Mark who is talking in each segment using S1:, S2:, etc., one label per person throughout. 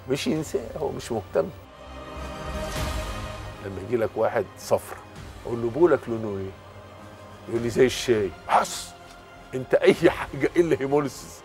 S1: مش ينساه هو مش مهتم لما يجي لك واحد صفر اقول له بولك لونه ايه يقول لي زي الشاي حص انت اي حاجه الا هيموليسيس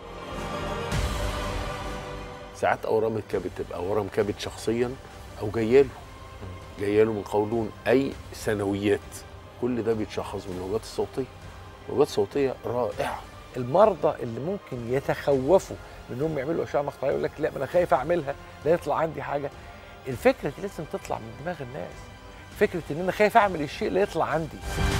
S1: ساعات اورام الكبد تبقى ورم كبد شخصيا او جايه له جايه له من قولون اي ثانويات كل ده بيتشخص بالموجات الصوتيه الموجات الصوتيه رائعه
S2: المرضى اللي ممكن يتخوفوا من انهم يعملوا اشعه مقطعيه يقول لك لا ما انا خايف اعملها لا يطلع عندي حاجه الفكره دي لازم تطلع من دماغ الناس فكره ان انا خايف اعمل الشيء لا يطلع عندي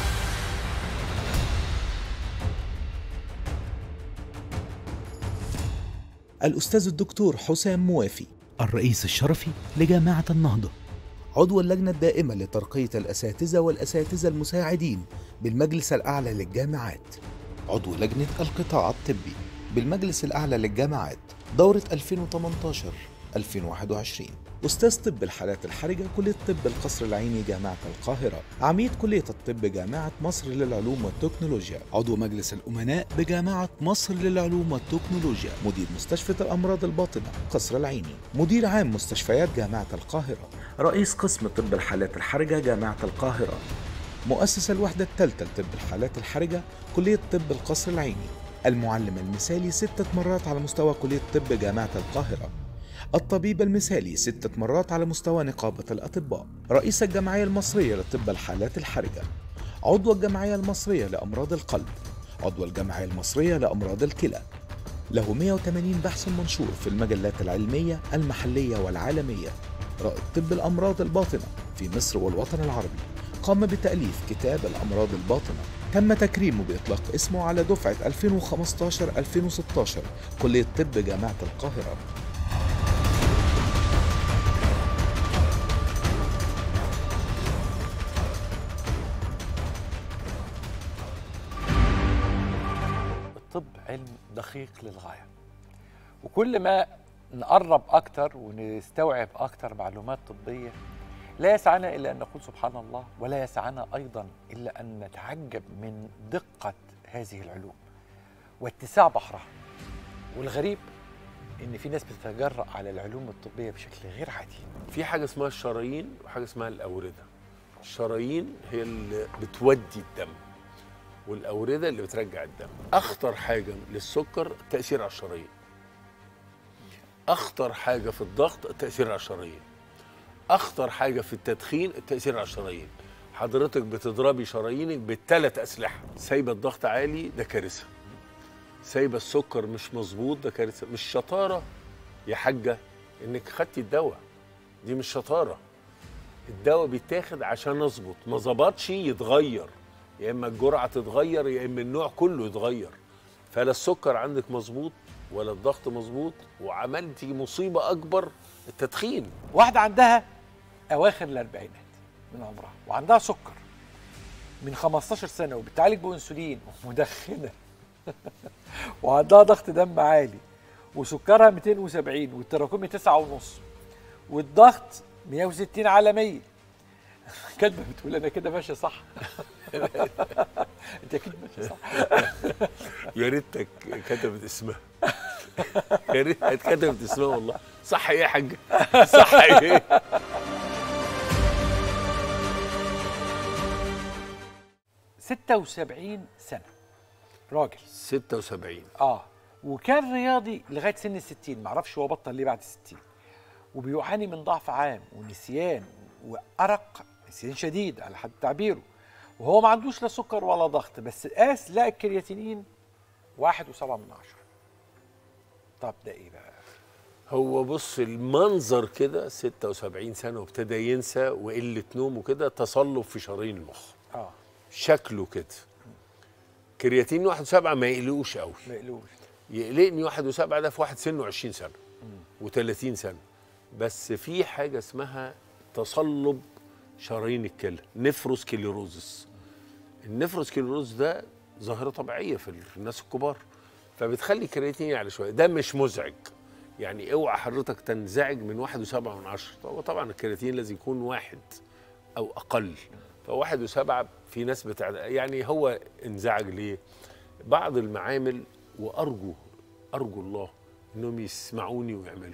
S3: الأستاذ الدكتور حسام موافي
S4: الرئيس الشرفي لجامعة النهضة
S3: عضو اللجنة الدائمة لترقية الأساتذة والأساتذة المساعدين بالمجلس الأعلى للجامعات عضو لجنة القطاع الطبي بالمجلس الأعلى للجامعات دورة 2018-2021 أستاذ طب الحالات الحرجة كلية طب القصر العيني جامعة القاهرة عميد كلية الطب جامعة مصر للعلوم والتكنولوجيا عضو مجلس الأمناء بجامعة مصر للعلوم والتكنولوجيا مدير مستشفى الأمراض الباطنة قصر العيني مدير عام مستشفيات جامعة القاهرة رئيس قسم طب الحالات الحرجة جامعة القاهرة مؤسس الوحدة الثالثة لطب الحالات الحرجة كلية طب القصر العيني المعلم المثالي ستة مرات على مستوى كلية طب جامعة القاهرة الطبيب المثالي ستة مرات على مستوى نقابة الأطباء رئيس الجمعية المصرية لطب الحالات الحرجة عضو الجمعية المصرية لأمراض القلب عضو الجمعية المصرية لأمراض الكلى له 180 بحث منشور في المجلات العلمية المحلية والعالمية رائد طب الأمراض الباطنة في مصر والوطن العربي قام بتأليف كتاب الأمراض الباطنة تم تكريمه بإطلاق اسمه على دفعة 2015-2016 كلية طب جامعة القاهرة
S2: الطب علم دقيق للغايه وكل ما نقرب اكتر ونستوعب اكتر معلومات طبيه لا يسعنا الا ان نقول سبحان الله ولا يسعنا ايضا الا ان نتعجب من دقه هذه العلوم واتساع بحرها والغريب ان في ناس بتتجرأ على العلوم الطبيه بشكل غير عادي
S1: في حاجه اسمها الشرايين وحاجه اسمها الاورده الشرايين هي اللي بتودي الدم والاورده اللي بترجع الدم اخطر حاجه للسكر التاثير على الشرايين اخطر حاجه في الضغط التاثير على الشرايين اخطر حاجه في التدخين التاثير على الشرايين حضرتك بتضربي شرايينك بالثلاث اسلحه سايبه الضغط عالي ده كارثه سايبه السكر مش مظبوط ده كارثه مش شطاره يا حاجه انك خدتي الدواء دي مش شطاره الدواء بيتاخد عشان اظبط ما ظبطش يتغير يا اما الجرعه تتغير يا اما النوع كله يتغير فلا السكر عندك مظبوط ولا الضغط مظبوط وعملتي مصيبه اكبر التدخين
S2: واحده عندها اواخر الاربعينات من عمرها وعندها سكر من 15 سنه وبتعالج بانسولين ومدخنه وعندها ضغط دم عالي وسكرها 270 والتراكمي 9 ونص والضغط 160 على 100 كاتبه بتقول انا كده ماشيه صح انت اكيد ماشيه صح
S1: يا ريتك كتبت اسمها يا ريتها كتبت اسمها والله صح ايه يا حاجه صح ايه
S2: 76 سنه راجل
S1: 76
S2: اه وكان رياضي لغايه سن ال 60 معرفش هو بطل ليه بعد ال 60 وبيعاني من ضعف عام ونسيان وارق نسيان شديد على حد تعبيره وهو ما عندوش لا سكر ولا ضغط بس قاس لقى الكرياتينين واحد وسبعة من عشرة طب ده ايه بقى
S1: هو بص المنظر كده 76 سنه وابتدى ينسى وقله نوم وكده تصلب في شرايين المخ
S2: اه
S1: شكله كده كرياتين واحد وسبعة ما يقلقوش قوي
S2: ما يقلوش
S1: يقلقني واحد وسبعة ده في واحد سنه 20 سنة و30 سنة بس في حاجة اسمها تصلب شرايين الكلى نفروسكليروزس النفروسكليروز ده ظاهرة طبيعية في الناس الكبار فبتخلي الكرياتين يعلى شوية ده مش مزعج يعني اوعى حضرتك تنزعج من واحد وسبعة من عشرة هو طبعا الكرياتين لازم يكون واحد أو أقل فواحد وسبعة في ناس بتاع يعني هو انزعج ليه بعض المعامل وأرجو أرجو الله إنهم يسمعوني ويعملوا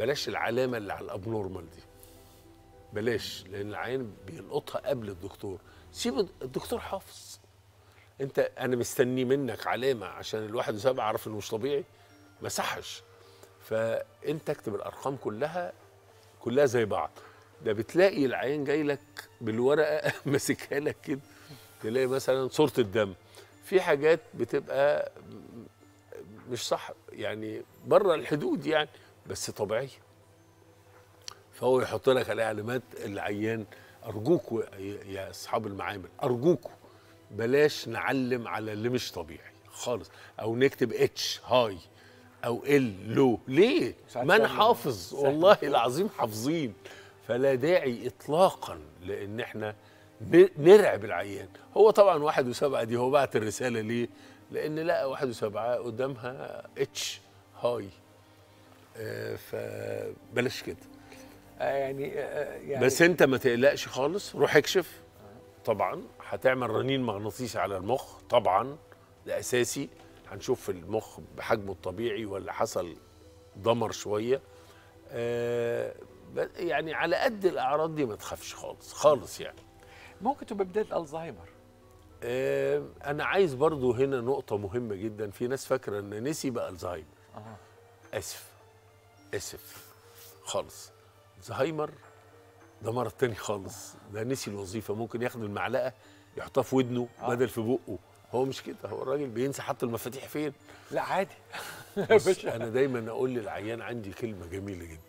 S1: بلاش العلامه اللي على الابنورمال دي بلاش لان العين بيلقطها قبل الدكتور سيب الدكتور حافظ انت انا مستني منك علامه عشان الواحد وسبعة اعرف انه مش طبيعي ما صحش فانت اكتب الارقام كلها كلها زي بعض ده بتلاقي العين جاي لك بالورقه ماسكها لك كده تلاقي مثلا صوره الدم في حاجات بتبقى مش صح يعني بره الحدود يعني بس طبيعيه فهو يحط لك عليها علامات العيان ارجوكوا يا- يا اصحاب المعامل ارجوكوا بلاش نعلم على اللي مش طبيعي خالص او نكتب اتش هاي او ال لو ليه
S2: ساعات
S1: ما انا
S2: سهل.
S1: حافظ
S2: سهل.
S1: والله العظيم حافظين فلا داعي اطلاقا لان احنا ن- نرعب العيان هو طبعا واحد وسبعة دي هو بعت الرسالة ليه لان لقى واحد وسبعة قدامها اتش هاي آه فبلاش كده
S2: آه يعني آه يعني
S1: بس انت ما تقلقش خالص روح اكشف طبعا هتعمل رنين مغناطيسي على المخ طبعا ده اساسي هنشوف المخ بحجمه الطبيعي ولا حصل دمر شويه آه ب- يعني على قد الاعراض دي ما تخافش خالص خالص يعني
S2: ممكن تبقى بدايه الزهايمر
S1: آه انا عايز برضو هنا نقطه مهمه جدا في ناس فاكره ان نسي بقى الزهايمر
S2: اه
S1: اسف اسف خالص زهايمر ده مرض تاني خالص ده نسي الوظيفه ممكن ياخد المعلقه يحطها في ودنه
S2: آه.
S1: بدل في بقه هو مش كده هو الراجل بينسى حط المفاتيح فين
S2: لا عادي يا
S1: بص
S2: باشا
S1: انا دايما اقول للعيان عندي كلمه جميله جدا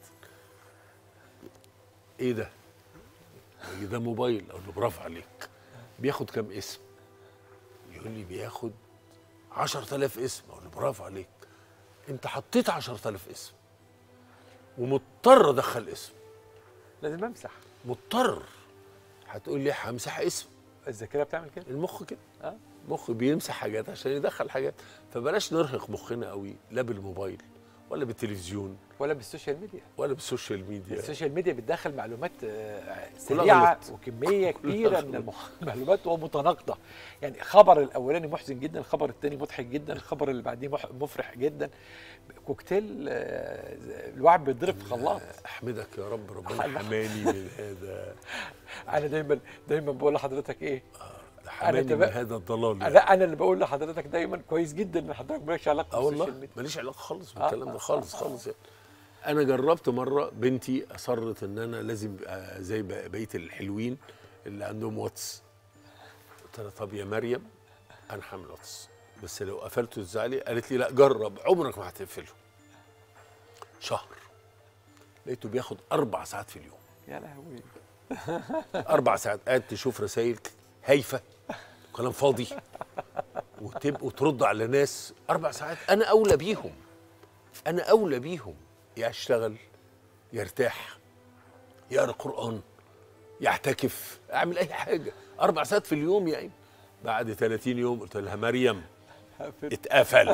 S1: ايه ده يقول لي ده موبايل اقول له برافو عليك بياخد كام اسم يقول لي بياخد 10000 اسم اقول له برافو عليك انت حطيت 10000 اسم ومضطر ادخل اسم
S2: لازم امسح
S1: مضطر هتقول لي همسح اسم
S2: الذاكره بتعمل كده
S1: المخ كده
S2: اه
S1: المخ بيمسح حاجات عشان يدخل حاجات فبلاش نرهق مخنا قوي لا بالموبايل ولا بالتلفزيون
S2: ولا بالسوشيال ميديا
S1: ولا بالسوشيال ميديا
S2: السوشيال ميديا بتدخل معلومات آه،
S1: كلها
S2: سريعه
S1: غلط.
S2: وكميه كبيره من
S1: غلط.
S2: المعلومات ومتناقضه يعني خبر الاولاني محزن جدا الخبر الثاني مضحك جدا الخبر اللي بعديه مح- مفرح جدا كوكتيل آه، الواحد بيتضرب في خلاط
S1: احمدك يا رب ربنا
S2: الله.
S1: حماني من هذا
S2: انا دايما دايما بقول لحضرتك ايه
S1: ده حماني من
S2: تبقى-
S1: هذا الضلال يعني.
S2: لا انا اللي بقول لحضرتك دايما كويس جدا ان حضرتك مالكش علاقه
S1: اه والله
S2: بالسوشيال ميديا
S1: ماليش علاقه خالص
S2: آه،
S1: بالكلام
S2: آه،
S1: ده خالص
S2: آه،
S1: خالص يعني. انا جربت مره بنتي اصرت ان انا لازم ابقى زي بق- بقيه الحلوين اللي عندهم واتس قلت لها طب يا مريم انا هعمل واتس بس لو قفلته تزعلي قالت لي لا جرب عمرك ما هتقفله شهر لقيته بياخد اربع ساعات في اليوم
S2: يا لهوي
S1: اربع ساعات قاعد تشوف رسائل هايفه كلام فاضي وتبقوا ترد على ناس اربع ساعات انا اولى بيهم انا اولى بيهم يا اشتغل يرتاح يقرا قران يعتكف اعمل اي حاجه اربع ساعات في اليوم يا عيني بعد 30 يوم قلت لها مريم اتقفل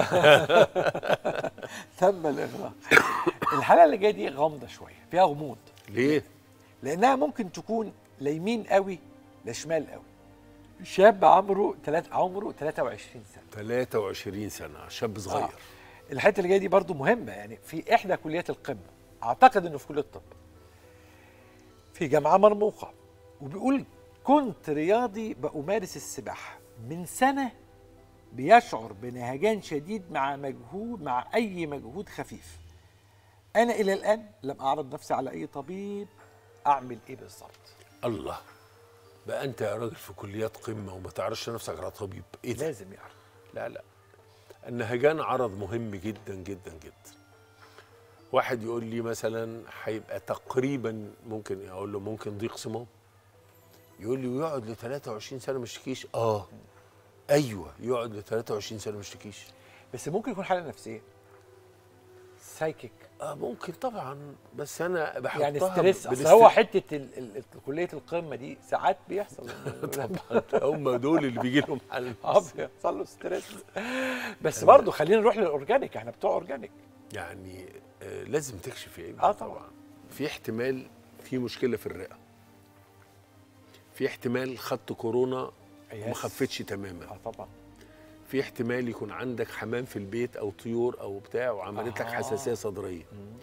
S2: تم الاغراء الحلقه اللي جايه دي غامضه شويه فيها غموض
S1: ليه
S2: لانها ممكن تكون لا يمين قوي لا شمال قوي شاب عمره تلات عمره 23 سنه
S1: 23 سنه شاب صغير
S2: آه. الحته اللي جايه دي برضو مهمه يعني في احدى كليات القمه اعتقد انه في كليه الطب في جامعه مرموقه وبيقول كنت رياضي بأمارس السباحه من سنه بيشعر بنهجان شديد مع مجهود مع اي مجهود خفيف انا الى الان لم اعرض نفسي على اي طبيب اعمل ايه بالظبط
S1: الله بقى انت يا راجل في كليات قمه وما تعرفش نفسك على طبيب ايه ده
S2: لازم يعرف
S1: لا لا النهجان عرض مهم جدا جدا جدا واحد يقول لي مثلا هيبقى تقريبا ممكن اقول له ممكن ضيق صمام يقول لي ويقعد ل 23 سنه ما يشتكيش اه ايوه يقعد ل 23 سنه ما يشتكيش
S2: بس ممكن يكون حاله نفسيه سايكيك
S1: اه ممكن طبعا بس انا بحطها
S2: يعني ستريس اصل
S1: بالاست-
S2: هو حته ال- ال- ال- كليه القمه دي ساعات بيحصل
S1: هم دول اللي بيجي لهم حل
S2: اه بيحصل له ستريس بس برضه خلينا نروح للاورجانيك احنا بتوع اورجانيك
S1: يعني آه لازم تكشف يا ابني
S2: اه طبعا
S1: في احتمال في مشكله في الرئه في احتمال خدت كورونا وما
S2: يس.
S1: خفتش تماما
S2: اه طبعا
S1: في احتمال يكون عندك حمام في البيت او طيور او بتاع وعملت لك
S2: آه.
S1: حساسيه صدريه في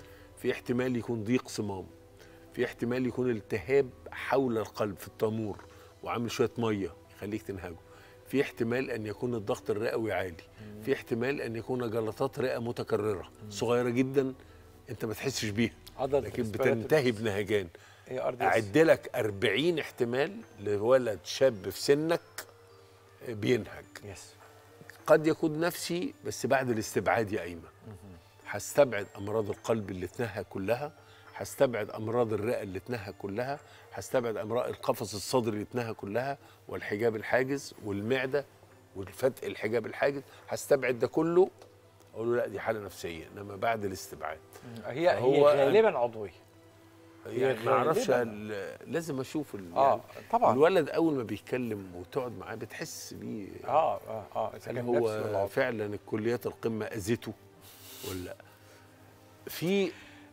S1: في احتمال يكون ضيق صمام في احتمال يكون التهاب حول القلب في التامور وعامل شويه ميه يخليك تنهجه في احتمال ان يكون الضغط الرئوي عالي في احتمال ان يكون جلطات رئه متكرره صغيره جدا انت ما تحسش بيها
S2: عضلة
S1: لكن
S2: الريسبيراتوري
S1: بتنتهي بنهجان
S2: هي ار دي
S1: اعد لك 40 احتمال لولد شاب في سنك بينهج
S2: يس
S1: قد يكون نفسي بس بعد الاستبعاد يا ايمن هستبعد امراض القلب اللي اتنهى كلها هستبعد امراض الرئه اللي اتنهى كلها هستبعد امراض القفص الصدري اللي اتنهى كلها والحجاب الحاجز والمعده والفتق الحجاب الحاجز هستبعد ده كله اقول له لا دي حاله نفسيه انما بعد الاستبعاد
S2: هي هي
S1: فهو-
S2: غالبا عضويه
S1: يعني ما اعرفش
S2: غالباً.
S1: ال- لازم اشوف ال-
S2: اه
S1: يعني
S2: طبعا
S1: الولد اول ما بيتكلم وتقعد معاه بتحس بيه
S2: اه اه اه اذا
S1: هل
S2: كان
S1: هو
S2: نفسي ولا عضوي.
S1: فعلا الكليات القمه اذته ولا لا في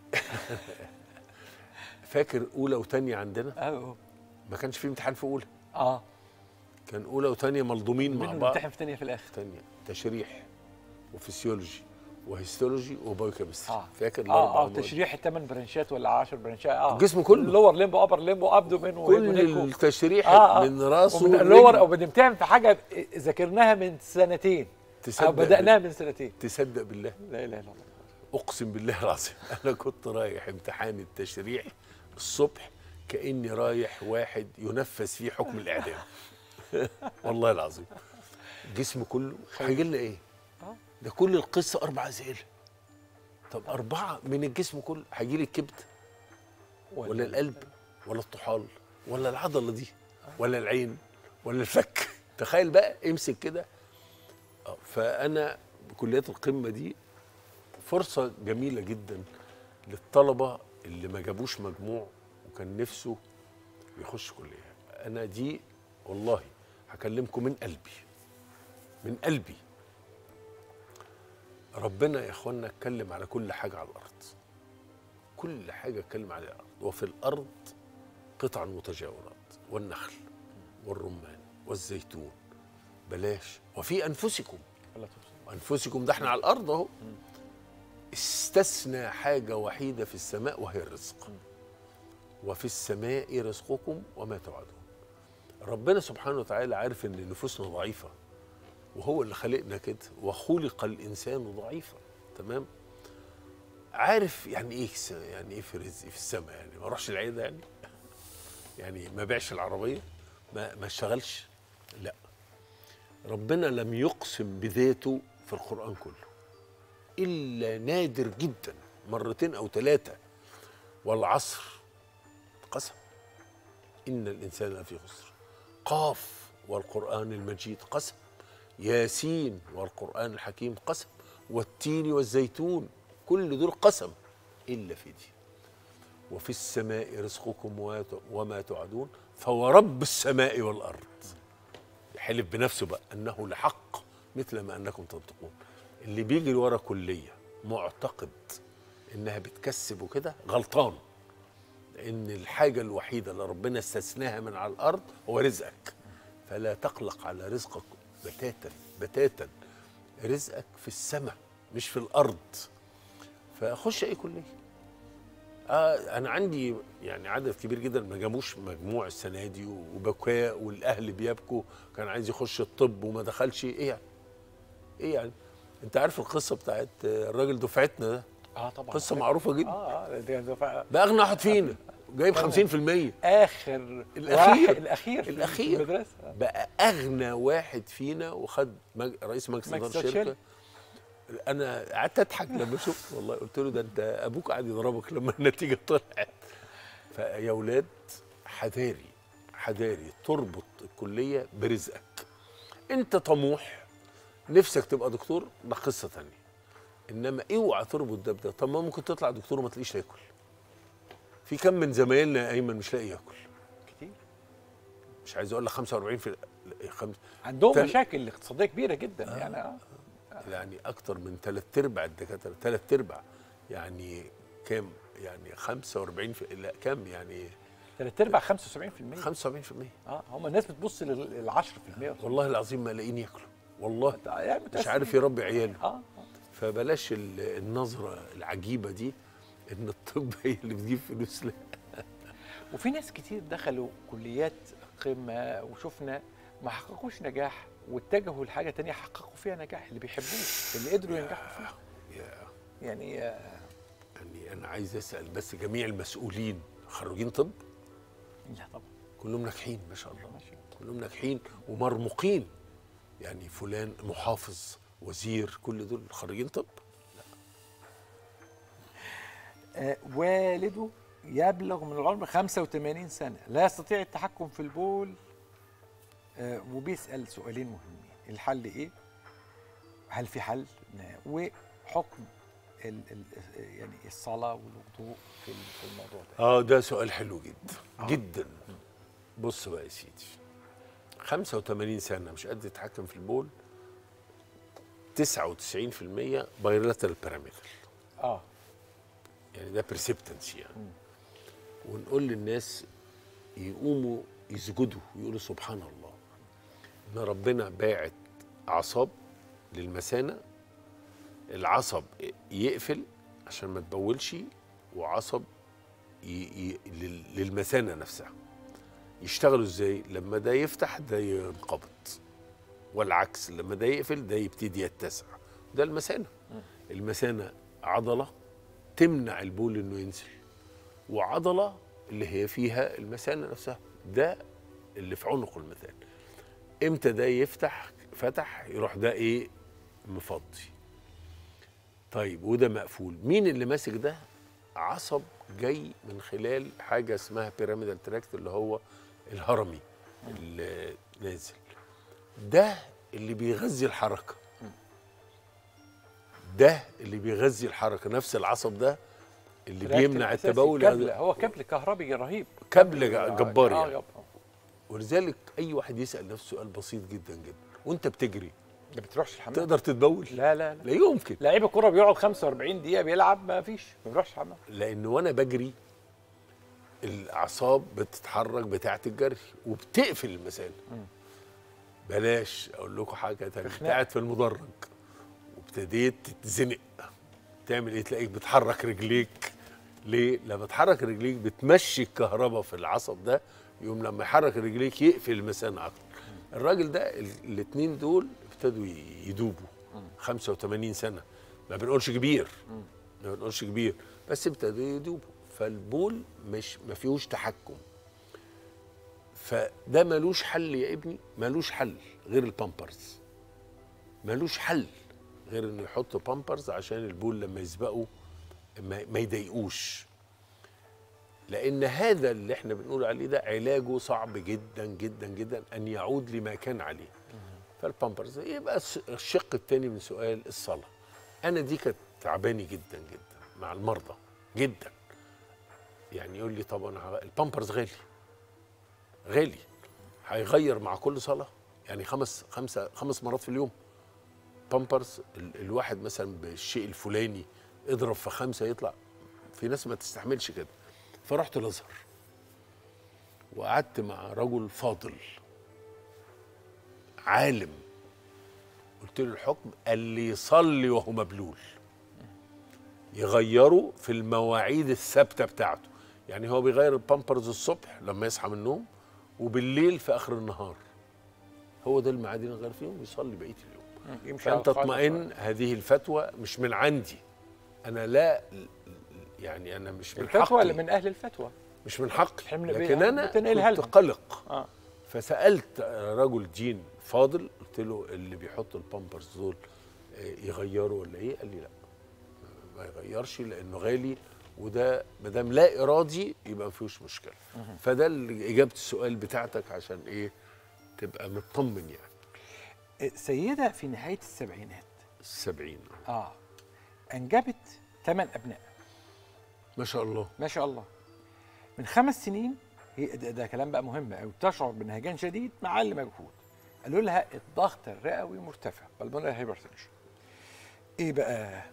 S1: فاكر اولى وثانيه عندنا
S2: اه
S1: ما كانش في امتحان في اولى
S2: اه
S1: كان اولى وثانيه ملضومين مع
S2: منهم
S1: بعض
S2: امتحن في ثانيه في الاخر
S1: ثانيه تشريح وفسيولوجي وهيستولوجي وبايوكيمستري
S2: اه
S1: فاكر
S2: اه اه
S1: مواد؟
S2: تشريح الثمان برانشات ولا 10 برانشات اه
S1: الجسم كله.
S2: لور ليمبو ابر ليمبو ابدومين
S1: كل التشريح
S2: آه، آه.
S1: من راسه
S2: ومن
S1: ورجله.
S2: اللور او بنمتحن في حاجه ذاكرناها من سنتين
S1: تصدق
S2: او بداناها من سنتين
S1: تصدق بالله
S2: لا اله الا الله
S1: اقسم بالله العظيم انا كنت رايح امتحان التشريح الصبح كاني رايح واحد ينفذ فيه حكم الاعدام والله العظيم الجسم كله هيجي لنا ايه
S2: آه.
S1: ده كل القصه اربع اسئله طب اربعه من الجسم كله هيجي لي الكبد ولا القلب ولا الطحال ولا العضله دي ولا العين ولا الفك تخيل بقى امسك كده آه، فانا بكليات القمه دي فرصه جميله جدا للطلبه اللي ما جابوش مجموع وكان نفسه يخش كليه انا دي والله هكلمكم من قلبي من قلبي ربنا يا اخوانا اتكلم على كل حاجه على الارض كل حاجه اتكلم عليها الارض وفي الارض قطع متجاورات والنخل والرمان والزيتون بلاش وفي انفسكم
S2: ولا توصل.
S1: انفسكم ده احنا على الارض اهو استثنى حاجه وحيده في السماء وهي الرزق وفي السماء رزقكم وما توعدون ربنا سبحانه وتعالى عارف ان نفوسنا ضعيفه وهو اللي خلقنا كده وخلق الانسان ضعيفا تمام عارف يعني ايه س- يعني ايه في رزق في السماء يعني ما اروحش العياده يعني يعني ما بيعش العربيه ما ما اشتغلش لا ربنا لم يقسم بذاته في القرآن كله إلا نادر جدا مرتين أو ثلاثة والعصر قسم إن الإنسان لفي خسر قاف والقرآن المجيد قسم ياسين والقرآن الحكيم قسم والتين والزيتون كل دول قسم إلا في دي وفي السماء رزقكم وات- وما توعدون فورب السماء والأرض حلف بنفسه بقى انه لحق مثل ما انكم تنطقون اللي بيجري ورا كليه معتقد انها بتكسب وكده غلطان لان الحاجه الوحيده اللي ربنا استثناها من على الارض هو رزقك فلا تقلق على رزقك بتاتا بتاتا رزقك في السماء مش في الارض فاخش اي كليه آه انا عندي يعني عدد كبير جدا ما جابوش مجموع السنه دي وبكاء والاهل بيبكوا كان عايز يخش الطب وما دخلش ايه يعني ايه يعني انت عارف القصه بتاعت الراجل دفعتنا ده
S2: اه طبعا
S1: قصه معروفه جدا
S2: اه اه دي دفعة-
S1: ده اغنى واحد فينا جايب 50%
S2: اخر
S1: الأخير.
S2: واحد الاخير في
S1: الأخير.
S2: المدرسه
S1: بقى اغنى واحد فينا وخد مج... رئيس مجلس
S2: مجلس
S1: اداره
S2: الشركة.
S1: الشركه انا قعدت اضحك لما شفت والله قلت له ده انت ابوك قاعد يضربك لما النتيجه طلعت فيا اولاد حذاري حذاري تربط الكليه برزقك انت طموح نفسك تبقى دكتور ده قصه تانية انما اوعى تربط ده بده طب ما ممكن تطلع دكتور وما تلاقيش تاكل في كم من زمايلنا يا ايمن مش لاقي ياكل
S2: كتير
S1: مش عايز اقول لك 45 في خمس
S2: عندهم
S1: تل-
S2: مشاكل اقتصاديه كبيره جدا يعني اه
S1: يعني اكتر من ثلاث ارباع الدكاتره ثلاث ارباع يعني كام يعني 45 في لا كام يعني
S2: ثلاث ارباع 75%
S1: 75%
S2: اه هم الناس بتبص لل 10%
S1: والله العظيم ما لاقيين ياكلوا والله
S2: يعني
S1: مش عارف يربي عياله
S2: اه
S1: فبلاش ال- النظره العجيبه دي ان الطب هي اللي بتجيب فلوس لا
S2: وفي ناس كتير دخلوا كليات قمه وشفنا ما حققوش نجاح واتجهوا لحاجه تانية حققوا فيها نجاح اللي بيحبوه اللي قدروا ينجحوا فيه
S1: يا
S2: يعني آه،
S1: يعني انا عايز اسال بس جميع المسؤولين خريجين طب
S2: لا طبعا
S1: كلهم ناجحين ما شاء الله
S2: ماشي.
S1: كلهم ناجحين ومرموقين يعني فلان محافظ وزير كل دول خريجين طب
S2: آه، والده يبلغ من العمر 85 سنة لا يستطيع التحكم في البول آه، وبيسأل سؤالين مهمين الحل إيه؟ هل في حل؟ نا- وحكم ال ال يعني الصلاة والوضوء في ال- في الموضوع ده
S1: اه ده سؤال حلو جدا جدا بص بقى يا سيدي 85 سنه مش قادر يتحكم في البول 99% بايلاترال بيراميدال
S2: اه
S1: يعني ده برسبتنس يعني ونقول للناس يقوموا يسجدوا يقولوا سبحان الله ان ربنا باعت اعصاب للمثانه العصب يقفل عشان ما تبولش وعصب ي... ي... لل- للمثانه نفسها يشتغلوا ازاي لما ده يفتح ده ينقبض والعكس لما ده يقفل ده يبتدي يتسع ده المثانه المثانه عضله تمنع البول انه ينزل وعضله اللي هي فيها المثانه نفسها ده اللي في عنق المثانه امتى ده يفتح فتح يروح ده ايه مفضي طيب وده مقفول مين اللي ماسك ده عصب جاي من خلال حاجه اسمها بيراميدال تراكت اللي هو الهرمي اللي نازل ده اللي بيغذي الحركه ده اللي بيغذي الحركه نفس العصب ده اللي بيمنع
S2: الأساسي
S1: التبول
S2: كابل هو كابل كهربي رهيب
S1: كابل جبار
S2: آه،
S1: يعني
S2: جبار.
S1: ولذلك اي واحد يسال نفسه سؤال بسيط جدا جدا وانت بتجري
S2: ما بتروحش الحمام
S1: تقدر تتبول
S2: لا لا لا
S1: لا يمكن
S2: لعيب الكوره بيقعد 45 دقيقه بيلعب ما فيش ما بيروحش الحمام
S1: لان وانا بجري الاعصاب بتتحرك بتاعه الجري وبتقفل المثانه بلاش اقول لكم حاجه تانية انت
S2: خناقة.
S1: قاعد في المدرج وابتديت تتزنق تعمل ايه تلاقيك بتحرك رجليك ليه لما تحرك رجليك بتمشي الكهرباء في العصب ده يقوم لما يحرك رجليك يقفل المثانه اكتر الراجل ده الاثنين دول ابتدوا ي- يدوبوا 85 سنه ما بنقولش كبير ما بنقولش كبير بس ابتدوا يدوبوا فالبول مش ما فيهوش تحكم فده ملوش حل يا ابني ملوش حل غير البامبرز ملوش حل غير انه يحط بامبرز عشان البول لما يسبقوا ما, ما يضايقوش لان هذا اللي احنا بنقول عليه ده علاجه صعب جدا جدا جدا ان يعود لما كان عليه فالبامبرز يبقى الس- الشق الثاني من سؤال الصلاه انا دي كانت تعباني جدا جدا مع المرضى جدا يعني يقول لي طب انا ه- البامبرز غالي غالي هيغير مع كل صلاه يعني خمس خمسه خمس مرات في اليوم بامبرز ال- الواحد مثلا بالشيء الفلاني اضرب في خمسه يطلع في ناس ما تستحملش كده فرحت الازهر وقعدت مع رجل فاضل عالم قلت له الحكم قال لي يصلي وهو مبلول يغيره في المواعيد الثابته بتاعته يعني هو بيغير البامبرز الصبح لما يصحى من النوم وبالليل في اخر النهار هو ده الميعاد اللي غير فيهم ويصلي بقيه اليوم
S2: يمشي على
S1: فانت
S2: القاعدة
S1: اطمئن هذه الفتوى مش من عندي انا لا يعني انا مش من
S2: الفتوى
S1: حقي
S2: اللي من اهل الفتوى
S1: مش من حقي
S2: الحمل
S1: لكن
S2: بيه-
S1: انا
S2: بتنقلها
S1: كنت
S2: لهم.
S1: قلق
S2: اه
S1: فسالت رجل دين فاضل قلت له اللي بيحط البامبرز دول آه، يغيروا ولا ايه قال لي لا ما يغيرش لانه غالي وده ما دام لا ارادي يبقى ما فيهوش مشكله فده اللي اجابه السؤال بتاعتك عشان ايه تبقى مطمن يعني
S2: سيده في نهايه السبعينات
S1: السبعين
S2: اه انجبت ثمان ابناء
S1: ما شاء الله
S2: ما شاء الله من خمس سنين هي ده, ده كلام بقى مهم قوي تشعر بنهجان شديد مع اقل مجهود قالوا لها الضغط الرئوي مرتفع بالمونري هايبرتنشن ايه بقى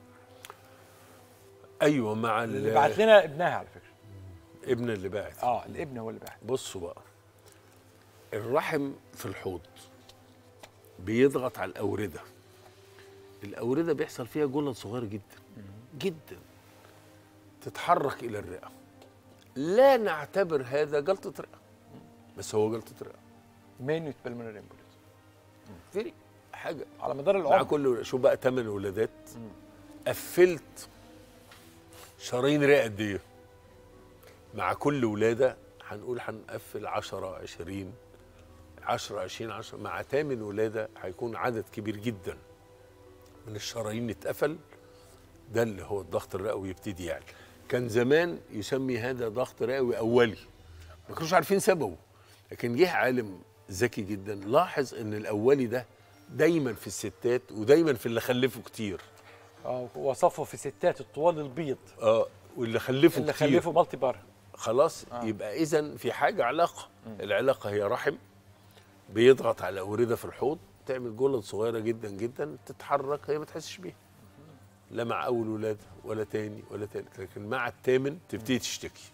S1: ايوه مع
S2: اللي
S1: ال-
S2: بعت لنا ابنها على فكره
S1: ابن اللي بعت
S2: اه الابن هو اللي بعت
S1: بصوا بقى الرحم في الحوض بيضغط على الأوردة الأوردة بيحصل فيها جلد صغير جدا جدا تتحرك الى الرئه لا نعتبر هذا جلطه رئه بس هو جلطه رئه
S2: مينيوت بالمونري امبوليزم
S1: فيري حاجه
S2: على مدار
S1: مع
S2: العمر
S1: كل شو بقى ثمان ولادات قفلت شرايين رئه قد ايه مع كل ولاده هنقول هنقفل 10 20 10 20 10 مع ثامن ولاده هيكون عدد كبير جدا من الشرايين اتقفل ده اللي هو الضغط الرئوي يبتدي يعني كان زمان يسمي هذا ضغط رئوي اولي ما كانوش عارفين سببه لكن جه عالم ذكي جدا لاحظ ان الاولي ده دايما في الستات ودايما في اللي خلفوا كتير
S2: اه وصفه في ستات الطوال البيض
S1: اه واللي خلفوا
S2: اللي
S1: كتير
S2: خلفوا مالتي بار
S1: خلاص آه. يبقى اذا في حاجه علاقه العلاقه هي رحم بيضغط على اورده في الحوض تعمل جلد صغيره جدا جدا تتحرك هي ما تحسش بيها لا مع اول ولاده ولا تاني ولا تالت لكن مع الثامن تبتدي تشتكي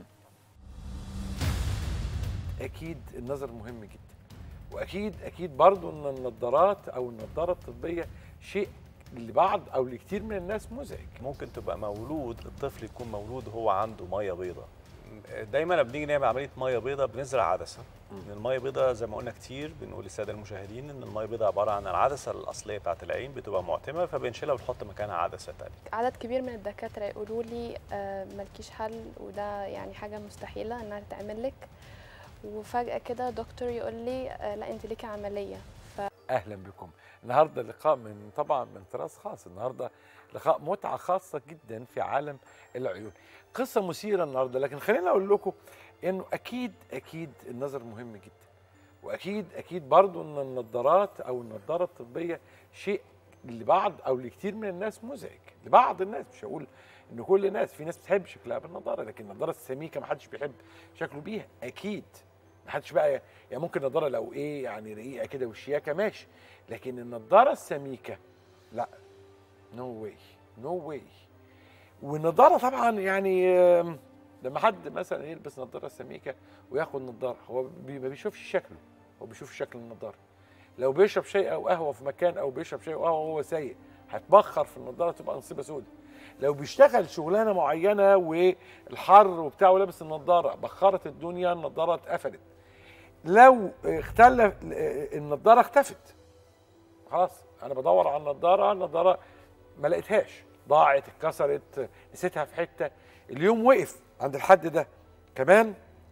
S2: اكيد النظر مهم جدا واكيد اكيد برضو ان النظارات او النظاره الطبيه شيء لبعض او لكتير من الناس مزعج
S5: ممكن تبقى مولود الطفل يكون مولود هو عنده ميه بيضاء دايما لما بنيجي نعمل عمليه ميه بيضاء بنزرع عدسه ان الميه بيضاء زي ما قلنا كتير بنقول للساده المشاهدين ان الميه بيضاء عباره عن العدسه الاصليه بتاعت العين بتبقى معتمه فبنشيلها ونحط مكانها عدسه ثانيه
S6: عدد كبير من الدكاترة يقولوا لي آه، ملكيش حل وده يعني حاجة مستحيلة انها تتعمل لك وفجأة كده دكتور يقول لي آه، لا انت ليكي عملية
S2: اهلا بكم النهارده لقاء من طبعا من طراز خاص النهارده لقاء متعه خاصه جدا في عالم العيون قصه مثيره النهارده لكن خليني اقول لكم انه اكيد اكيد النظر مهم جدا واكيد اكيد برضو ان النظارات او النظاره الطبيه شيء لبعض او لكتير من الناس مزعج لبعض الناس مش هقول ان كل الناس في ناس بتحب شكلها بالنظاره لكن النظاره السميكه ما حدش بيحب شكله بيها اكيد ما حدش بقى يعني ممكن نظاره لو ايه يعني رقيقه كده وشياكه ماشي لكن النظاره السميكه لا نو واي نو واي والنظاره طبعا يعني آم، لما حد مثلا يلبس نظاره سميكه وياخد نظاره هو بي- ما بيشوفش شكله هو بيشوف شكل النظاره لو بيشرب شاي او قهوه في مكان او بيشرب شاي او قهوه وهو سايق هتبخر في النظاره تبقى نصيبه سودة لو بيشتغل شغلانه معينه والحر وبتاع ولابس النظاره بخرت الدنيا النظاره اتقفلت لو اختلف النظاره اختفت خلاص انا بدور على النظاره النظاره ما لقيتهاش ضاعت اتكسرت نسيتها في حته اليوم وقف عند الحد ده كمان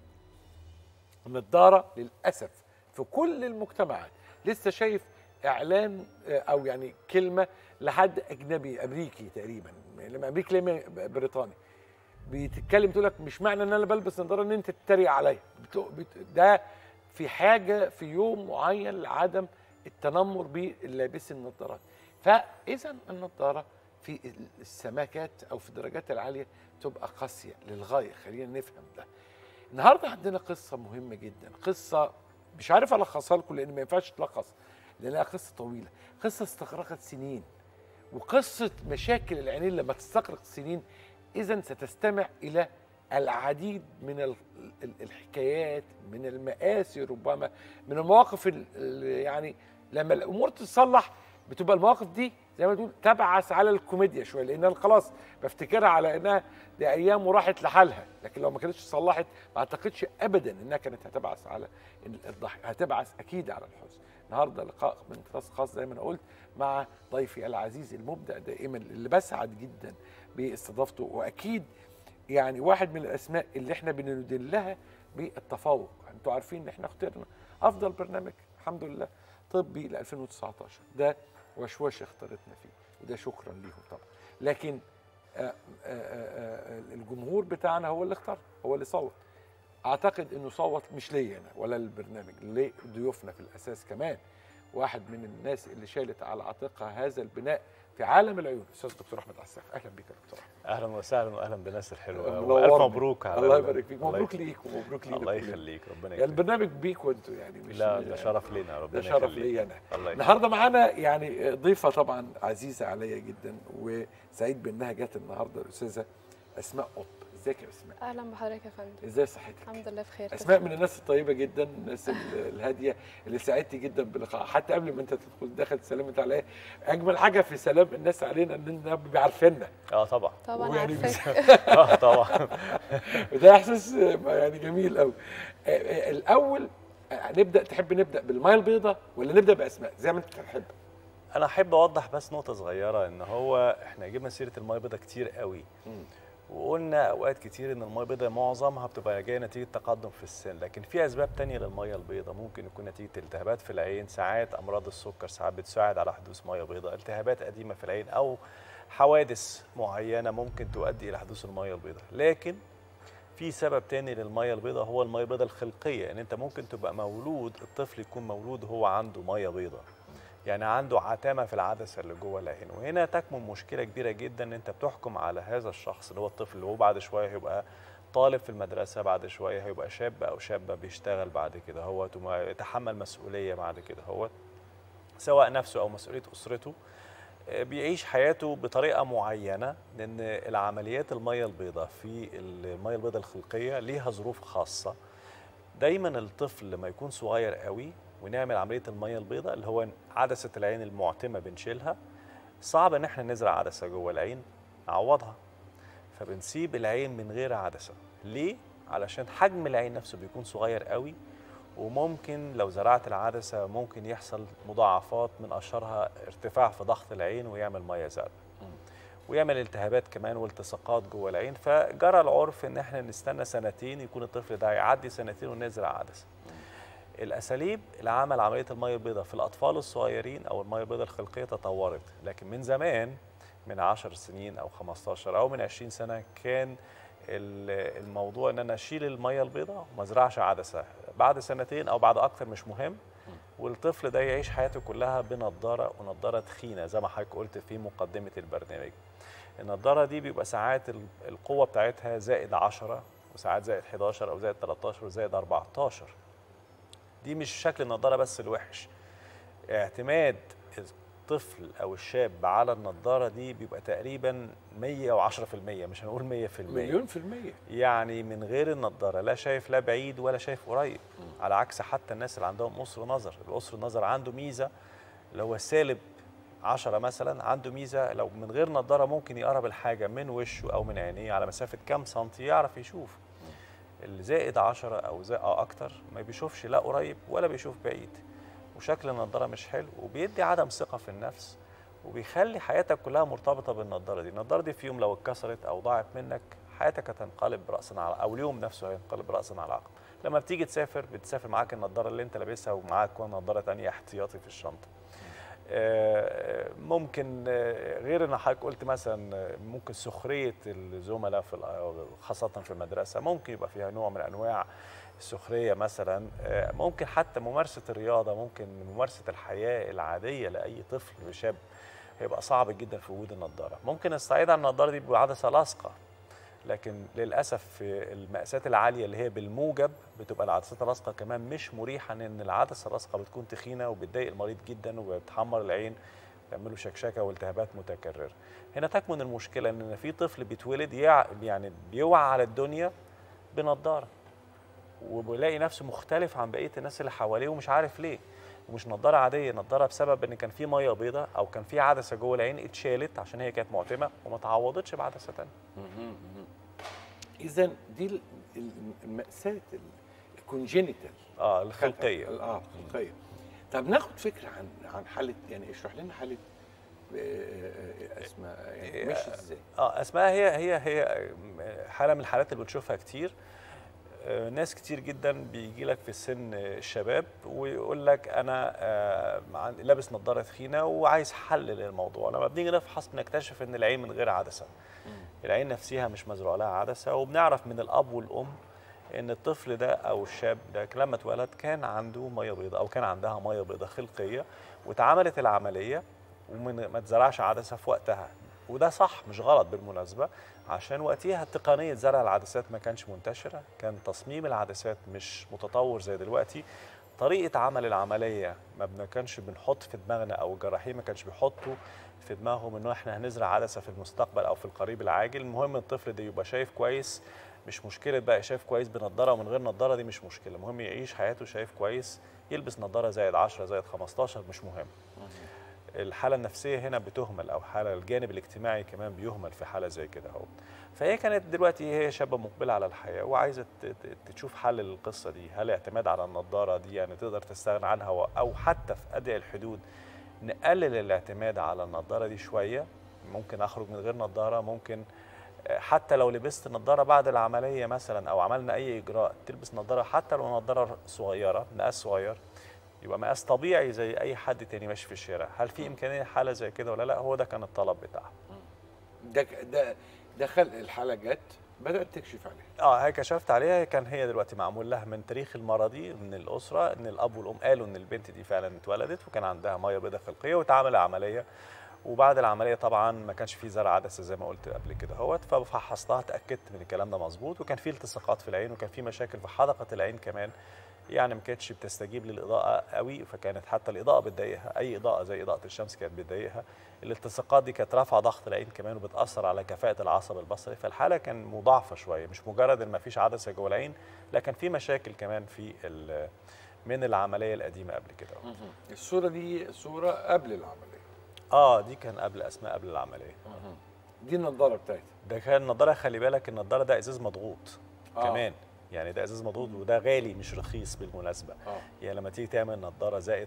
S2: النظاره للاسف في كل المجتمعات لسه شايف اعلان آه، او يعني كلمه لحد اجنبي امريكي تقريبا لما امريكي لما بريطاني بتتكلم تقول لك مش معنى ان انا بلبس نظاره ان انت تتريق عليا بت- بت- ده في حاجه في يوم معين لعدم التنمر باللابس النظارات فاذا النظاره في السماكات او في الدرجات العاليه تبقى قاسيه للغايه خلينا نفهم ده النهارده عندنا قصه مهمه جدا قصه مش عارف الخصها لكم لان ما ينفعش تلخص لانها قصه طويله قصه استغرقت سنين وقصه مشاكل العينين لما تستغرق سنين اذا ستستمع الى العديد من ال- ال- الحكايات من المآسي ربما من المواقف ال- ال- يعني لما الامور تتصلح بتبقى المواقف دي زي ما تقول تبعث على الكوميديا شويه لان انا خلاص بفتكرها على انها دي ايام وراحت لحالها لكن لو ما كانتش صلحت ما اعتقدش ابدا انها كانت هتبعث على ال- الضحك هتبعث اكيد على الحزن النهارده لقاء من طراز خاص زي ما انا قلت مع ضيفي العزيز المبدع دائما اللي بسعد جدا باستضافته واكيد يعني واحد من الاسماء اللي احنا بندين لها بالتفوق انتوا عارفين ان احنا اخترنا افضل برنامج الحمد لله طبي ل 2019 ده وشوش اختارتنا فيه وده شكرا ليهم طبعا لكن آه، آه، آه، آه، الجمهور بتاعنا هو اللي اختار هو اللي صوت اعتقد انه صوت مش ليا انا ولا للبرنامج لضيوفنا في الاساس كمان واحد من الناس اللي شالت على عاتقها هذا البناء في عالم العيون استاذ دكتور احمد عساف اهلا بك يا دكتور أحمد.
S5: اهلا وسهلا واهلا بناس الحلوه
S2: منورني.
S5: والف مبروك على
S2: الله
S5: ال-
S2: يبارك فيك
S5: الله
S2: مبروك
S5: يخليك.
S2: ليك ومبروك لينا
S5: الله
S2: كلنا.
S5: يخليك ربنا
S2: يعني
S5: يخليك
S2: البرنامج بيكوا انتوا يعني مش
S5: لا ده شرف لينا ربنا
S2: ده شرف
S5: يخليك.
S2: لي انا
S5: الله يخليك.
S2: النهارده معانا يعني ضيفه طبعا عزيزه عليا جدا وسعيد بانها جت النهارده الاستاذه اسماء قطب ازيك يا اسماء
S6: اهلا بحضرتك يا فندم
S2: ازاي صحتك
S6: الحمد لله بخير
S2: اسماء من الناس الطيبه جدا الناس ال- الهاديه اللي ساعدتني جدا باللقاء حتى قبل ما انت تدخل دخلت سلمت عليا اجمل حاجه في سلام الناس علينا اننا بيعرفنا
S5: اه طبعا
S6: طبعا
S2: ويعني
S6: عارفاك
S5: اه طبعا
S2: وده احساس آه، يعني جميل قوي الاول آه، نبدا تحب نبدا بالميه البيضاء ولا نبدا باسماء زي ما انت تحب
S5: انا احب اوضح بس نقطه صغيره ان هو احنا جبنا سيره الميه البيضاء كتير قوي وقلنا اوقات كتير ان الميه البيضاء معظمها بتبقى جايه نتيجه تقدم في السن لكن في اسباب تانية للميه البيضاء ممكن يكون نتيجه التهابات في العين ساعات امراض السكر ساعات بتساعد على حدوث ميه بيضاء التهابات قديمه في العين او حوادث معينه ممكن تؤدي الى حدوث الميه البيضاء لكن في سبب تاني للميه البيضاء هو الميه البيضاء الخلقيه ان انت ممكن تبقى مولود الطفل يكون مولود هو عنده ميه بيضاء يعني عنده عتامه في العدسه اللي جوه العين وهنا تكمن مشكله كبيره جدا ان انت بتحكم على هذا الشخص اللي هو الطفل اللي هو بعد شويه هيبقى طالب في المدرسه بعد شويه هيبقى شاب او شابه بيشتغل بعد كده هو يتحمل مسؤوليه بعد كده هو سواء نفسه او مسؤوليه اسرته آه، بيعيش حياته بطريقه معينه لان العمليات الميه البيضاء في الميه البيضاء الخلقيه ليها ظروف خاصه دايما الطفل لما يكون صغير قوي ونعمل عمليه الميه البيضاء اللي هو عدسه العين المعتمه بنشيلها صعب ان احنا نزرع عدسه جوه العين نعوضها فبنسيب العين من غير عدسه ليه علشان حجم العين نفسه بيكون صغير قوي وممكن لو زرعت العدسه ممكن يحصل مضاعفات من اشهرها ارتفاع في ضغط العين ويعمل ميه زرقاء ويعمل التهابات كمان والتصاقات جوه العين فجرى العرف ان احنا نستنى سنتين يكون الطفل ده يعدي سنتين ونزرع عدسه الاساليب لعمل عمليه الميه البيضاء في الاطفال الصغيرين او الميه البيضاء الخلقيه تطورت لكن من زمان من 10 سنين او 15 او من 20 سنه كان ال- الموضوع ان انا اشيل الميه البيضاء وما ازرعش عدسه بعد سنتين او بعد اكتر مش مهم والطفل ده يعيش حياته كلها بنضاره ونضاره تخينه زي ما حضرتك قلت في مقدمه البرنامج النضاره دي بيبقى ساعات ال- القوه بتاعتها زائد 10 وساعات زائد 11 او زائد 13 وزائد 14 دي مش شكل النضاره بس الوحش اعتماد الطفل او الشاب على النضاره دي بيبقى تقريبا 110% مش هنقول 100%
S2: مليون في المية
S5: يعني من غير النضاره لا شايف لا بعيد ولا شايف قريب على عكس حتى الناس اللي عندهم قصر نظر القصر النظر عنده ميزه اللي هو سالب 10 مثلا عنده ميزه لو من غير نضاره ممكن يقرب الحاجه من وشه او من عينيه على مسافه كام سنتي يعرف يشوف اللي زائد 10 او زائد أو اكتر ما بيشوفش لا قريب ولا بيشوف بعيد وشكل النضاره مش حلو وبيدي عدم ثقه في النفس وبيخلي حياتك كلها مرتبطه بالنضاره دي النضاره دي في يوم لو اتكسرت او ضاعت منك حياتك هتنقلب راسا على او اليوم نفسه هينقلب راسا على عقب لما بتيجي تسافر بتسافر معاك النضاره اللي انت لابسها ومعاك كمان نضاره تانية احتياطي في الشنطه آه، ممكن آه، غير ان حضرتك قلت مثلا آه، ممكن سخريه الزملاء في الأ- خاصه في المدرسه ممكن يبقى فيها نوع من انواع السخريه مثلا آه، ممكن حتى ممارسه الرياضه ممكن ممارسه الحياه العاديه لاي طفل شاب هيبقى صعب جدا في وجود النضاره ممكن استعيد عن النضاره دي بعدسه لاصقه لكن للاسف في المقاسات العاليه اللي هي بالموجب بتبقى العدسات اللاصقه كمان مش مريحه لان العدسه اللاصقه بتكون تخينه وبتضايق المريض جدا وبتحمر العين بتعمله شكشكه والتهابات متكرره هنا تكمن المشكله ان في طفل بيتولد يع... يعني بيوعى على الدنيا بنضاره وبيلاقي نفسه مختلف عن بقيه الناس اللي حواليه ومش عارف ليه ومش نضاره عاديه نضاره بسبب ان كان في ميه بيضاء او كان في عدسه جوه العين اتشالت عشان هي كانت معتمه وما تعوضتش بعدسه ثانيه
S2: اذا دي ال- ال- المأساة الكونجينيتال
S5: اه الخلقيه
S2: اه الخلقيه طب ناخد فكره عن عن حاله يعني اشرح لنا حاله آه، آه، اسماء يعني مش ازاي
S5: اه اسمها هي هي هي حاله من الحالات اللي بنشوفها كتير آه، ناس كتير جدا بيجي لك في سن الشباب ويقول لك انا آه، عن- لابس نظاره تخينه وعايز حل للموضوع لما بنيجي نفحص بنكتشف ان العين من غير عدسه العين نفسها مش مزروع لها عدسه وبنعرف من الاب والام ان الطفل ده او الشاب ده لما اتولد كان عنده ميه بيضاء او كان عندها ميه بيضاء خلقيه واتعملت العمليه وما ما اتزرعش عدسه في وقتها وده صح مش غلط بالمناسبه عشان وقتها تقنيه زرع العدسات ما كانش منتشره كان تصميم العدسات مش متطور زي دلوقتي طريقه عمل العمليه ما بن- كانش بنحط في دماغنا او الجراحين ما كانش بيحطوا في دماغهم انه احنا هنزرع عدسه في المستقبل او في القريب العاجل المهم الطفل ده يبقى شايف كويس مش مشكله بقى شايف كويس بنضاره ومن غير نضاره دي مش مشكله المهم يعيش حياته شايف كويس يلبس نضاره زائد 10 زائد 15 مش مهم الحاله النفسيه هنا بتهمل او حاله الجانب الاجتماعي كمان بيهمل في حاله زي كده اهو فهي كانت دلوقتي هي شابه مقبله على الحياه وعايزه ت- ت- تشوف حل للقصه دي هل اعتماد على النضاره دي يعني تقدر تستغنى عنها و- او حتى في ادق الحدود نقلل الاعتماد على النضاره دي شويه ممكن اخرج من غير نضاره ممكن آه، حتى لو لبست نضاره بعد العمليه مثلا او عملنا اي اجراء تلبس نضاره حتى لو نضاره صغيره مقاس صغير يبقى مقاس طبيعي زي اي حد تاني ماشي في الشارع هل في امكانيه حاله زي كده ولا لا هو ده كان الطلب بتاعها
S2: ده ده دخل الحاله جت بدات تكشف عليه
S5: اه هي كشفت عليها كان هي دلوقتي معمول لها من تاريخ المرضي من الاسره ان الاب والام قالوا ان البنت دي فعلا اتولدت وكان عندها ميه بيضاء خلقيه واتعمل عمليه وبعد العمليه طبعا ما كانش في زرع عدسه زي ما قلت قبل كده اهوت ففحصتها اتاكدت من الكلام ده مظبوط وكان في التصاقات في العين وكان في مشاكل في حدقه العين كمان يعني ما كانتش بتستجيب للاضاءه قوي فكانت حتى الاضاءه بتضايقها اي اضاءه زي اضاءه الشمس كانت بتضايقها الالتصاقات دي كانت رافعه ضغط العين كمان وبتاثر على كفاءه العصب البصري فالحاله كان مضاعفه شويه مش مجرد ان ما فيش عدسه جوه العين لكن في مشاكل كمان في ال- من العمليه القديمه قبل كده
S2: الصوره دي صوره قبل العمليه
S5: اه دي كان قبل اسماء قبل العمليه
S2: دي النضاره بتاعتها
S5: ده كان النضاره خلي بالك النضاره ده ازاز مضغوط
S2: آه.
S5: آه. كمان يعني ده ازاز مضغوط وده غالي مش رخيص بالمناسبه
S2: اه
S5: يعني لما تيجي تعمل نضاره زائد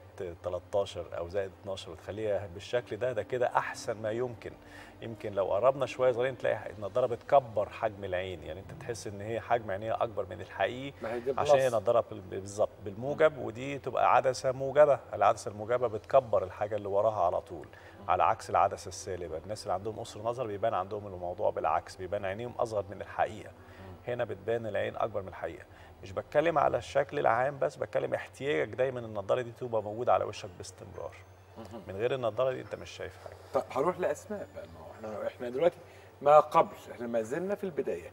S5: 13 او زائد 12 وتخليها بالشكل ده ده كده احسن ما يمكن يمكن لو قربنا شويه صغيرين تلاقي النضاره بتكبر حجم العين يعني انت تحس ان هي حجم عينيها اكبر من الحقيقي
S2: ما هي دي
S5: عشان هي
S2: بلس.
S5: نضاره بال- بالظبط بالموجب ودي تبقى عدسه موجبه العدسه الموجبه بتكبر الحاجه اللي وراها على طول على عكس العدسه السالبه الناس اللي عندهم قصر نظر بيبان عندهم الموضوع بالعكس بيبان عينيهم اصغر من الحقيقه هنا بتبان العين اكبر من الحقيقه مش بتكلم على الشكل العام بس بتكلم احتياجك دايما النضاره دي تبقى موجوده على وشك باستمرار من غير النضاره دي انت مش شايف حاجه
S2: طب هروح لاسماء بقى ما هو احنا احنا دلوقتي ما قبل احنا ما زلنا في البدايات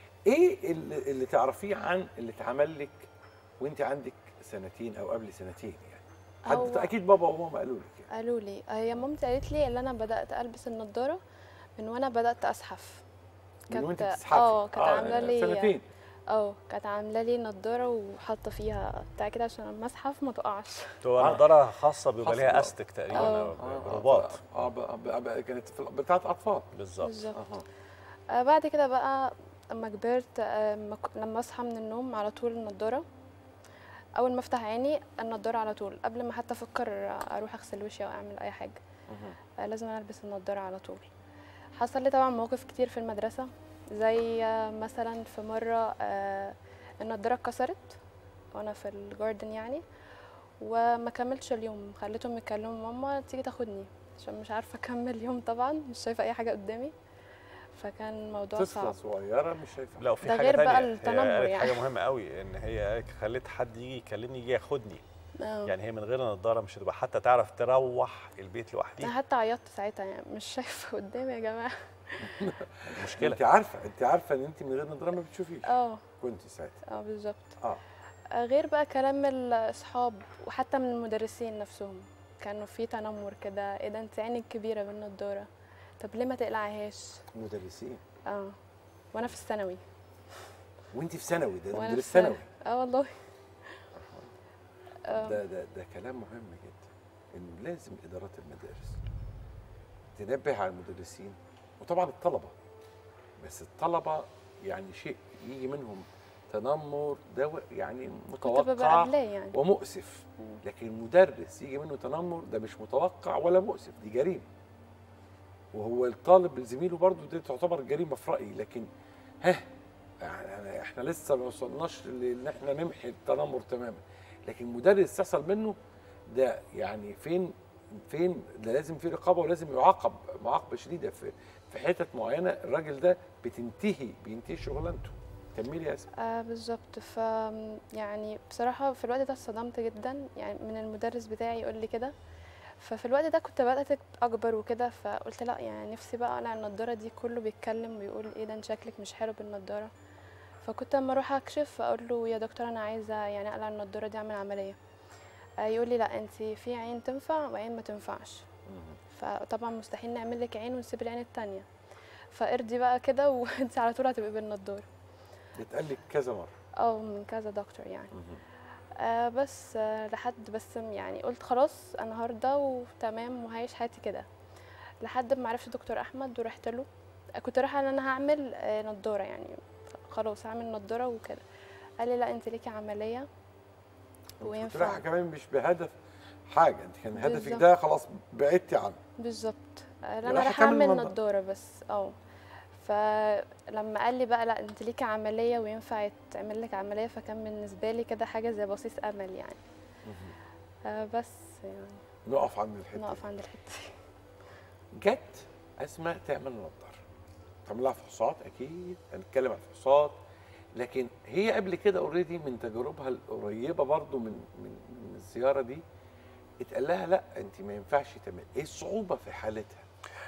S2: ايه اللي, اللي تعرفيه عن اللي اتعمل لك وانت عندك سنتين او قبل سنتين يعني حد
S6: هو-
S2: اكيد بابا وماما قالوا لك يعني
S6: قالوا لي هي مامتي قالت لي ان انا بدات البس النضاره من وانا بدات اسحف
S2: من وانت
S6: كانت-
S2: بتزحفي
S6: اه كانت عامله لي
S2: سنتين
S6: اه كانت عامله لي نضاره وحاطه فيها بتاع كده عشان لما اسحف ما تقعش
S5: تبقى
S2: آه.
S5: نضاره خاصه بيبقى
S2: خاصة
S5: ليها
S2: بقى.
S5: استك تقريبا
S6: آه.
S5: أو رباط
S2: اه, آه ب- ب- ب- كانت في بتاعت اطفال
S5: بالظبط
S6: بالظبط
S2: اها
S6: آه بعد كده بقى اما كبرت آه ما ك- لما اصحى من النوم على طول النضاره اول ما افتح عيني النضاره على طول قبل ما حتى افكر اروح اغسل وشي او اعمل اي حاجه آه لازم أنا البس النضاره على طول حصل لي طبعا مواقف كتير في المدرسه زي آه مثلا في مره آه النضاره اتكسرت وانا في الجاردن يعني وما كملتش اليوم خليتهم يكلموا ماما تيجي تاخدني عشان مش عارفه اكمل اليوم طبعا مش شايفه اي حاجه قدامي فكان الموضوع
S2: طفله
S6: صعب
S2: صغيره مش شايفه
S5: لا وفي
S6: ده
S5: حاجه
S6: غير بقى
S5: تانية
S6: التنمر
S5: هي قالت
S6: يعني.
S5: حاجه مهمه قوي ان هي خلت حد يجي يكلمني يجي ياخدني
S6: آه.
S5: يعني هي من غير النضاره مش هتبقى حتى تعرف تروح البيت
S6: انا
S5: لوحدها
S6: حتى عيطت ساعتها يعني مش شايفه قدامي يا جماعه
S5: مشكله
S2: انت عارفه انت عارفه ان انت من غير نظاره ما بتشوفيش
S6: اه
S2: كنت ساعتها
S6: اه بالظبط
S2: اه
S6: آه، غير بقى كلام الاصحاب وحتى من المدرسين نفسهم كانوا في تنمر كده ايه ده انت عينك كبيره بالنضاره طب ليه ما تقلعهاش
S2: مدرسين
S6: اه وانا في الثانوي
S2: وانت في ثانوي ده
S6: وانا
S2: مدرس
S6: في
S2: ثانوي
S6: اه والله
S2: ده ده ده كلام مهم جدا انه لازم ادارات المدارس تنبه على المدرسين وطبعا الطلبه بس الطلبه يعني شيء يجي منهم تنمر ده و- يعني
S6: كنت ببقى
S2: متوقع
S6: قبلاه يعني
S2: ومؤسف لكن المدرس يجي منه تنمر ده مش متوقع ولا مؤسف دي جريمه وهو الطالب زميله برضه دي تعتبر جريمه في رايي لكن ها يعني احنا لسه ما وصلناش لان احنا نمحي التنمر تماما لكن مدرس تحصل منه ده يعني فين فين ده لازم في رقابه ولازم يعاقب معاقبه شديده في في حتت معينه الراجل ده بتنتهي بينتهي شغلانته كملي يا اسماء
S6: آه بالظبط ف يعني بصراحة في الوقت ده اتصدمت جدا يعني من المدرس بتاعي يقول لي كده ففي الوقت ده كنت بدأت أكبر وكده فقلت لا يعني نفسي بقى أقلع النضارة دي كله بيتكلم ويقول ايه ده انت شكلك مش حلو بالنضارة فكنت اما اروح اكشف اقول له يا دكتور انا عايزة يعني اقلع النضارة دي اعمل عملية آه يقول لي لا انت في عين تنفع وعين ما تنفعش فطبعا مستحيل نعمل لك عين ونسيب العين التانية فارضي بقى كده وانت على طول هتبقي بالنضاره
S2: بتقال لك كذا مره
S6: اه من كذا دكتور يعني آه بس آه لحد بس يعني قلت خلاص انا هرضى وتمام وهعيش حياتي كده لحد ما عرفت دكتور احمد ورحت له كنت رايحه ان انا هعمل آه نضاره يعني خلاص هعمل نضاره وكده قال لي لا انت ليكي عمليه
S2: كنت
S6: وينفع
S2: رايحه كمان مش بهدف حاجه انت كان هدفك
S6: بالظبط.
S2: ده خلاص بعدتي عنه
S6: بالظبط آه، انا
S2: رايحة
S6: رايحه
S2: تعمل
S6: اعمل
S2: نضارة.
S6: نضاره بس اه فلما قال لي بقى لا انت ليكي عمليه وينفع يتعمل لك عمليه فكان بالنسبه لي كده حاجه زي بصيص امل يعني آه بس يعني
S2: نقف عند الحته
S6: نقف عند الحته دي
S2: دي. جت اسماء تعمل نظاره تعمل لها فحوصات اكيد هنتكلم عن الفحوصات لكن هي قبل كده اوريدي من تجاربها القريبه برضو من من من الزياره دي اتقال لها لا انت ما ينفعش تعمل ايه الصعوبه في حالتها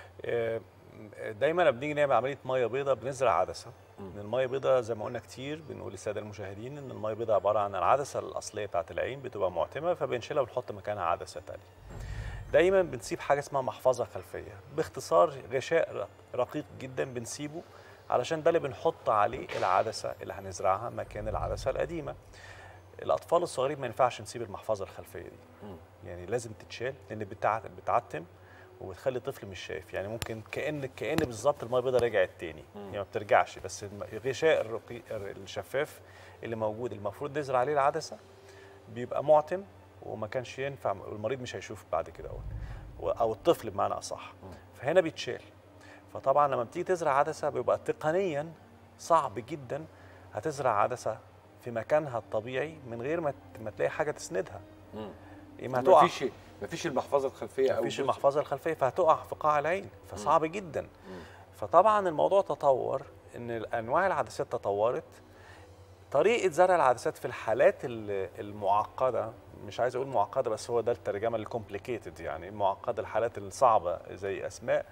S5: آه، دايما لما بنيجي نعمل عمليه ميه بيضاء بنزرع عدسه ان الميه بيضاء زي ما قلنا كتير بنقول للساده المشاهدين ان الميه بيضاء عباره عن العدسه الاصليه بتاعت العين بتبقى معتمه فبنشيلها ونحط مكانها عدسه تانية دايما بنسيب حاجه اسمها محفظه خلفيه باختصار غشاء ر- رقيق جدا بنسيبه علشان ده اللي بنحط عليه العدسه اللي هنزرعها مكان العدسه القديمه الاطفال الصغيرين ما ينفعش نسيب المحفظه الخلفيه دي يعني لازم تتشال لان بتع- بتعتم وبتخلي الطفل مش شايف يعني ممكن كان كان بالظبط الميه البيضاء رجعت تاني يعني ما بترجعش بس الم- الغشاء الرقي الشفاف اللي موجود المفروض نزرع عليه العدسه بيبقى معتم وما كانش ينفع والمريض مش هيشوف بعد كده أو, او الطفل بمعنى اصح فهنا بيتشال فطبعا لما بتيجي تزرع عدسه بيبقى تقنيا صعب جدا هتزرع عدسه في مكانها الطبيعي من غير ما ت- ما تلاقي حاجه تسندها يا اما
S2: ما
S5: هتقع
S2: فيش ما فيش المحفظه الخلفيه او
S5: مفيش
S2: جزء.
S5: المحفظه الخلفيه فهتقع في قاع العين فصعب جدا فطبعا الموضوع تطور ان انواع العدسات تطورت طريقه زرع العدسات في الحالات ال- المعقده مش عايز اقول معقده بس هو ده الترجمه الكومبليكيتد يعني المعقده الحالات الصعبه زي اسماء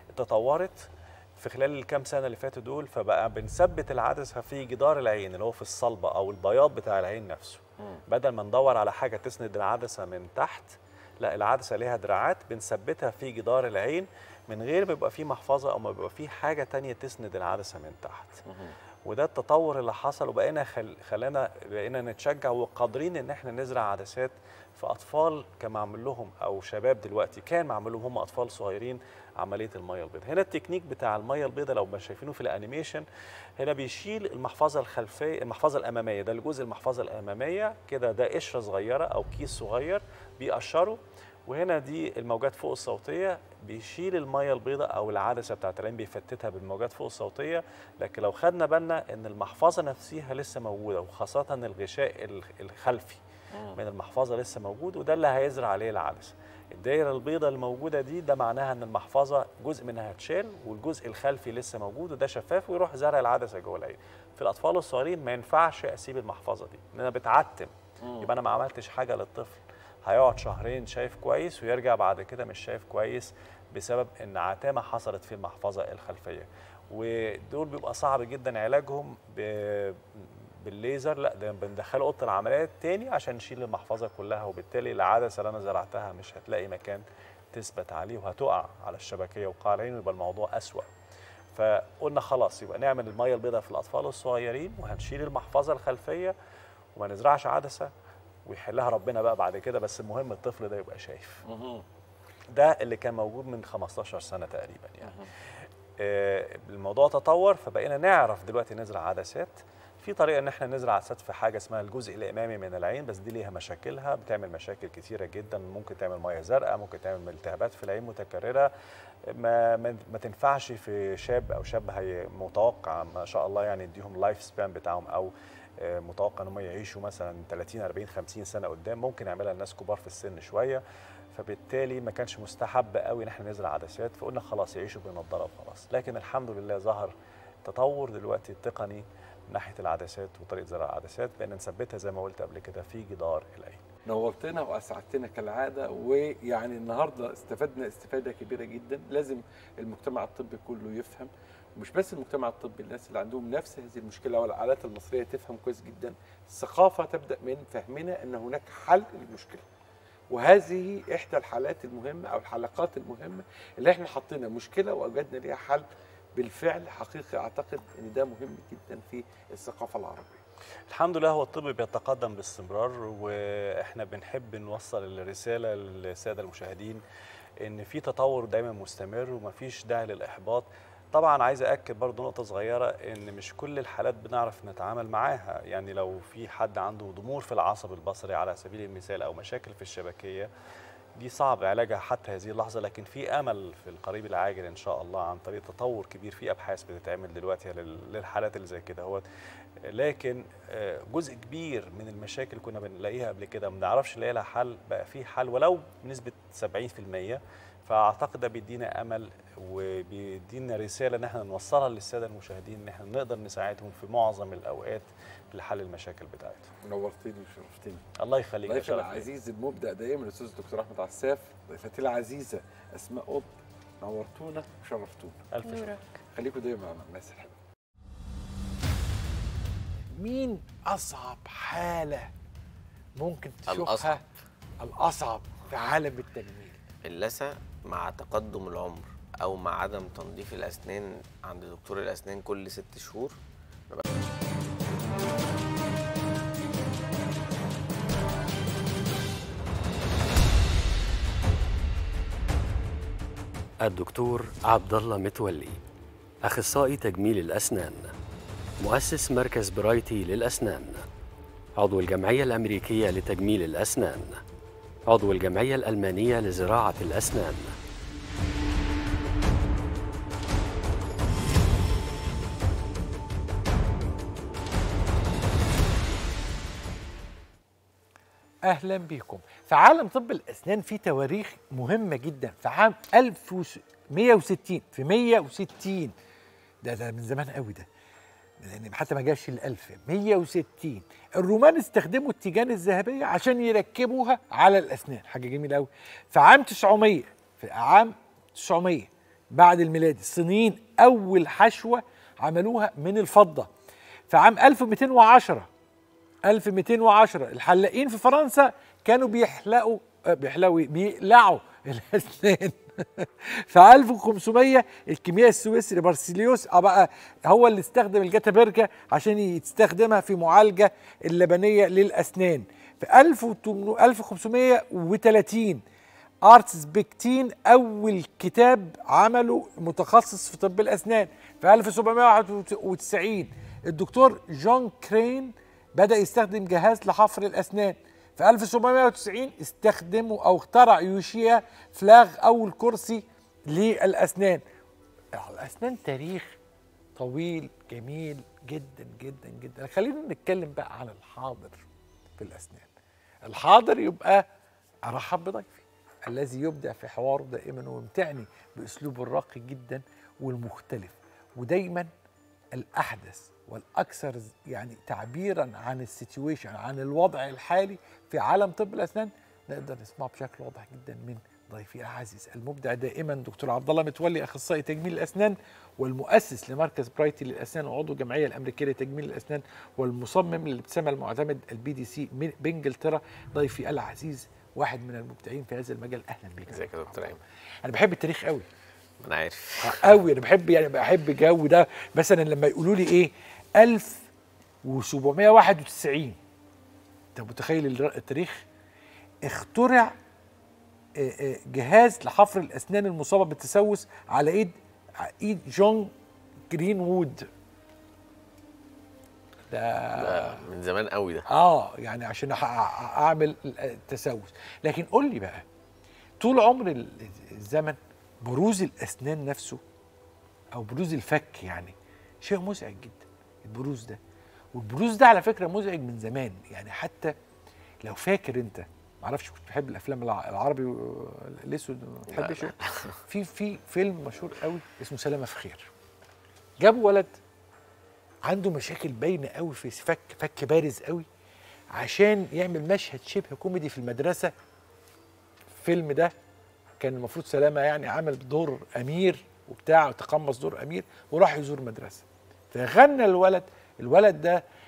S5: تطورت في خلال الكام سنه اللي فاتوا دول فبقى بنثبت العدسه في جدار العين اللي هو في الصلبه او البياض بتاع العين نفسه بدل ما ندور على حاجه تسند العدسه من تحت لا العدسه ليها دراعات بنثبتها في جدار العين من غير ما يبقى فيه محفظه او ما يبقى فيه حاجه تانية تسند العدسه من تحت وده التطور اللي حصل وبقينا خل... خلانا بقينا نتشجع وقادرين ان احنا نزرع عدسات في اطفال كان معمول لهم او شباب دلوقتي كان معمول لهم هم اطفال صغيرين عمليه الميه البيضاء هنا التكنيك بتاع الميه البيضاء لو ما شايفينه في الانيميشن هنا بيشيل المحفظه الخلفيه المحفظه الاماميه ده الجزء المحفظه الاماميه كده ده قشره صغيره او كيس صغير بيقشره وهنا دي الموجات فوق الصوتيه بيشيل الميه البيضاء او العدسه بتاعت العين بيفتتها بالموجات فوق الصوتيه لكن لو خدنا بالنا ان المحفظه نفسها لسه موجوده وخاصه الغشاء ال- الخلفي من المحفظه لسه موجود وده اللي هيزرع عليه العدسه الدايره البيضاء الموجوده دي ده معناها ان المحفظه جزء منها هتشال والجزء الخلفي لسه موجود وده شفاف ويروح زرع العدسه جوه العين في الاطفال الصغيرين ما ينفعش اسيب المحفظه دي لان انا بتعتم يبقى انا ما عملتش حاجه للطفل هيقعد شهرين شايف كويس ويرجع بعد كده مش شايف كويس بسبب ان عتامه حصلت في المحفظه الخلفيه ودول بيبقى صعب جدا علاجهم ب- بالليزر لا ده بندخله اوضه العمليات تاني عشان نشيل المحفظه كلها وبالتالي العدسه اللي انا زرعتها مش هتلاقي مكان تثبت عليه وهتقع على الشبكيه وقاع العين ويبقى الموضوع اسوأ فقلنا خلاص يبقى نعمل الميه البيضاء في الاطفال الصغيرين وهنشيل المحفظه الخلفيه وما نزرعش عدسه ويحلها ربنا بقى بعد كده بس المهم الطفل ده يبقى شايف ده اللي كان موجود من 15 سنه تقريبا يعني آه، الموضوع تطور فبقينا نعرف دلوقتي نزرع عدسات في طريقه ان احنا نزرع عدسات في حاجه اسمها الجزء الامامي من العين بس دي ليها مشاكلها بتعمل مشاكل كتيره جدا ممكن تعمل ميه زرقاء ممكن تعمل التهابات في العين متكرره ما ما, ما تنفعش في شاب او شاب هي متوقع ما شاء الله يعني يديهم لايف سبان بتاعهم او آه، متوقع ان هم يعيشوا مثلا 30 40 50 سنه قدام ممكن يعملها الناس كبار في السن شويه فبالتالي ما كانش مستحب قوي ان احنا نزرع عدسات فقلنا خلاص يعيشوا بنضاره وخلاص لكن الحمد لله ظهر تطور دلوقتي تقني من ناحيه العدسات وطريقه زرع العدسات بقينا نثبتها زي ما قلت قبل كده في جدار العين
S2: نورتنا واسعدتنا كالعاده ويعني النهارده استفدنا استفاده كبيره جدا لازم المجتمع الطبي كله يفهم ومش بس المجتمع الطبي الناس اللي عندهم نفس هذه المشكله والعادات المصريه تفهم كويس جدا الثقافه تبدا من فهمنا ان هناك حل للمشكله وهذه احدى الحالات المهمه او الحلقات المهمه اللي احنا حطينا مشكله واوجدنا ليها حل بالفعل حقيقي اعتقد ان ده مهم جدا في الثقافه العربيه
S5: الحمد لله هو الطب بيتقدم باستمرار واحنا بنحب نوصل الرساله للساده المشاهدين ان في تطور دايما مستمر ومفيش داعي للاحباط طبعا عايز اكد برضو نقطه صغيره ان مش كل الحالات بنعرف نتعامل معاها يعني لو في حد عنده ضمور في العصب البصري على سبيل المثال او مشاكل في الشبكيه دي صعب علاجها حتى هذه اللحظه لكن في امل في القريب العاجل ان شاء الله عن طريق تطور كبير في ابحاث بتتعمل دلوقتي لل- للحالات اللي زي كده هو لكن آه، جزء كبير من المشاكل كنا بنلاقيها قبل كده ما بنعرفش نلاقي لها حل بقى في حل ولو بنسبه 70% فاعتقد ده بيدينا امل وبيدينا رساله ان احنا نوصلها للساده المشاهدين ان احنا نقدر نساعدهم في معظم الاوقات لحل المشاكل بتاعتهم
S2: نورتني وشرفتني
S5: الله يخليك يا
S2: ضيفي
S5: شرف ليا.
S2: العزيز المبدع دايما الاستاذ الدكتور احمد عساف ضيفتي العزيزه اسماء قط نورتونا وشرفتونا
S5: الف شكر
S6: نورك
S2: خليكم دايما مع الناس الحلوه
S7: مين أصعب حالة ممكن تشوفها
S8: الأصعب.
S7: الأصعب في عالم التجميل
S8: اللثة مع تقدم العمر أو مع عدم تنظيف الأسنان عند دكتور الأسنان كل ست شهور
S9: الدكتور عبد الله متولي اخصائي تجميل الاسنان مؤسس مركز برايتي للاسنان عضو الجمعيه الامريكيه لتجميل الاسنان عضو الجمعيه الالمانيه لزراعه الاسنان
S7: أهلا بكم في عالم طب الأسنان في تواريخ مهمة جدا في عام 1160 في 160 ده ده من زمان قوي ده لأن حتى ما جاش الألف 160 الرومان استخدموا التيجان الذهبية عشان يركبوها على الأسنان حاجة جميلة قوي في عام 900 في عام 900 بعد الميلاد الصينيين أول حشوة عملوها من الفضة في عام 1210 1210 الحلاقين في فرنسا كانوا بيحلقوا آه، بيحلقوا إيه؟ بيقلعوا الاسنان في 1500 الكيميائي السويسري بارسيليوس آه بقى هو اللي استخدم الجاتابركا عشان يستخدمها في معالجه اللبنيه للاسنان في 1800 1530 ارتس بيكتين اول كتاب عمله متخصص في طب الاسنان في 1791 الدكتور جون كرين بدا يستخدم جهاز لحفر الاسنان في 1790 استخدموا او اخترع يوشيا فلاغ اول كرسي للاسنان الاسنان تاريخ طويل جميل جدا جدا جدا خلينا نتكلم بقى عن الحاضر في الاسنان الحاضر يبقى ارحب بضيفي الذي يبدع في حواره دائما ويمتعني باسلوبه الراقي جدا والمختلف ودايما الاحدث والاكثر يعني تعبيرا عن السيتويشن عن الوضع الحالي في عالم طب الاسنان نقدر نسمعه بشكل واضح جدا من ضيفي العزيز المبدع دائما دكتور عبد الله متولي اخصائي تجميل الاسنان والمؤسس لمركز برايتي للاسنان وعضو الجمعيه الامريكيه لتجميل الاسنان والمصمم للابتسامه المعتمد البي دي سي من- بانجلترا ضيفي العزيز واحد من المبدعين في هذا المجال اهلا بك
S8: ازيك يا دكتور ايمن
S7: انا بحب التاريخ قوي
S8: انا عارف
S7: قوي انا بحب يعني بحب الجو ده مثلا لما يقولوا لي ايه 1791 انت متخيل الر- التاريخ اخترع آه، آه، جهاز لحفر الاسنان المصابه بالتسوس على ايد على ايد جون جرين وود ده
S8: ده من زمان قوي ده
S7: اه يعني عشان أح- أع- اعمل التسوس لكن قول لي بقى طول عمر ال- الزمن بروز الاسنان نفسه او بروز الفك يعني شيء مزعج جدا البروز ده والبروز ده على فكره مزعج من زمان يعني حتى لو فاكر انت معرفش كنت بحب الافلام الع- العربي و- الاسود ما بتحبش في في فيلم مشهور قوي اسمه سلامه في خير جابوا ولد عنده مشاكل باينه قوي في فك فك بارز قوي عشان يعمل مشهد شبه كوميدي في المدرسه الفيلم ده كان المفروض سلامه يعني عمل دور امير وبتاع وتقمص دور امير وراح يزور مدرسه فغنى الولد الولد ده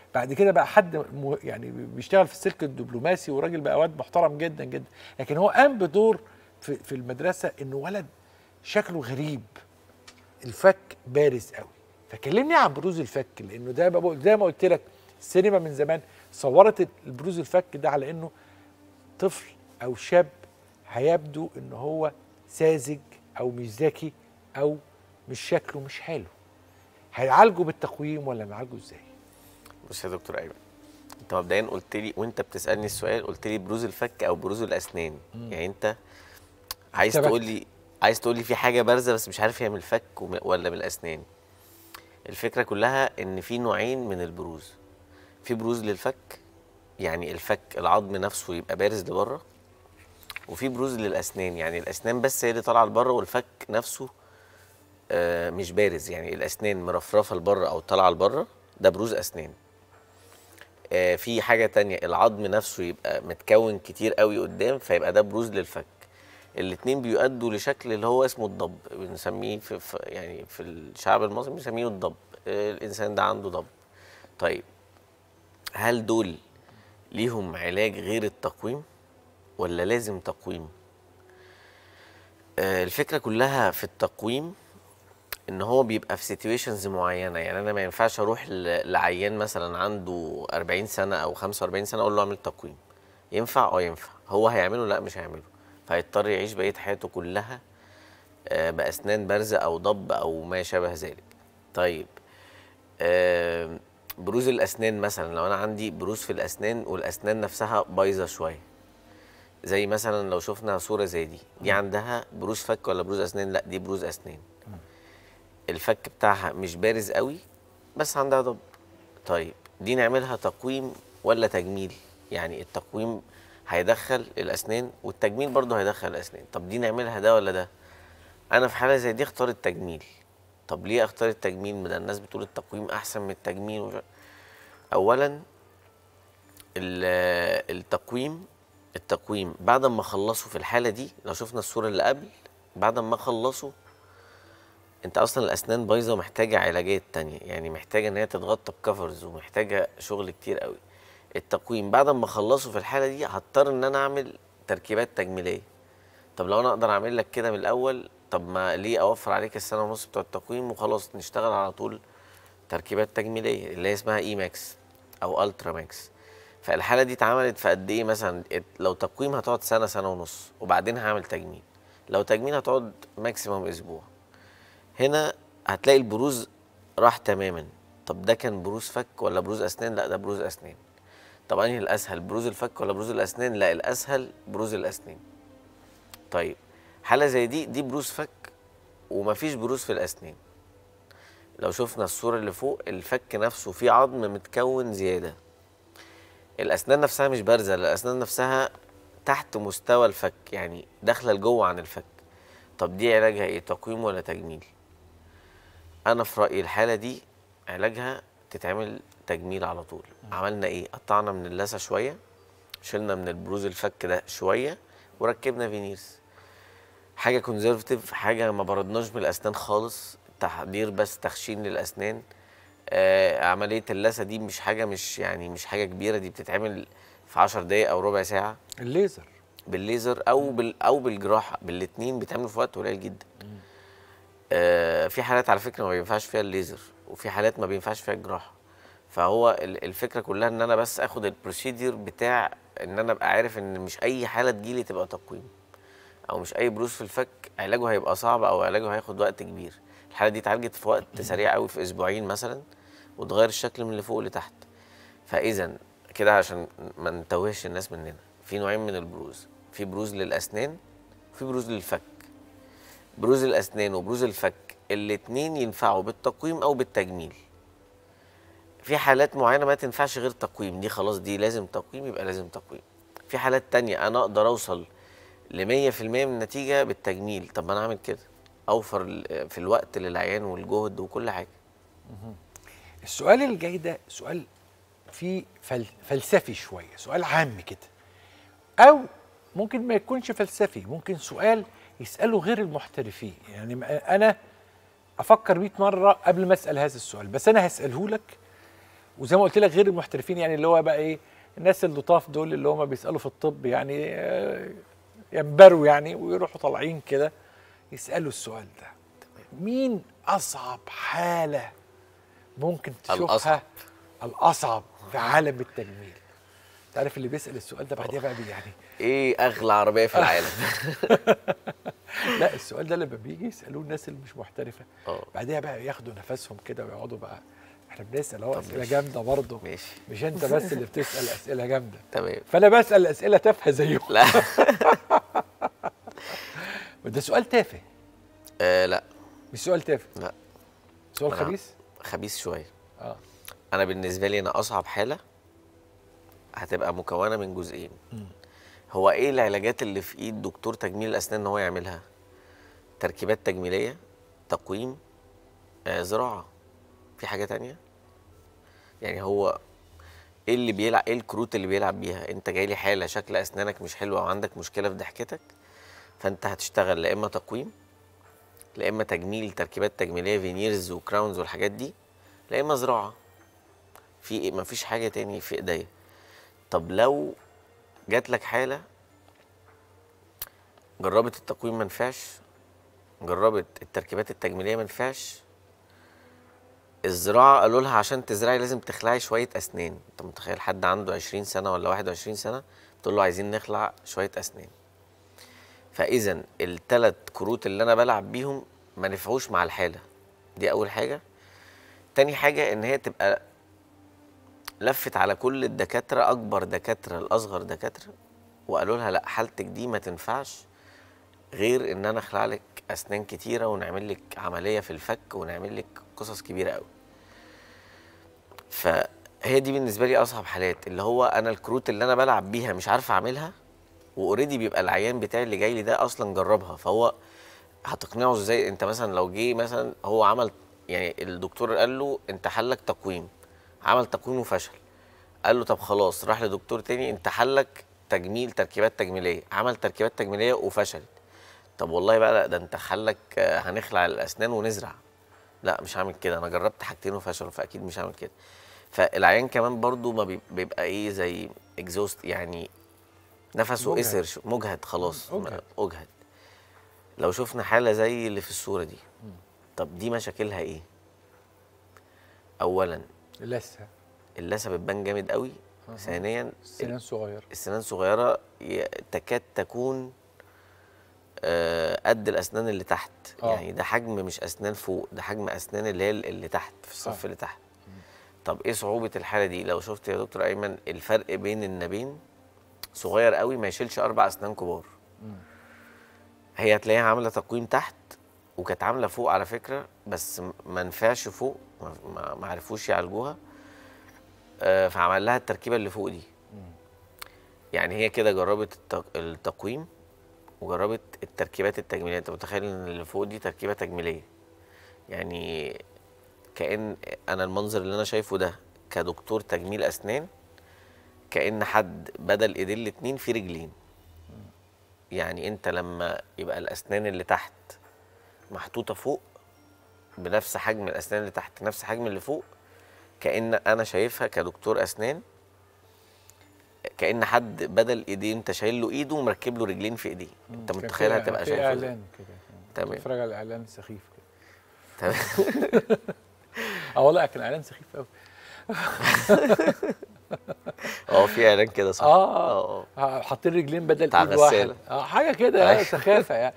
S7: بعد كده بقى حد م- يعني بيشتغل في السلك الدبلوماسي وراجل بقى واد محترم جدا جدا لكن هو قام بدور في, في المدرسه انه ولد شكله غريب الفك بارز قوي فكلمني عن بروز الفك لانه ده بقول زي ما قلت لك السينما من زمان صورت البروز الفك ده على انه طفل او شاب هيبدو ان هو ساذج او مش ذكي او مش شكله مش حلو هيعالجه بالتقويم ولا نعالجه ازاي
S8: بص يا دكتور ايمن انت مبدئيا قلت لي وانت بتسالني السؤال قلت لي بروز الفك او بروز الاسنان
S7: مم.
S8: يعني انت عايز
S7: ارتبكت.
S8: تقول لي عايز تقول لي في حاجه بارزه بس مش عارف هي من الفك وم- ولا من الاسنان الفكره كلها ان في نوعين من البروز في بروز للفك يعني الفك العظم نفسه يبقى بارز لبره وفي بروز للاسنان يعني الاسنان بس هي اللي طالعه لبره والفك نفسه آه، مش بارز يعني الاسنان مرفرفه لبره او طالعه لبره ده بروز اسنان آه، في حاجه تانية العظم نفسه يبقى متكون كتير قوي قدام فيبقى ده بروز للفك الاتنين بيؤدوا لشكل اللي هو اسمه الضب بنسميه في, في يعني في الشعب المصري بنسميه الضب آه، الانسان ده عنده ضب طيب هل دول ليهم علاج غير التقويم ولا لازم تقويم آه، الفكره كلها في التقويم ان هو بيبقى في سيتويشنز معينه يعني انا ما ينفعش اروح ل- لعيان مثلا عنده 40 سنه او 45 سنه اقول له اعمل تقويم ينفع اه ينفع هو هيعمله لا مش هيعمله فهيضطر يعيش بقيه حياته كلها آه، باسنان بارزه او ضب او ما شابه ذلك طيب آه، بروز الاسنان مثلا لو انا عندي بروز في الاسنان والاسنان نفسها بايظه شويه زي مثلا لو شفنا صوره زي دي دي عندها بروز فك ولا بروز اسنان لا دي بروز اسنان الفك بتاعها مش بارز قوي بس عندها ضب طيب دي نعملها تقويم ولا تجميل يعني التقويم هيدخل الاسنان والتجميل برضه هيدخل الاسنان طب دي نعملها ده ولا ده انا في حاله زي دي اختار التجميل طب ليه اختار التجميل ما ده الناس بتقول التقويم احسن من التجميل وش... اولا ال- التقويم التقويم بعد ما خلصوا في الحاله دي لو شفنا الصوره اللي قبل بعد ما خلصوا انت اصلا الاسنان بايظه ومحتاجه علاجات تانية يعني محتاجه ان هي تتغطى بكفرز ومحتاجه شغل كتير قوي التقويم بعد ما اخلصه في الحاله دي هضطر ان انا اعمل تركيبات تجميليه طب لو انا اقدر اعمل لك كده من الاول طب ما ليه اوفر عليك السنه ونص بتوع التقويم وخلاص نشتغل على طول تركيبات تجميليه اللي هي اسمها اي ماكس او الترا ماكس فالحاله دي اتعملت في قد ايه مثلا ات- لو تقويم هتقعد سنه سنه ونص وبعدين هعمل تجميل لو تجميل هتقعد ماكسيموم اسبوع هنا هتلاقي البروز راح تماما طب ده كان بروز فك ولا بروز اسنان لا ده بروز اسنان طب انهي الاسهل بروز الفك ولا بروز الاسنان لا الاسهل بروز الاسنان طيب حاله زي دي دي بروز فك ومفيش بروز في الاسنان لو شفنا الصوره اللي فوق الفك نفسه فيه عظم متكون زياده الاسنان نفسها مش بارزه الاسنان نفسها تحت مستوى الفك يعني داخله لجوه عن الفك طب دي علاجها ايه تقويم ولا تجميل انا في رايي الحاله دي علاجها تتعمل تجميل على طول عملنا ايه قطعنا من اللثه شويه شلنا من البروز الفك ده شويه وركبنا فينيرز حاجه كونزرفتيف حاجه ما بردناش من الاسنان خالص تحضير بس تخشين للاسنان آه عمليه اللثه دي مش حاجه مش يعني مش حاجه كبيره دي بتتعمل في 10 دقايق او ربع ساعه
S7: الليزر
S8: بالليزر او بال او بالجراحه بالاثنين بيتعملوا في وقت قليل جدا آه في حالات على فكره ما بينفعش فيها الليزر وفي حالات ما بينفعش فيها الجراحه فهو ال- الفكره كلها ان انا بس اخد البروسيدير بتاع ان انا ابقى عارف ان مش اي حاله تجيلي تبقى تقويم او مش اي بروز في الفك علاجه هيبقى صعب او علاجه هياخد وقت كبير الحاله دي اتعالجت في وقت سريع قوي في اسبوعين مثلا وتغير الشكل من اللي فوق لتحت فاذا كده عشان ما نتوهش الناس مننا في نوعين من البروز في بروز للاسنان وفي بروز للفك بروز الاسنان وبروز الفك الاتنين ينفعوا بالتقويم او بالتجميل في حالات معينه ما تنفعش غير تقويم دي خلاص دي لازم تقويم يبقى لازم تقويم في حالات تانية انا اقدر اوصل ل 100% من النتيجه بالتجميل طب ما انا اعمل كده اوفر ال- في الوقت للعيان والجهد وكل حاجه
S7: السؤال اللي جاي ده سؤال فيه فل... فلسفي شويه سؤال عام كده او ممكن ما يكونش فلسفي ممكن سؤال يساله غير المحترفين يعني ما- انا افكر 100 مره قبل ما اسال هذا السؤال بس انا هساله لك وزي ما قلت لك غير المحترفين يعني اللي هو بقى ايه الناس اللطاف دول اللي هم بيسالوا في الطب يعني آه، ينبروا يعني ويروحوا طالعين كده يسالوا السؤال ده مين اصعب حاله ممكن تشوفها
S8: الأصعب.
S7: الاصعب في عالم التجميل تعرف اللي بيسال السؤال ده بعديها بقى بي- يعني
S8: ايه اغلى عربيه في العالم
S7: لا السؤال ده لما بيجي يسالوه الناس اللي مش محترفه
S8: اه
S7: بعديها بقى ياخدوا نفسهم كده ويقعدوا بقى احنا بنسال اهو
S8: طب
S7: اسئله
S8: ماشي.
S7: جامده برضه
S8: ماشي
S7: مش انت بس اللي بتسال اسئله جامده
S8: تمام
S7: فانا بسال اسئله تافهه زيهم
S8: لا
S7: وده سؤال تافه
S8: آه لا
S7: مش سؤال تافه
S8: لا
S7: سؤال
S8: أنا-
S7: خبيث
S8: خبيث شويه
S7: اه
S8: انا بالنسبه لي انا اصعب حاله هتبقى مكونه من جزئين هو ايه العلاجات اللي في ايد دكتور تجميل الاسنان ان هو يعملها تركيبات تجميليه تقويم آه زراعه في حاجه تانية يعني هو ايه اللي بيلعب ايه الكروت اللي بيلعب بيها انت جاي لي حاله شكل اسنانك مش حلو او عندك مشكله في ضحكتك فانت هتشتغل لا اما تقويم لا اما تجميل تركيبات تجميليه فينيرز وكراونز والحاجات دي لا اما زراعه في إيه؟ مفيش حاجه تاني في ايديا طب لو جات لك حاله جربت التقويم ما نفعش جربت التركيبات التجميليه ما نفعش الزراعه قالوا لها عشان تزرعي لازم تخلعي شويه اسنان انت متخيل حد عنده 20 سنه ولا 21 سنه تقول له عايزين نخلع شويه اسنان فاذا الثلاث كروت اللي انا بلعب بيهم ما نفعوش مع الحاله دي اول حاجه تاني حاجه ان هي تبقى لفت على كل الدكاتره اكبر دكاتره لاصغر دكاتره وقالوا لها لا حالتك دي ما تنفعش غير ان انا اخلع لك اسنان كتيره ونعمل لك عمليه في الفك ونعمل لك قصص كبيره قوي فهي دي بالنسبه لي اصعب حالات اللي هو انا الكروت اللي انا بلعب بيها مش عارف اعملها واوريدي بيبقى العيان بتاعي اللي جاي لي ده اصلا جربها فهو هتقنعه ازاي انت مثلا لو جه مثلا هو عمل يعني الدكتور قال له انت حلك تقويم عمل تقويم وفشل قال له طب خلاص راح لدكتور تاني انت حلك تجميل تركيبات تجميليه عمل تركيبات تجميليه وفشل طب والله بقى لا ده انت حلك آه، هنخلع الاسنان ونزرع لا مش هعمل كده انا جربت حاجتين وفشلوا فاكيد مش هعمل كده فالعيان كمان برضو ما بي- بيبقى ايه زي اكزوست يعني نفسه
S7: مجهد.
S8: قصر شو- مجهد خلاص
S7: مجهد.
S8: ما- اجهد لو شفنا حاله زي اللي في الصوره دي طب دي مشاكلها ايه اولا
S7: لسه
S8: اللثه بتبان جامد قوي ثانيا
S7: سنان صغير
S8: السنان صغيره ي- تكاد تكون آه، قد الاسنان اللي تحت
S7: آه.
S8: يعني ده حجم مش اسنان فوق ده حجم اسنان اللي هي اللي تحت في الصف
S7: آه.
S8: اللي تحت طب ايه صعوبه الحاله دي لو شفت يا دكتور ايمن الفرق بين النابين صغير قوي ما يشيلش اربع اسنان كبار هي هتلاقيها عامله تقويم تحت وكانت عامله فوق على فكره بس م- ما نفعش فوق ما- ما ما عرفوش يعالجوها آه، فعمل لها التركيبه اللي فوق دي يعني هي كده جربت التق- التقويم وجربت التركيبات التجميليه انت متخيل ان اللي فوق دي تركيبه تجميليه يعني كأن انا المنظر اللي انا شايفه ده كدكتور تجميل اسنان كأن حد بدل ايدين الاتنين في رجلين يعني انت لما يبقى الاسنان اللي تحت محطوطه فوق بنفس حجم الاسنان اللي تحت نفس حجم اللي فوق كأن انا شايفها كدكتور اسنان كأن حد بدل ايدين انت شايل له ايده ومركب له رجلين في ايديه انت
S7: كان
S8: متخيل
S7: في-
S8: هتبقى
S7: في
S8: شايفه ازاي؟
S7: اعلان كده
S8: تمام.
S7: بتفرج على اعلان سخيف كده
S8: تمام
S7: اه والله كان اعلان سخيف قوي
S8: اه في اعلان كده صح
S7: اه
S8: اه
S7: اه حاطين رجلين بدل
S8: بتاع
S7: ايد واحد
S8: غسالة.
S7: اه حاجه كده
S8: أيوة.
S7: سخافه يعني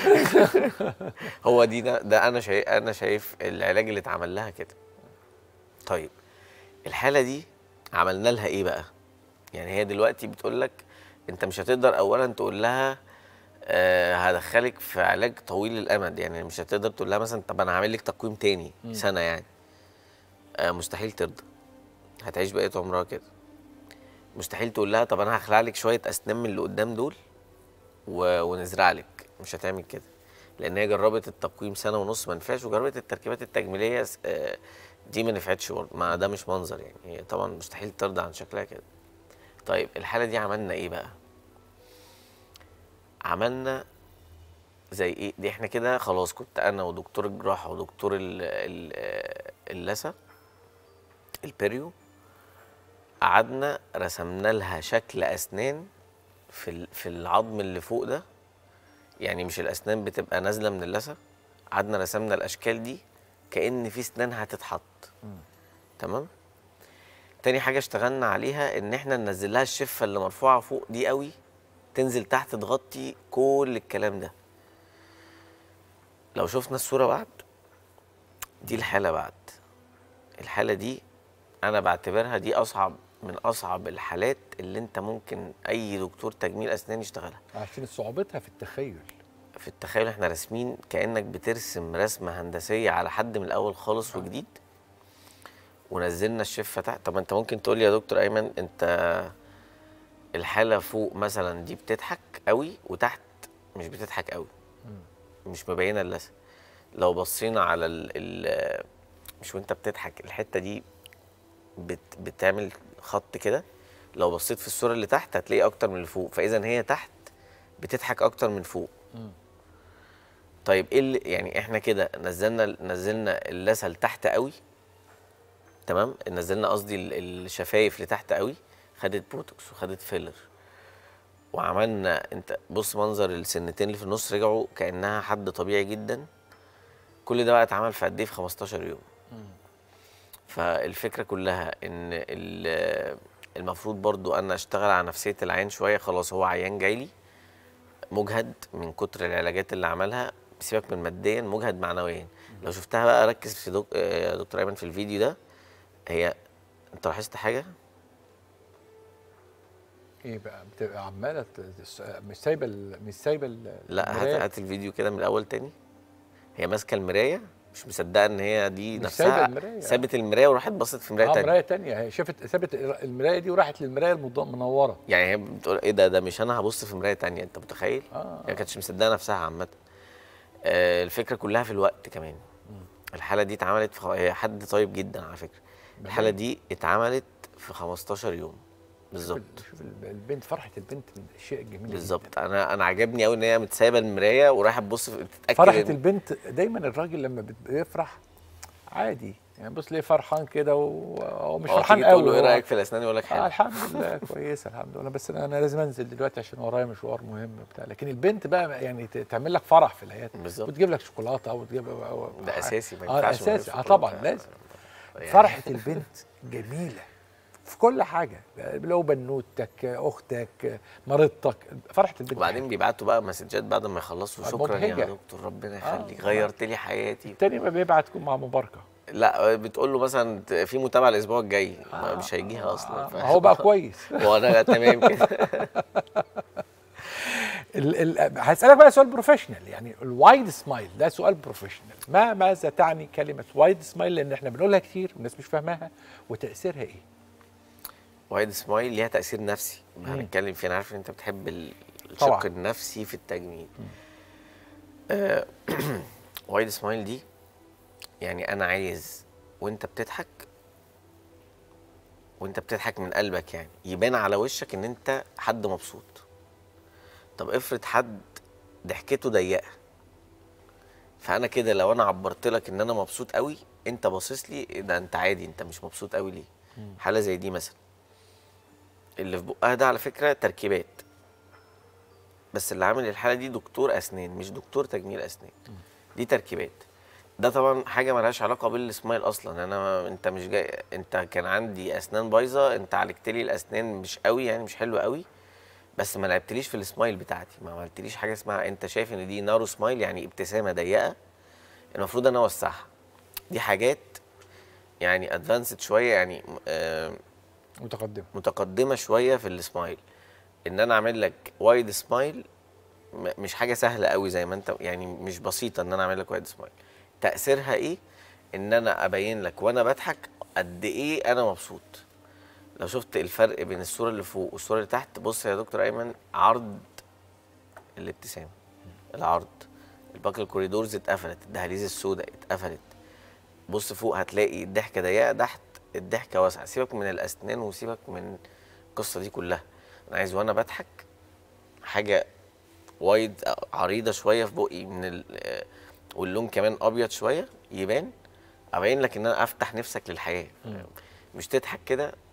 S8: هو دي ده, ده انا شايف انا شايف العلاج اللي اتعمل لها كده طيب الحاله دي عملنا لها ايه بقى يعني هي دلوقتي بتقول لك انت مش هتقدر اولا تقول لها آه هدخلك في علاج طويل الامد يعني مش هتقدر تقول لها مثلا طب انا هعمل لك تقويم تاني سنه يعني آه مستحيل ترضى هتعيش بقيه عمرها كده مستحيل تقول لها طب انا هخلع لك شويه اسنان من اللي قدام دول و... ونزرع لك مش هتعمل كده لان هي جربت التقويم سنه ونص ما نفعش وجربت التركيبات التجميليه س- آه، دي ما نفعتش برضه ما ده مش منظر يعني هي طبعا مستحيل ترضى عن شكلها كده طيب الحاله دي عملنا ايه بقى عملنا زي ايه دي احنا كده خلاص كنت انا ودكتور الجراحه ودكتور ال- ال- آه، اللثه البريو قعدنا رسمنا لها شكل اسنان في ال- في العظم اللي فوق ده يعني مش الاسنان بتبقى نازله من اللثه قعدنا رسمنا الاشكال دي كان في اسنان هتتحط تمام تاني حاجه اشتغلنا عليها ان احنا ننزل لها الشفه اللي مرفوعه فوق دي قوي تنزل تحت تغطي كل الكلام ده لو شفنا الصوره بعد دي الحاله بعد الحاله دي انا بعتبرها دي اصعب من اصعب الحالات اللي انت ممكن اي دكتور تجميل اسنان يشتغلها
S7: عشان صعوبتها في التخيل
S8: في التخيل احنا راسمين كانك بترسم رسمه هندسيه على حد من الاول خالص وجديد ونزلنا الشفه تحت طب انت ممكن تقول لي يا دكتور ايمن انت الحاله فوق مثلا دي بتضحك قوي وتحت مش بتضحك قوي مش مبينه اللثه لو بصينا على ال ال مش وانت بتضحك الحته دي بت بتعمل خط كده لو بصيت في الصوره اللي تحت هتلاقي اكتر من اللي فوق فاذا هي تحت بتضحك اكتر من فوق طيب ايه اللي يعني احنا كده نزلنا نزلنا اللثه لتحت قوي تمام نزلنا قصدي ال- الشفايف لتحت قوي خدت بوتوكس وخدت فيلر وعملنا انت بص منظر السنتين اللي في النص رجعوا كانها حد طبيعي جدا كل ده بقى اتعمل في قد ايه في 15 يوم فالفكره كلها ان ال- المفروض برضو انا اشتغل على نفسيه العين شويه خلاص هو عيان جاي لي مجهد من كتر العلاجات اللي عملها سيبك من ماديا مجهد معنويا لو شفتها بقى ركز في دك... آه، يا دكتور ايمن في الفيديو ده هي انت لاحظت حاجه
S7: ايه بقى بتبقى عماله ت- تس- مش سايبه ال- مش سايبه ال-
S8: لا هات
S7: المراية.
S8: هات الفيديو كده من الاول تاني هي ماسكه المرايه مش مصدقه ان هي دي
S7: مش
S8: نفسها
S7: سايبة المراية.
S8: سابت المرايه وراحت بصت في مرايه
S7: اه
S8: تانية
S7: مرايه تانية هي شافت سابت المرايه دي وراحت للمرايه المض- المنوره
S8: يعني هي بتقول ايه ده ده مش انا هبص في مرايه تانية انت متخيل؟
S7: آه.
S8: هي ما كانتش مصدقه نفسها عامه آه الفكره كلها في الوقت كمان الحاله دي اتعملت في خ... هي حد طيب جدا على فكره الحاله دي اتعملت في 15 يوم بالظبط
S7: شوف ال- البنت فرحه البنت من الاشياء الجميله
S8: بالظبط انا انا عجبني قوي ان هي متسايبه المرايه ورايحه تبص في- تتاكد
S7: فرحه
S8: إن-
S7: البنت دايما الراجل لما بت- بيفرح عادي يعني بص ليه فرحان كده وهو مش
S8: اه
S7: فرحان
S8: تيجي تقول
S7: قوي
S8: له ايه
S7: هو-
S8: رايك في الاسنان يقول لك
S7: آه
S8: حلو
S7: الحمد لله كويسه الحمد لله بس انا أنا لازم انزل دلوقتي عشان ورايا مشوار مهم وبتاع لكن البنت بقى يعني ت- تعمل لك فرح في العياده
S8: بالظبط.
S7: وتجيب لك شوكولاته او تجيب أو
S8: ده اساسي ما
S7: اه
S8: ينفعش من غير
S7: اساسي اه طبعا
S8: شوكولاتة.
S7: لازم
S8: يعني
S7: فرحه البنت جميله في كل حاجه لو بنوتك اختك مريضتك فرحه البنت
S8: وبعدين بيبعتوا بقى مسجات بعد ما يخلصوا
S7: آه،
S8: شكرا يا
S7: مبهجة.
S8: دكتور ربنا
S7: آه،
S8: يخليك غيرت لي حياتي
S7: التاني ما بيبعت مع مباركه
S8: لا بتقول له مثلا في متابعه الاسبوع الجاي ما مش هيجيها اصلا
S7: آه،
S8: ف-
S7: هو بقى كويس
S8: وانا تمام كده
S7: ال ال هسألك بقى سؤال بروفيشنال يعني الوايد سمايل ده سؤال بروفيشنال ما ماذا تعني كلمة وايد سمايل لأن احنا بنقولها كتير والناس مش فاهماها وتأثيرها ايه؟
S8: وايد سمايل ليها تاثير نفسي هنتكلم فيه انا عارف ان انت بتحب ال-
S7: طبعاً.
S8: الشق النفسي في التجميل آه، وايد سمايل دي يعني انا عايز وانت بتضحك وانت بتضحك من قلبك يعني يبان على وشك ان انت حد مبسوط طب افرض حد ضحكته ضيقه فانا كده لو انا عبرت لك ان انا مبسوط قوي انت باصص لي إيه ده انت عادي انت مش مبسوط قوي ليه حاله زي دي مثلا اللي في بقها ده على فكره تركيبات بس اللي عامل الحاله دي دكتور اسنان مش دكتور تجميل اسنان دي تركيبات ده طبعا حاجه ملهاش علاقه بالسمايل اصلا انا انت مش جاي انت كان عندي اسنان بايظه انت عالجت لي الاسنان مش قوي يعني مش حلوه قوي بس ما لعبتليش في السمايل بتاعتي ما عملتليش حاجه اسمها انت شايف ان دي نارو سمايل يعني ابتسامه ضيقه المفروض انا اوسعها دي حاجات يعني ادفانسد شويه يعني آه
S7: متقدمة
S8: متقدمه شويه في السمايل ان انا اعمل لك وايد سمايل م- مش حاجه سهله قوي زي ما انت يعني مش بسيطه ان انا اعمل لك وايد سمايل تاثيرها ايه ان انا ابين لك وانا بضحك قد ايه انا مبسوط لو شفت الفرق بين الصوره اللي فوق والصوره اللي تحت بص يا دكتور ايمن عرض الابتسامه العرض الباكل كوريدورز اتقفلت الدهاليز السوداء اتقفلت بص فوق هتلاقي الضحكه ضيقه تحت الضحكه واسعه سيبك من الاسنان وسيبك من القصه دي كلها انا عايز وانا بضحك حاجه وايد عريضه شويه في بقي من ال آه، واللون كمان ابيض شويه يبان ابين لك ان انا افتح نفسك للحياه مش تضحك كده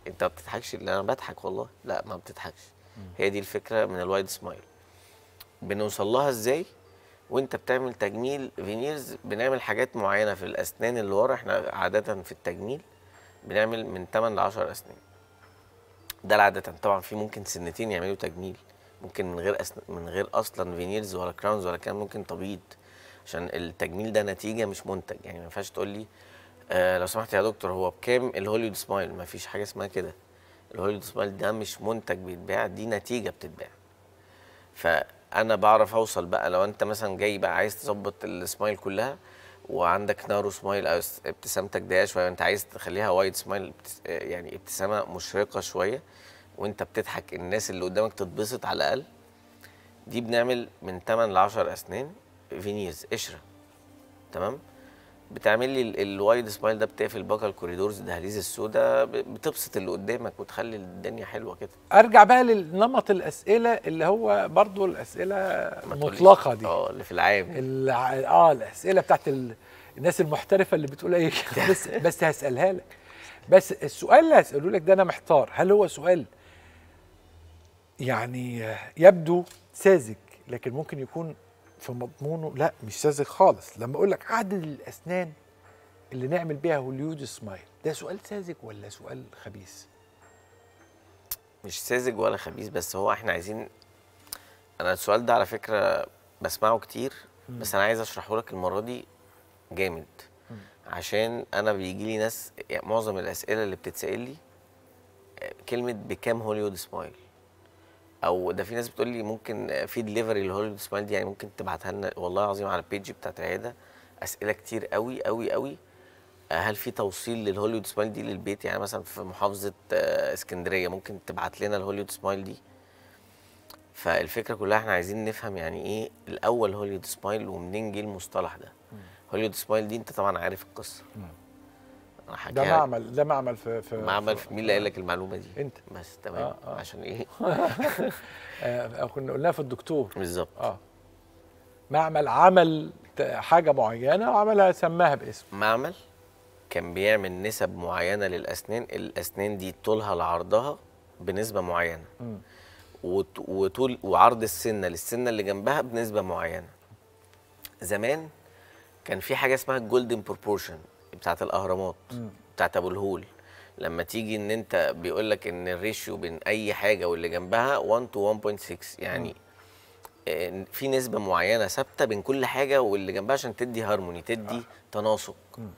S8: انت ما بتضحكش لا انا بضحك والله لا ما بتضحكش هي دي الفكره من الوايد سمايل بنوصل لها ازاي وانت بتعمل تجميل فينيرز بنعمل حاجات معينه في الاسنان اللي ورا احنا عاده في التجميل بنعمل من 8 ل 10 اسنان ده العادة طبعا في ممكن سنتين يعملوا تجميل ممكن من غير أسن... من غير اصلا فينيرز ولا كراونز ولا كلام ممكن تبييض عشان التجميل ده نتيجه مش منتج يعني ما ينفعش تقول لي آه لو سمحت يا دكتور هو بكام الهوليوود سمايل ما فيش حاجه اسمها كده الهوليوود سمايل ده مش منتج بيتباع دي نتيجه بتتباع فانا بعرف اوصل بقى لو انت مثلا جاي بقى عايز تظبط السمايل كلها وعندك نارو سمايل او است- ابتسامتك ضيقه شويه وانت عايز تخليها وايد سمايل ابتس- يعني ابتسامه مشرقه شويه وانت بتضحك الناس اللي قدامك تتبسط على الاقل دي بنعمل من 8 ل 10 اسنان فينيرز قشره تمام بتعمل لي ال- الوايد سمايل ده بتقفل بقى الكوريدورز الدهاليز السوداء ب- بتبسط اللي قدامك وتخلي الدنيا حلوه كده
S7: ارجع بقى للنمط الاسئله اللي هو برضو الاسئله
S8: ما تقوليش-
S7: المطلقه دي
S8: اه اللي في العام
S7: الع- اه الاسئله بتاعت ال... الناس المحترفه اللي بتقول اي كلام بس بس هسالها لك بس السؤال اللي هساله لك ده انا محتار هل هو سؤال يعني يبدو ساذج لكن ممكن يكون في مضمونه لا مش ساذج خالص لما اقول لك عدد الاسنان اللي نعمل بيها هوليود سمايل ده سؤال ساذج ولا سؤال خبيث
S8: مش ساذج ولا خبيث بس هو احنا عايزين انا السؤال ده على فكره بسمعه كتير بس انا عايز اشرحه لك المره دي جامد عشان انا بيجي لي ناس يعني معظم الاسئله اللي بتتسال لي آه، كلمه بكام هوليوود سمايل او ده في ناس بتقول لي ممكن آه، في دليفري الهوليوود سمايل دي يعني ممكن تبعتها لنا والله العظيم على البيج بتاعت العياده اسئله كتير قوي قوي قوي آه، هل في توصيل للهوليوود سمايل دي للبيت يعني مثلا في محافظه آه، اسكندريه ممكن تبعت لنا الهوليوود سمايل دي فالفكره كلها احنا عايزين نفهم يعني ايه الاول هوليوود سمايل ومنين جه المصطلح ده هوليوود سمايل دي انت طبعا عارف القصه انا
S7: ده
S8: حكيها لك.
S7: معمل ده معمل في في
S8: معمل في مين اللي قال لك المعلومه دي
S7: انت
S8: بس تمام
S7: آه، آه.
S8: عشان ايه
S7: آه كنا قلناها في الدكتور
S8: بالظبط
S7: اه معمل عمل ت- حاجه معينه وعملها سماها باسم
S8: معمل كان بيعمل نسب معينه للاسنان الاسنان دي طولها لعرضها بنسبه معينه
S7: مم.
S8: وط- وطول وعرض السنه للسنه اللي جنبها بنسبه معينه زمان كان في حاجه اسمها الجولدن بروبورشن بتاعت الاهرامات بتاعت ابو الهول لما تيجي ان انت بيقول لك ان الريشيو بين اي حاجه واللي جنبها 1 تو 1.6 يعني آه، في نسبه معينه ثابته بين كل حاجه واللي جنبها عشان تدي هارموني تدي تناسق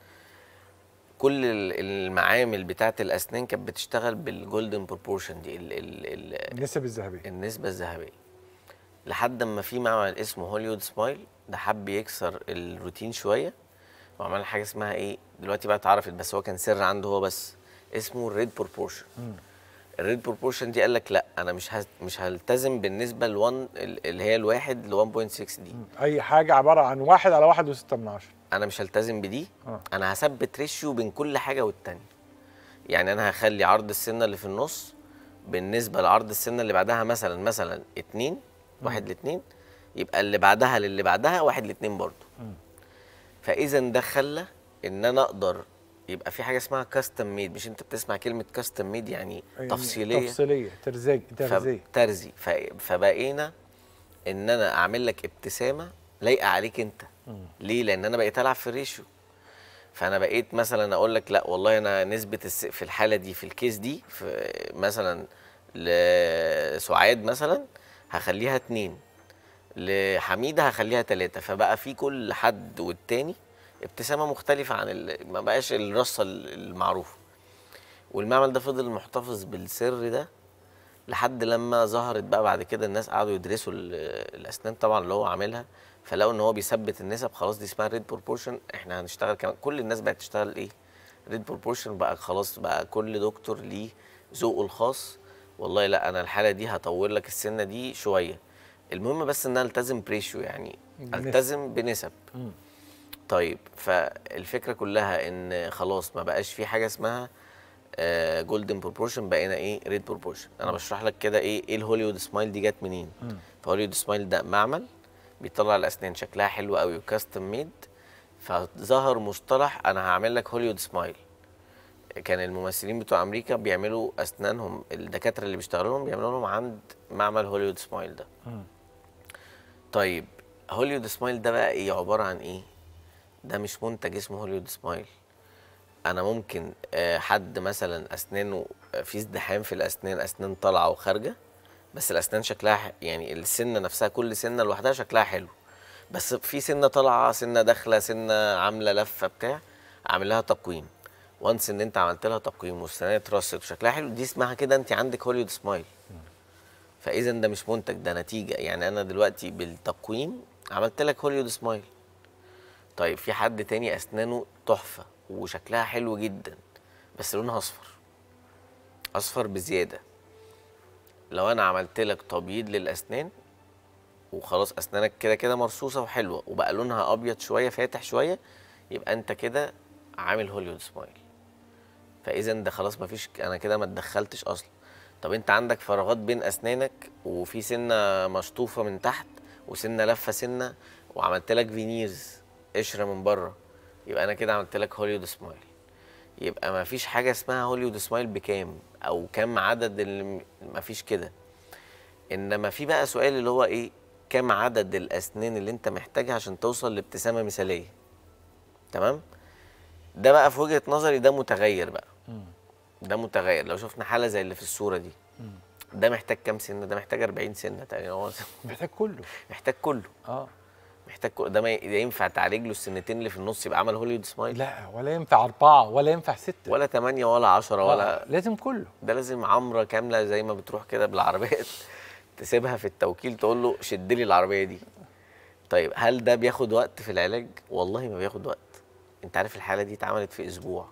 S8: كل ال- المعامل بتاعت الاسنان كانت بتشتغل بالجولدن بروبورشن دي ال ال ال
S7: النسب الذهبيه
S8: النسبه الذهبيه لحد ما في معمل اسمه هوليوود سمايل ده حب يكسر الروتين شويه وعمل حاجه اسمها ايه دلوقتي بقى اتعرفت بس هو كان سر عنده هو بس اسمه الريد بروبورشن الريد بروبورشن دي قال لك لا انا مش هز... مش هلتزم بالنسبه ل1 اللي هي الواحد ل 1.6 دي
S7: اي حاجه عباره عن واحد على واحد وستة من عشرة
S8: انا مش هلتزم بدي
S7: آه.
S8: انا هثبت ريشيو بين كل حاجه والتانيه يعني انا هخلي عرض السنه اللي في النص بالنسبه لعرض السنه اللي بعدها مثلا مثلا اتنين واحد لاتنين يبقى اللي بعدها للي بعدها واحد لاتنين برضه فاذا ده خلى ان انا اقدر يبقى في حاجه اسمها كاستم ميد مش انت بتسمع كلمه كاستم ميد يعني
S7: يعني
S8: تفصيليه
S7: تفصيليه ترزاج ترزيه
S8: ترزي ف... فبقينا ان انا اعمل لك ابتسامه لايقه عليك انت ليه لان انا بقيت العب في الريشيو فانا بقيت مثلا اقول لك لا والله انا نسبه الس... في الحاله دي في الكيس دي في مثلا لسعاد مثلا هخليها اتنين لحميده هخليها تلاته فبقى في كل حد والتاني ابتسامه مختلفه عن ال... ما بقاش الرصه المعروفه والمعمل ده فضل محتفظ بالسر ده لحد لما ظهرت بقى بعد كده الناس قعدوا يدرسوا ال- الاسنان طبعا اللي هو عاملها فلقوا ان هو بيثبت النسب خلاص دي اسمها ريد بروبورشن احنا هنشتغل كمان كل الناس بقت تشتغل ايه ريد بروبورشن بقى خلاص بقى كل دكتور ليه ذوقه الخاص والله لا انا الحاله دي هطول لك السنه دي شويه المهم بس ان انا التزم بريشيو يعني
S7: بنسب.
S8: التزم بنسب طيب فالفكره كلها ان خلاص ما بقاش في حاجه اسمها جولدن بروبورشن بقينا ايه ريد بروبورشن انا بشرح لك كده ايه ايه الهوليوود سمايل دي جت منين فهوليوود سمايل ده معمل بيطلع الاسنان شكلها حلو قوي وكاستم ميد فظهر مصطلح انا هعمل لك هوليوود سمايل كان الممثلين بتوع امريكا بيعملوا اسنانهم الدكاتره اللي بيشتغلوا لهم بيعملوا لهم عند معمل هوليوود سمايل ده طيب هوليوود سمايل ده بقى ايه عباره عن ايه ده مش منتج اسمه هوليوود سمايل انا ممكن آه، حد مثلا اسنانه في ازدحام في الاسنان اسنان طالعه وخارجه بس الاسنان شكلها ح- يعني السنه نفسها كل سنه لوحدها شكلها حلو بس في سنه طالعه سنه داخله سنه عامله لفه بتاع عامل لها تقويم وانس ان انت عملت لها تقويم والسنه اترست وشكلها حلو دي اسمها كده انت عندك هوليوود سمايل فاذا ده مش منتج ده نتيجه يعني انا دلوقتي بالتقويم عملت لك هوليوود سمايل طيب في حد تاني اسنانه تحفه وشكلها حلو جدا بس لونها اصفر اصفر بزياده لو انا عملت لك تبييض للاسنان وخلاص اسنانك كده كده مرصوصه وحلوه وبقى لونها ابيض شويه فاتح شويه يبقى انت كده عامل هوليوود سمايل فاذا ده خلاص مفيش انا كده ما اتدخلتش اصلا طب انت عندك فراغات بين اسنانك وفي سنه مشطوفه من تحت وسنه لفه سنه وعملت لك فينيرز قشره من بره يبقى انا كده عملت لك هوليوود سمايل يبقى ما فيش حاجه اسمها هوليوود سمايل بكام او كام عدد اللي ما فيش كده انما في بقى سؤال اللي هو ايه كام عدد الاسنان اللي انت محتاجها عشان توصل لابتسامه مثاليه تمام ده بقى في وجهه نظري ده متغير بقى ده متغير لو شفنا حاله زي اللي في الصوره دي ده محتاج كام سنه ده محتاج 40 سنه تقريبا هو
S7: محتاج كله
S8: محتاج كله
S7: اه
S8: محتاج كله ده ما ي- ده ينفع تعالج له السنتين اللي في النص يبقى عمل هوليوود سمايل
S7: لا ولا ينفع أربعة ولا ينفع ستة
S8: ولا 8 ولا 10 ولا
S7: آه. لازم كله
S8: ده لازم عمره كامله زي ما بتروح كده بالعربيه تسيبها في التوكيل تقول له شد لي العربيه دي طيب هل ده بياخد وقت في العلاج والله ما بياخد وقت انت عارف الحاله دي اتعملت في اسبوع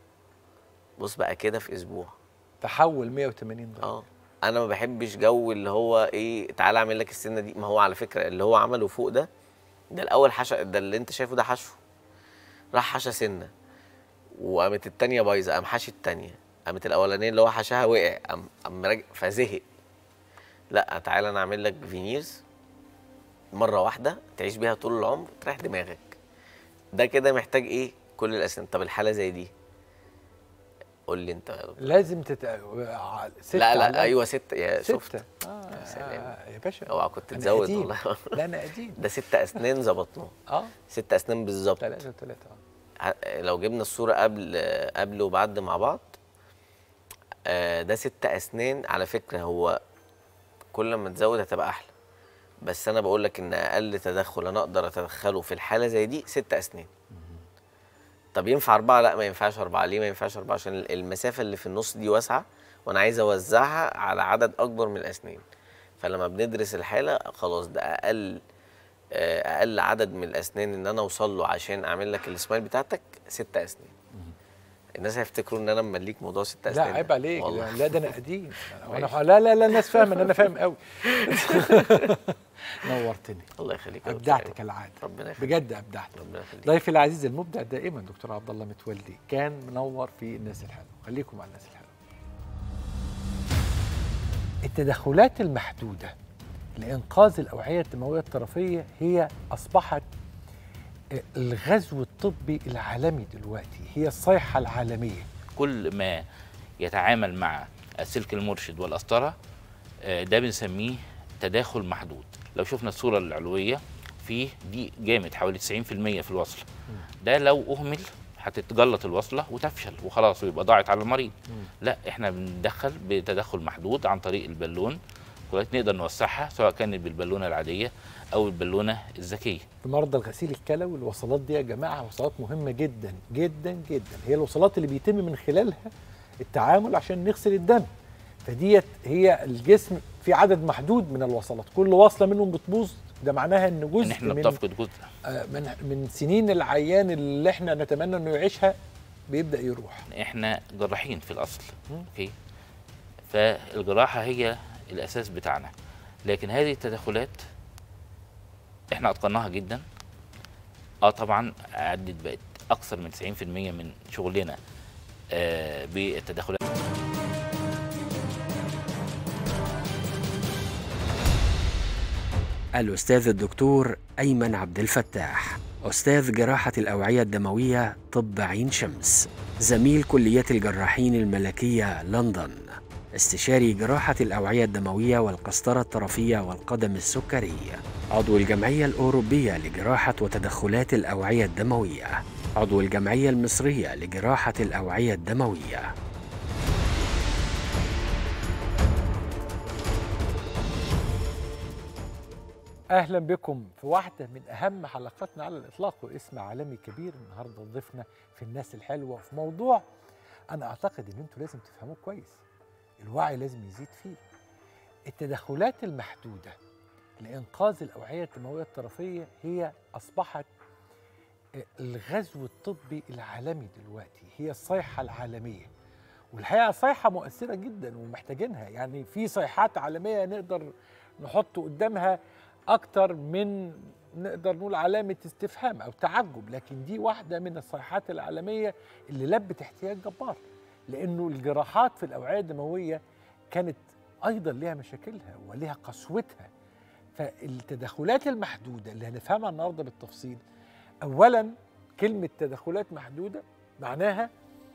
S8: بص بقى كده في اسبوع
S7: تحول 180 درجة
S8: اه انا ما بحبش جو اللي هو ايه تعالى اعمل لك السنه دي ما هو على فكره اللي هو عمله فوق ده ده الاول حشى ده اللي انت شايفه ده حشو راح حشى سنه وقامت التانية بايظه قام حاشي التانية قامت الاولانيه اللي هو حشاها وقع قام قام راجع فزهق لا تعالى انا اعمل لك فينيرز مره واحده تعيش بيها طول العمر تريح دماغك ده كده محتاج ايه كل الاسنان طب الحاله زي دي قول لي انت يا دكتور.
S7: لازم تت... ع- ستة
S8: لا
S7: على
S8: لا
S7: الأقل.
S8: ايوه ستة يا شفت
S7: ستة آه
S8: يا سلام.
S7: آه يا باشا
S8: اوعى كنت
S7: أنا
S8: تزود
S7: قديم.
S8: والله
S7: لا أنا قديم
S8: ده ست اسنان ظبطناه
S7: اه
S8: ست اسنان بالظبط
S7: ثلاثة ثلاثة آه.
S8: ه- لو جبنا الصوره قبل قبل وبعد مع بعض آه، ده ست اسنان على فكره هو كل ما تزود هتبقى احلى بس انا بقول لك ان اقل تدخل انا اقدر اتدخله في الحاله زي دي ست اسنان طب ينفع اربعه لا ما ينفعش اربعه ليه ما ينفعش اربعه عشان المسافه اللي في النص دي واسعه وانا عايز اوزعها على عدد اكبر من الاسنان فلما بندرس الحاله خلاص ده اقل آه، اقل عدد من الاسنان ان انا اوصل له عشان اعمل لك السمايل بتاعتك ست اسنان الناس هيفتكروا ان انا ممليك موضوع ست
S7: لا
S8: اسنان
S7: عيب
S8: ده.
S7: عليك
S8: والله.
S7: لا ده انا قديم وانا
S8: ماشي.
S7: لا لا لا الناس فاهمه ان انا فاهم قوي نورتني
S8: الله يخليك يا دكتور
S7: ابدعت
S8: أيمن.
S7: كالعاده
S8: ربنا يخليك
S7: بجد ابدعت
S8: ربنا يخليك
S7: ضيفي العزيز المبدع دائما دكتور عبد الله متولي كان منور في الناس الحلوه خليكم مع الناس الحلوه التدخلات المحدوده لانقاذ الاوعيه الدمويه الطرفيه هي اصبحت الغزو الطبي العالمي دلوقتي هي الصيحه العالميه
S10: كل ما يتعامل مع السلك المرشد والقسطره آه، ده بنسميه تداخل محدود لو شفنا الصوره العلويه فيه ضيق جامد حوالي 90% في الوصله ده لو اهمل هتتجلط الوصله وتفشل وخلاص ويبقى ضاعت على المريض لا احنا بندخل بتدخل محدود عن طريق البالون كويس نقدر نوسعها سواء كانت بالبالونه العاديه او البالونه الذكيه
S7: في مرضى الغسيل الكلوي الوصلات دي يا جماعه وصلات مهمه جدا جدا جدا هي الوصلات اللي بيتم من خلالها التعامل عشان نغسل الدم فديت هي الجسم في عدد محدود من الوصلات كل وصله منهم بتبوظ ده معناها ان جزء
S10: ان احنا
S7: من
S10: بتفقد جزء
S7: آه، من من سنين العيان اللي احنا نتمنى انه يعيشها بيبدا يروح
S10: احنا جراحين في الاصل اوكي فالجراحه هي الاساس بتاعنا لكن هذه التدخلات احنا اتقناها جدا اه طبعا عدت بقت اكثر من 90% من شغلنا آه بالتدخلات
S9: الأستاذ الدكتور أيمن عبد الفتاح أستاذ جراحة الأوعية الدموية طب عين شمس زميل كلية الجراحين الملكية لندن استشاري جراحة الأوعية الدموية والقسطرة الطرفية والقدم السكري عضو الجمعية الأوروبية لجراحة وتدخلات الأوعية الدموية عضو الجمعية المصرية لجراحة الأوعية الدموية
S7: اهلا بكم في واحده من اهم حلقاتنا على الاطلاق واسم عالمي كبير النهارده ضيفنا في الناس الحلوه في موضوع انا اعتقد ان انتوا لازم تفهموه كويس الوعي لازم يزيد فيه التدخلات المحدوده لانقاذ الاوعيه الدمويه الطرفيه هي اصبحت الغزو الطبي العالمي دلوقتي هي الصيحه العالميه والحقيقه صيحه مؤثره جدا ومحتاجينها يعني في صيحات عالميه نقدر نحط قدامها اكتر من نقدر نقول علامة استفهام أو تعجب لكن دي واحدة من الصيحات العالمية اللي لبت احتياج جبار لأنه الجراحات في الأوعية الدموية كانت أيضا لها مشاكلها ولها قسوتها فالتدخلات المحدودة اللي هنفهمها النهاردة بالتفصيل أولا كلمة تدخلات محدودة معناها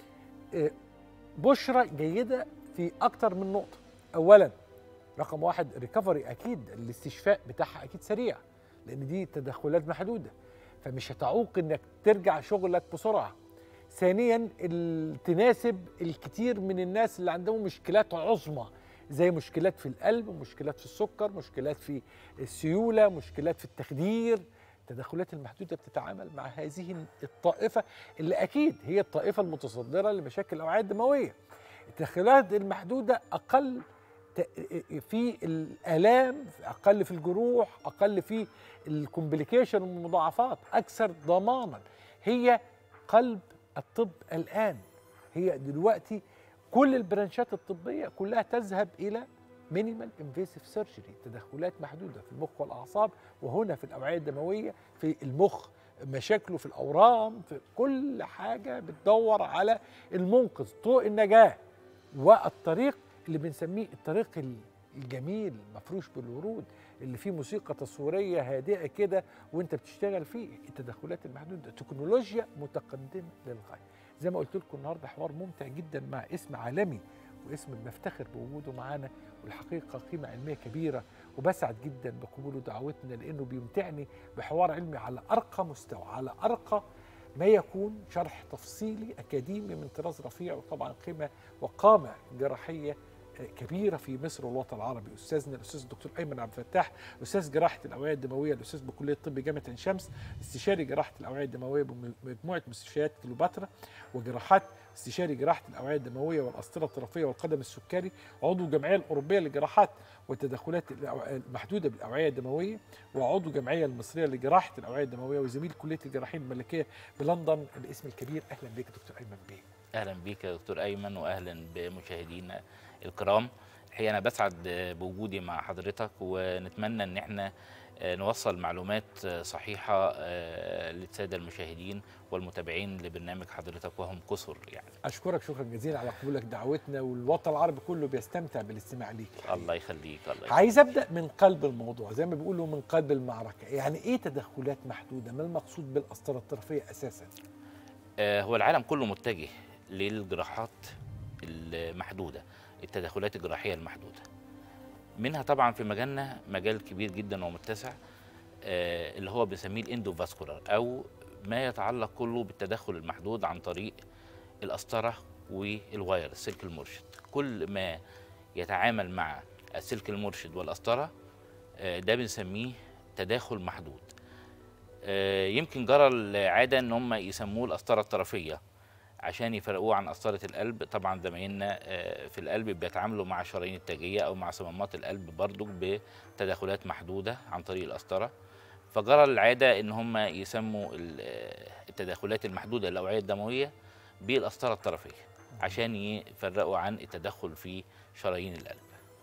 S7: بشرة جيدة في أكتر من نقطة أولا رقم واحد ريكفري اكيد الاستشفاء بتاعها اكيد سريع لان دي تدخلات محدوده فمش هتعوق انك ترجع شغلك بسرعه ثانيا تناسب الكثير من الناس اللي عندهم مشكلات عظمى زي مشكلات في القلب مشكلات في السكر مشكلات في السيوله مشكلات في التخدير التدخلات المحدوده بتتعامل مع هذه الطائفه اللي اكيد هي الطائفه المتصدره لمشاكل الاوعيه الدمويه التدخلات المحدوده اقل في الالام اقل في الجروح اقل في الكومبليكيشن والمضاعفات اكثر ضمانا هي قلب الطب الان هي دلوقتي كل البرانشات الطبيه كلها تذهب الى مينيمال انفيسيف سيرجري تدخلات محدوده في المخ والاعصاب وهنا في الاوعيه الدمويه في المخ مشاكله في الاورام في كل حاجه بتدور على المنقذ طرق النجاه والطريق اللي بنسميه الطريق الجميل مفروش بالورود اللي فيه موسيقى تصويريه هادئه كده وانت بتشتغل فيه التدخلات المحدوده تكنولوجيا متقدمه للغايه زي ما قلت لكم النهارده حوار ممتع جدا مع اسم عالمي واسم بنفتخر بوجوده معانا والحقيقه قيمه علميه كبيره وبسعد جدا بقبوله دعوتنا لانه بيمتعني بحوار علمي على ارقى مستوى على ارقى ما يكون شرح تفصيلي اكاديمي من طراز رفيع وطبعا قيمه وقامه جراحيه كبيره في مصر والوطن العربي استاذنا الاستاذ الدكتور ايمن عبد الفتاح استاذ جراحه الاوعيه الدمويه الاستاذ بكليه الطب جامعه عين شمس استشاري جراحه الاوعيه الدمويه بمجموعه مستشفيات كليوباترا وجراحات استشاري جراحه الاوعيه الدمويه والاسطره الطرفيه والقدم السكري عضو الجمعيه الاوروبيه للجراحات والتدخلات المحدوده بالاوعيه الدمويه وعضو الجمعيه المصريه لجراحه الاوعيه الدمويه وزميل كليه الجراحين الملكيه بلندن الاسم الكبير اهلا بك دكتور ايمن بيه
S10: اهلا بيك يا دكتور ايمن واهلا بمشاهدينا الكرام الحقيقه انا بسعد بوجودي مع حضرتك ونتمنى ان احنا نوصل معلومات صحيحه للساده المشاهدين والمتابعين لبرنامج حضرتك وهم كثر يعني
S7: اشكرك شكرا جزيلا على قبولك دعوتنا والوطن العربي كله بيستمتع بالاستماع ليك
S10: الله يخليك الله يخليك.
S7: عايز ابدا من قلب الموضوع زي ما بيقولوا من قلب المعركه يعني ايه تدخلات محدوده ما المقصود بالقسطره الطرفيه اساسا
S10: آه هو العالم كله متجه للجراحات المحدوده التدخلات الجراحيه المحدوده منها طبعا في مجالنا مجال كبير جدا ومتسع آه اللي هو بنسميه الاندوفاسكولار او ما يتعلق كله بالتدخل المحدود عن طريق القسطره والواير السلك المرشد كل ما يتعامل مع السلك المرشد والقسطره آه ده بنسميه تداخل محدود آه يمكن جرى العاده ان هم يسموه القسطره الطرفيه عشان يفرقوه عن قسطرة القلب طبعا زمايلنا في القلب بيتعاملوا مع الشرايين التاجية أو مع صمامات القلب برضو بتدخلات محدودة عن طريق القسطرة فجرى العادة إن هم يسموا التدخلات المحدودة للأوعية الدموية بالقسطرة الطرفية عشان يفرقوا عن التدخل في شرايين القلب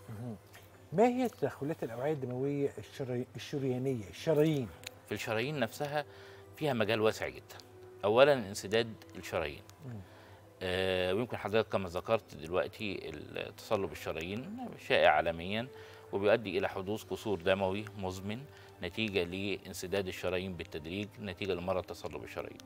S7: ما هي تدخلات الأوعية الدموية الشري... الشريانية الشرايين؟
S10: في الشرايين نفسها فيها مجال واسع جدا اولا انسداد الشرايين آه ويمكن حضرتك كما ذكرت دلوقتي تصلب الشرايين شائع عالميا وبيؤدي الى حدوث قصور دموي مزمن نتيجه لانسداد الشرايين بالتدريج نتيجه لمرض تصلب الشرايين.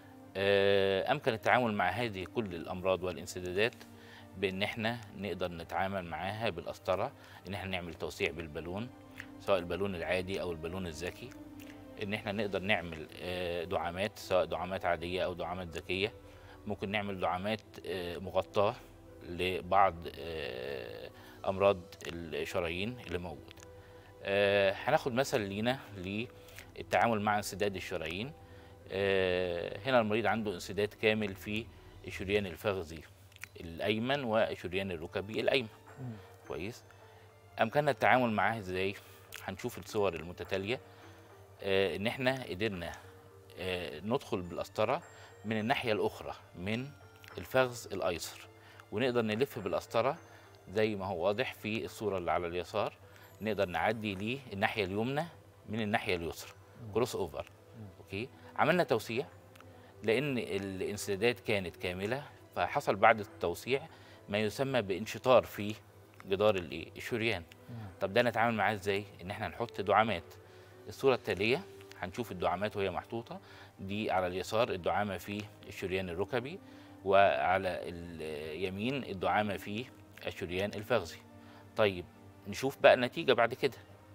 S10: آه، امكن التعامل مع هذه كل الامراض والانسدادات بان احنا نقدر نتعامل معاها بالقسطره ان احنا نعمل توسيع بالبالون سواء البالون العادي او البالون الذكي ان احنا نقدر نعمل آه، دعامات سواء دعامات عاديه او دعامات ذكيه ممكن نعمل دعامات آه، مغطاه لبعض آه، امراض الشرايين اللي موجوده آه، هناخد مثل لينا للتعامل مع انسداد الشرايين آه، هنا المريض عنده انسداد كامل في الشريان الفخذي الايمن والشريان الركبي الايمن كويس امكننا التعامل معاه ازاي هنشوف الصور المتتاليه آه، ان احنا قدرنا آه، ندخل بالقسطره من الناحيه الاخرى من الفخذ الايسر ونقدر نلف بالقسطره زي ما هو واضح في الصوره اللي على اليسار نقدر نعدي ليه الناحيه اليمنى من الناحيه اليسرى كروس اوفر اوكي عملنا توسيع لان الانسدادات كانت كامله فحصل بعد التوسيع ما يسمى بانشطار في جدار الايه الشريان طب ده نتعامل معاه ازاي ان احنا نحط دعامات الصوره التاليه هنشوف الدعامات وهي محطوطه دي على اليسار الدعامه في الشريان الركبي وعلى اليمين الدعامه في الشريان الفخذي طيب نشوف بقى النتيجه بعد كده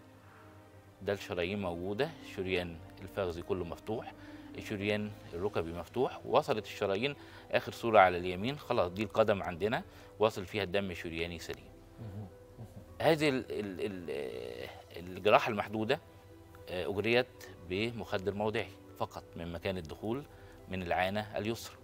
S10: ده الشرايين موجوده الشريان الفخذي كله مفتوح الشريان الركبي مفتوح وصلت الشرايين اخر صوره على اليمين خلاص دي القدم عندنا واصل فيها الدم الشرياني سليم هذه ال ال ال الجراحه المحدوده آه، اجريت بمخدر موضعي فقط من مكان الدخول من العانه اليسرى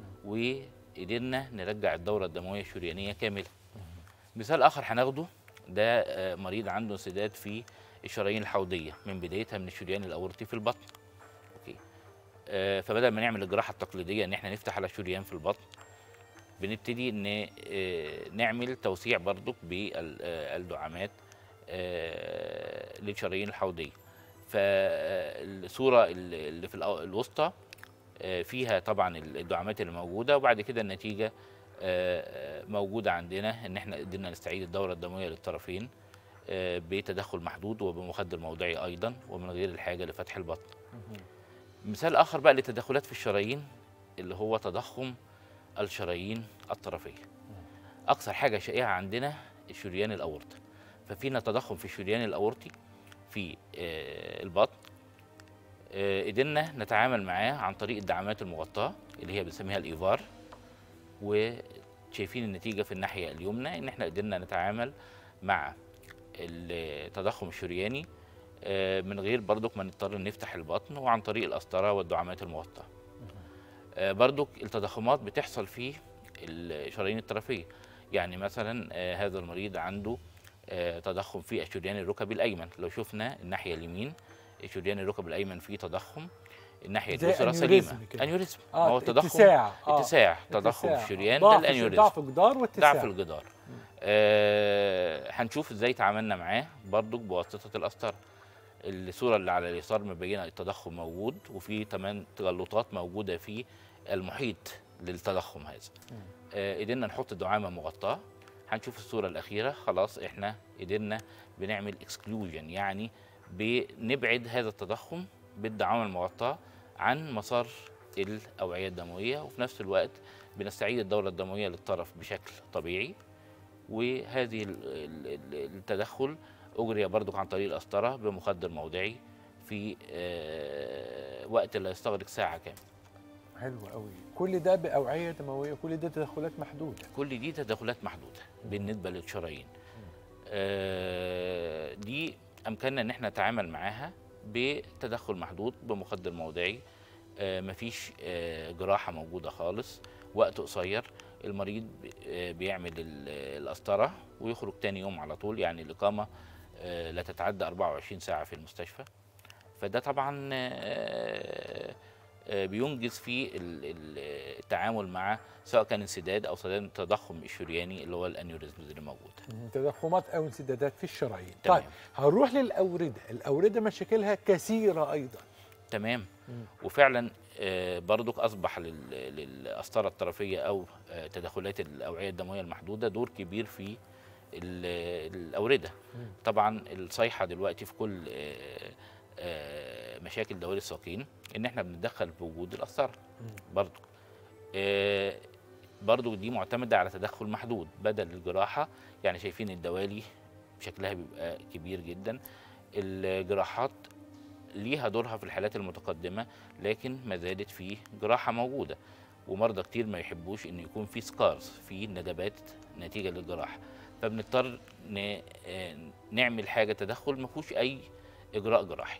S10: وقدرنا نرجع الدوره الدمويه الشريانيه كامله مثال اخر هناخده ده آه، مريض عنده انسداد في الشرايين الحوضيه من بدايتها من الشريان الاورطي في البطن اوكي آه، فبدل ما نعمل الجراحه التقليديه ان احنا نفتح على شريان في البطن بنبتدي ان آه، نعمل توسيع برضك بالدعامات آه، للشرايين الحوضيه فالصوره اللي في الأو- الوسطى آه، فيها طبعا الدعامات اللي موجوده وبعد كده النتيجه آه، آه، موجوده عندنا ان احنا قدرنا نستعيد الدوره الدمويه للطرفين آه، بتدخل محدود وبمخدر موضعي ايضا ومن غير الحاجه لفتح البطن. مثال اخر بقى للتدخلات في الشرايين اللي هو تضخم الشرايين الطرفيه. اكثر حاجه شائعه عندنا الشريان الاورطي. ففينا تضخم في الشريان الاورطي في آه، البطن آه، قدرنا نتعامل معاه عن طريق الدعامات المغطاه اللي هي بنسميها الايفار وشايفين النتيجه في الناحيه اليمنى ان احنا قدرنا نتعامل مع التضخم الشرياني آه، من غير برضك ما نضطر نفتح البطن وعن طريق القسطره والدعامات المغطاه. آه، برضك التضخمات بتحصل في الشرايين الطرفيه يعني مثلا آه، هذا المريض عنده آه، تضخم في الشريان الركبي الايمن لو شفنا الناحيه اليمين الشريان الركبي الايمن فيه تضخم الناحيه
S7: زي
S10: اليسرى
S7: أنيوريزم
S10: سليمه
S7: كده.
S10: انيوريزم
S7: آه،
S10: ما هو التضخم
S7: اتساع، آه.
S10: اتساع تضخم
S7: اتساع.
S10: الشريان
S7: ضعف
S10: ده
S7: الش-
S10: الانيوريزم
S7: ضعف الجدار واتساع.
S10: ضعف الجدار آه هنشوف ازاي تعاملنا معاه برضك بواسطه القسطره الصوره اللي على اليسار مبينه التضخم موجود وفي كمان تجلطات موجوده في المحيط للتضخم هذا آه قدرنا نحط دعامه مغطاه هنشوف الصوره الاخيره خلاص احنا قدرنا بنعمل اكسكلوجن يعني بنبعد هذا التضخم بالدعامه المغطاه عن مسار الاوعيه الدمويه وفي نفس الوقت بنستعيد الدوره الدمويه للطرف بشكل طبيعي وهذه ال- ال- ال- التدخل اجري برضك عن طريق القسطره بمخدر موضعي في آه، وقت لا يستغرق ساعه كامله
S7: حلو قوي كل ده باوعيه دمويه كل ده تدخلات محدوده
S10: كل دي تدخلات محدوده بالنسبه للشرايين آه، دي امكاننا ان احنا نتعامل معاها بتدخل محدود بمخدر موضعي آه، مفيش آه، جراحه موجوده خالص وقت قصير المريض ب- آه، بيعمل ال- القسطره ويخرج تاني يوم على طول يعني الاقامه آه، لا تتعدى 24 ساعه في المستشفى فده طبعا آه، آه، بينجز في ال- ال- التعامل مع سواء كان انسداد او سداد التضخم الشرياني اللي هو الانيوريزمز اللي موجود
S7: تضخمات او انسدادات في الشرايين
S10: تمام.
S7: طيب هنروح للاورده الاورده مشاكلها كثيره ايضا
S10: تمام وفعلا آه، برضك اصبح لل- للقسطره الطرفيه او آه، تدخلات الاوعيه الدمويه المحدوده دور كبير في ال- الاورده طبعا الصيحه دلوقتي في كل آه، آه، مشاكل دوالي الساقين ان احنا بنتدخل بوجود القسطره برضو آه، برضو دي معتمده على تدخل محدود بدل الجراحه يعني شايفين الدوالي شكلها بيبقى كبير جدا الجراحات ليها دورها في الحالات المتقدمه لكن ما زالت في جراحه موجوده ومرضى كتير ما يحبوش ان يكون في سكارز في ندبات نتيجه للجراحه فبنضطر ن- آه، نعمل حاجه تدخل ما فيهوش اي اجراء جراحي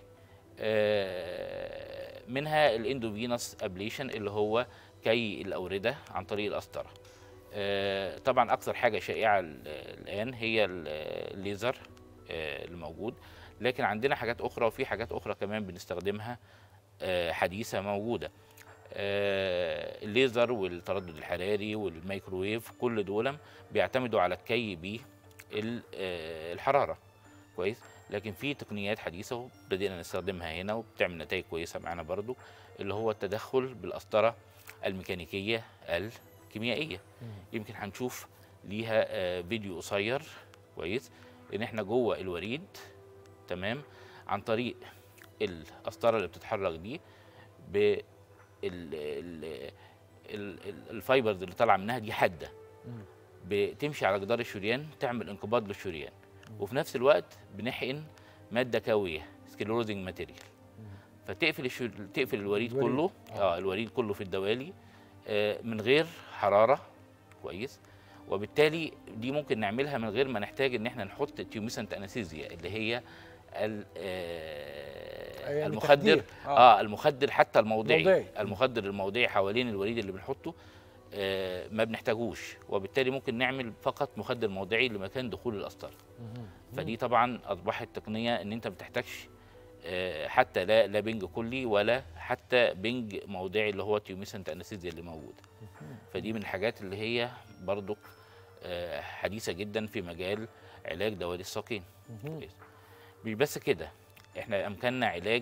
S10: آه، منها الاندوفينوس ابليشن اللي هو كي الاورده عن طريق القسطره آه، طبعا اكثر حاجه شائعه ال- الان هي ال- الليزر آه، اللي موجود لكن عندنا حاجات اخرى وفي حاجات اخرى كمان بنستخدمها آه، حديثه موجوده آه، الليزر والتردد الحراري والميكروويف كل دول بيعتمدوا على الكي بالحراره كويس لكن في تقنيات حديثه وبدأنا نستخدمها هنا وبتعمل نتائج كويسه معانا برضو اللي هو التدخل بالقسطره الميكانيكيه الكيميائيه يمكن هنشوف ليها آه، فيديو قصير كويس ان احنا جوه الوريد تمام عن طريق القسطره اللي بتتحرك دي ب ال- ال- ال- ال- الفايبرز اللي طالعه منها دي حاده بتمشي على جدار الشريان تعمل انقباض للشريان وفي نفس الوقت بنحقن ماده كاويه سكلروزنج ماتيريال فتقفل الشر... تقفل الوريد
S7: الوريد.
S10: كله اه الوريد كله في الدوالي آه من غير حراره كويس وبالتالي دي ممكن نعملها من غير ما نحتاج ان احنا نحط تيوميسنت انستيزيا اللي هي ال- آه،
S7: يعني
S10: المخدر
S7: تخدير. آه.
S10: اه المخدر حتى الموضعي
S7: موضعي.
S10: المخدر الموضعي حوالين الوريد اللي بنحطه آه، ما بنحتاجوش وبالتالي ممكن نعمل فقط مخدر موضعي لمكان دخول القسطره فدي طبعا اصبحت تقنيه ان انت ما بتحتاجش آه، حتى لا لا بنج كلي ولا حتى بنج موضعي اللي هو تيوميسنت انستيزيا اللي موجود فدي من الحاجات اللي هي برضو آه، حديثه جدا في مجال علاج دوالي الساقين كويس. مش بس كده احنا امكاننا علاج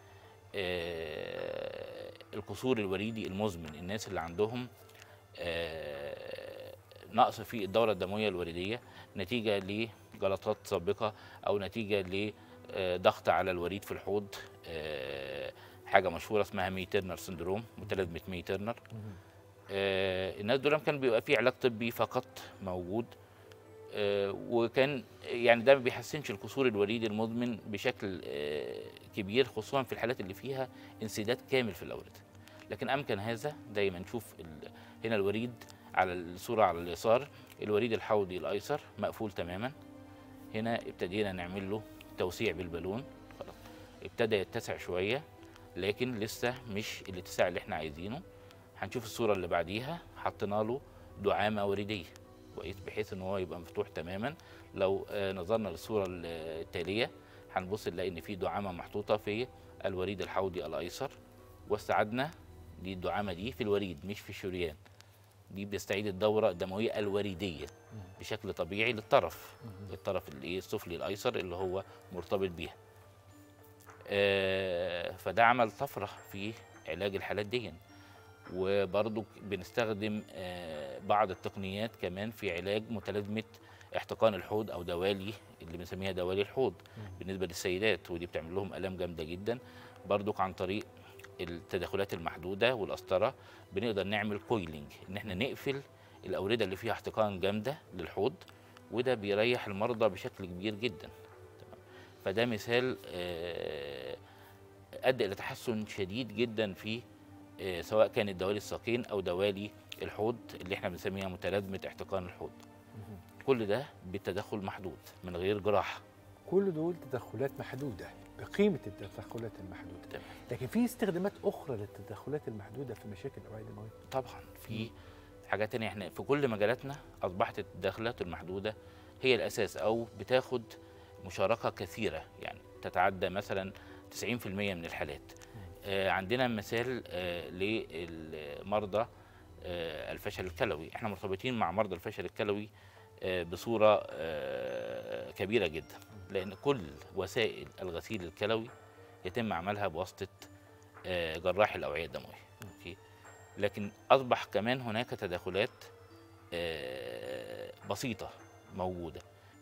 S10: آه، القصور الوريدي المزمن الناس اللي عندهم آه، نقص في الدوره الدمويه الوريديه نتيجه لجلطات سابقه او نتيجه لضغط على الوريد في الحوض آه، حاجه مشهوره اسمها مي تيرنر سندروم متلازمه مي تيرنر آه، الناس دول كان بيبقى في علاج طبي فقط موجود آه، وكان يعني ده ما بيحسنش القصور الوريدي المزمن بشكل آه، كبير خصوصا في الحالات اللي فيها انسداد كامل في الاورده لكن امكن هذا دايما نشوف ال- هنا الوريد على الصوره على اليسار الوريد الحوضي الايسر مقفول تماما هنا ابتدينا نعمل له توسيع بالبالون خلاص ابتدى يتسع شويه لكن لسه مش الاتساع اللي احنا عايزينه هنشوف الصوره اللي بعديها حطينا له دعامه وريديه كويس بحيث ان هو يبقى مفتوح تماما لو آه، نظرنا للصوره ال- التاليه هنبص نلاقي ان في دعامه محطوطه في الوريد الحوضي الايسر واستعدنا دي الدعامه دي في الوريد مش في الشريان دي بتستعيد الدوره الدمويه الوريديه بشكل طبيعي للطرف الطرف الايه السفلي الايسر اللي هو مرتبط بيها آه، فده عمل طفره في علاج الحالات دي وبرضو بنستخدم آه، بعض التقنيات كمان في علاج متلازمه احتقان الحوض او دوالي اللي بنسميها دوالي الحوض بالنسبه للسيدات ودي بتعمل لهم الام جامده جدا برضو عن طريق التدخلات المحدوده والقسطره بنقدر نعمل كويلنج ان احنا نقفل الاورده اللي فيها احتقان جامده للحوض وده بيريح المرضى بشكل كبير جدا تمام فده مثال آه، ادى الى تحسن شديد جدا في آه، سواء كانت دوالي الساقين او دوالي الحوض اللي احنا بنسميها متلازمه احتقان الحوض كل ده بالتدخل محدود من غير جراحه
S7: كل دول تدخلات محدوده بقيمه التدخلات المحدوده
S10: تمام.
S7: لكن في استخدامات اخرى للتدخلات المحدوده في مشاكل الاوعيه الدمويه
S10: طبعا في حاجات تانية احنا في كل مجالاتنا اصبحت التدخلات المحدوده هي الاساس او بتاخد مشاركه كثيره يعني تتعدى مثلا 90% من الحالات آه عندنا مثال آه للمرضى آه الفشل الكلوي احنا مرتبطين مع مرضى الفشل الكلوي آه بصوره آه كبيره جدا لان كل وسائل الغسيل الكلوي يتم عملها بواسطه آه جراح الاوعيه الدمويه أوكي. لكن اصبح كمان هناك تدخلات آه، بسيطه موجوده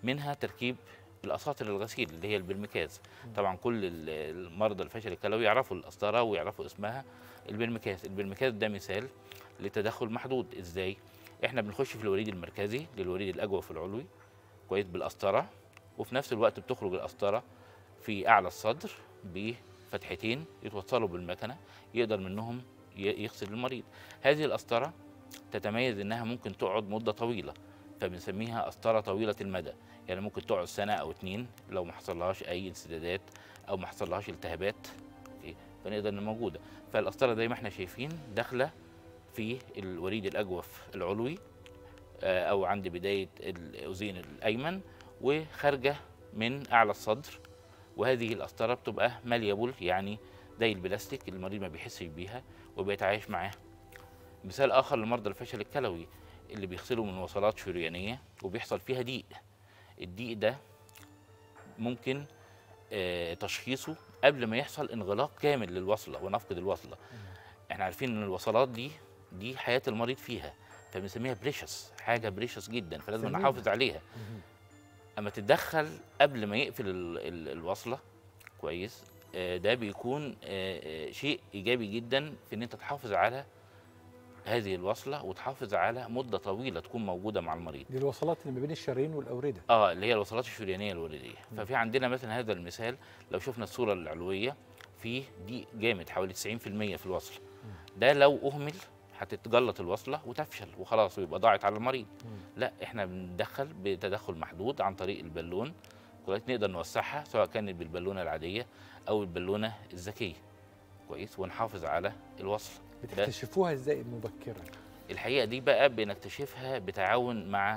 S10: منها تركيب الاساطر الغسيل اللي هي البرمكاز طبعا كل ال- المرضى الفشل الكلوي يعرفوا القسطره ويعرفوا اسمها البرمكاز البرمكاز ده مثال لتدخل محدود ازاي احنا بنخش في الوريد المركزي للوريد الاجوف العلوي كويس بالقسطره وفي نفس الوقت بتخرج القسطره في اعلى الصدر بفتحتين يتوصلوا بالمكنه يقدر منهم ي- يغسل المريض هذه القسطره تتميز انها ممكن تقعد مده طويله فبنسميها قسطره طويله المدى يعني ممكن تقعد سنه او اتنين لو ما حصلهاش اي انسدادات او ما حصلهاش التهابات أوكي، فنقدر انها موجوده فالقسطره زي ما احنا شايفين داخله في الوريد الاجوف العلوي آه، او عند بدايه الاذين الايمن وخارجه من اعلى الصدر وهذه القسطره بتبقى ماليابل يعني زي البلاستيك المريض ما بيحسش بيها وبيتعايش معاها مثال اخر لمرضى الفشل الكلوي اللي بيغسلوا من وصلات شريانيه وبيحصل فيها ضيق الضيق ده ممكن آه، تشخيصه قبل ما يحصل انغلاق كامل للوصله ونفقد الوصله احنا عارفين ان الوصلات دي دي حياه المريض فيها فبنسميها بريشس حاجه بريشس جدا فلازم
S7: ثمينة.
S10: نحافظ عليها اما تتدخل قبل ما يقفل ال- ال- الوصله كويس آه، ده بيكون آه، آه، شيء ايجابي جدا في ان انت تحافظ على هذه الوصله وتحافظ على مده طويله تكون موجوده مع المريض
S7: دي الوصلات اللي ما بين الشرايين والاورده
S10: اه اللي هي الوصلات الشريانيه الورديه ففي عندنا مثلا هذا المثال لو شفنا الصوره العلويه في ضيق جامد حوالي 90% في الوصل ده لو اهمل هتتجلط الوصله وتفشل وخلاص ويبقى ضاعت على المريض لا احنا بندخل بتدخل محدود عن طريق البالون كويس نقدر نوسعها سواء كانت بالبالونه العاديه او البالونه الذكيه كويس ونحافظ على الوصل ده
S7: بتكتشفوها ازاي مبكرا
S10: الحقيقه دي بقى بنكتشفها بتعاون مع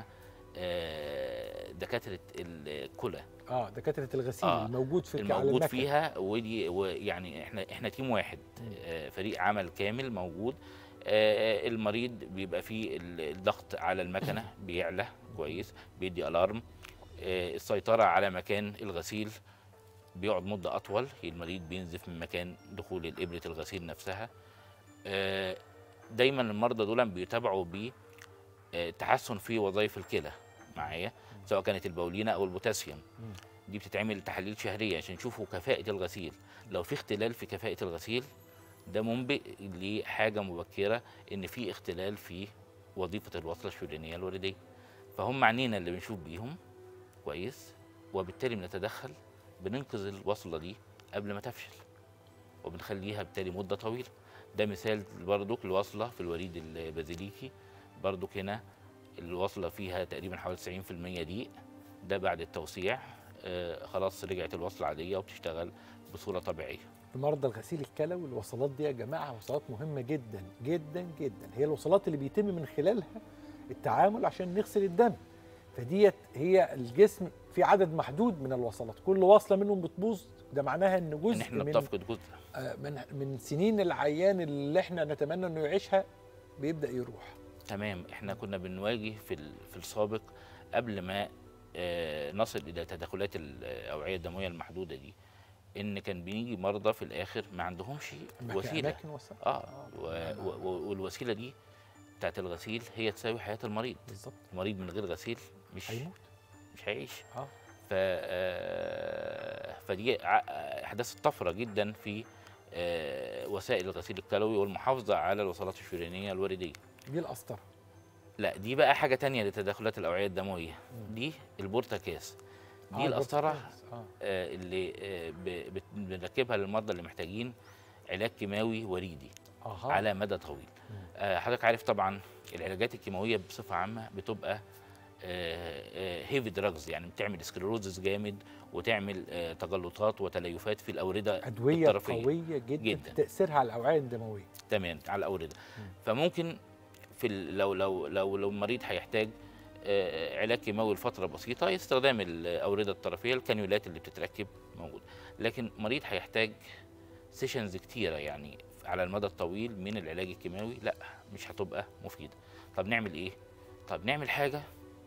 S10: آه، دكاتره الكلى
S7: اه دكاتره الغسيل
S10: آه،
S7: الموجود في على
S10: الموجود
S7: المكن.
S10: فيها ودي ويعني احنا احنا تيم واحد آه، فريق عمل كامل موجود آه، المريض بيبقى فيه ال- الضغط على المكنه بيعلى كويس بيدي الارم آه، السيطره على مكان الغسيل بيقعد مده اطول المريض بينزف من مكان دخول الابره الغسيل نفسها آه، دايما المرضى دول بيتابعوا ب آه، تحسن في وظائف الكلى معايا سواء كانت البولينه او البوتاسيوم دي بتتعمل تحاليل شهريه عشان يشوفوا كفاءه الغسيل لو في اختلال في كفاءه الغسيل ده منبئ لحاجه مبكره ان في اختلال في وظيفه الوصله الشريانيه الورديه فهم عنينا اللي بنشوف بيهم كويس وبالتالي بنتدخل بننقذ الوصله دي قبل ما تفشل وبنخليها بالتالي مده طويله ده مثال برضك الوصله في الوريد البازيليكي برضك هنا الوصله فيها تقريبا حوالي 90% ضيق ده بعد التوسيع آه خلاص رجعت الوصله عاديه وبتشتغل بصوره طبيعيه
S7: لمرضى الغسيل الكلوي الوصلات دي يا جماعه وصلات مهمه جدا جدا جدا هي الوصلات اللي بيتم من خلالها التعامل عشان نغسل الدم فديت هي الجسم في عدد محدود من الوصلات كل وصله منهم بتبوظ ده معناها ان جزء
S10: ان احنا
S7: من
S10: بتفقد جزء
S7: آه، من من سنين العيان اللي احنا نتمنى انه يعيشها بيبدا يروح
S10: تمام احنا كنا بنواجه في ال- في السابق قبل ما آه، نصل الى تدخلات الاوعيه الدمويه المحدوده دي ان كان بيجي مرضى في الاخر ما عندهمش
S7: أماكن-
S10: وسيله
S7: أماكن وصل.
S10: اه و و و والوسيله دي بتاعت الغسيل هي تساوي حياه المريض
S7: بالظبط
S10: المريض من غير غسيل مش
S7: هيموت
S10: مش هيعيش
S7: اه
S10: ف آه، فدي ع- احداث طفره جدا في آه، وسائل الغسيل الكلوي والمحافظه على الوصلات الشريانيه الورديه
S7: دي القسطره
S10: لا دي بقى حاجه تانية لتدخلات الاوعيه الدمويه دي البورتاكاس
S7: آه،
S10: دي القسطره
S7: البورتاكاس، آه.
S10: آه، اللي آه، ب- بت- بنركبها للمرضى اللي محتاجين علاج كيماوي وريدي
S7: أها.
S10: على مدى طويل آه، حضرتك عارف طبعا العلاجات الكيماويه بصفه عامه بتبقى هيفي دراجز يعني بتعمل سكلروزس جامد وتعمل آه، تجلطات وتليفات في الاورده
S7: ادويه
S10: الطرفيه
S7: قويه جدا,
S10: جدا.
S7: في تاثيرها على الاوعيه الدمويه
S10: تمام على الاورده فممكن في ال- لو لو لو لو المريض هيحتاج آه، علاج كيماوي لفتره بسيطه استخدام الاورده الطرفيه الكانيولات اللي بتتركب موجوده لكن مريض هيحتاج سيشنز كتيره يعني على المدى الطويل من العلاج الكيماوي لا مش هتبقى مفيده طب نعمل ايه طب نعمل حاجه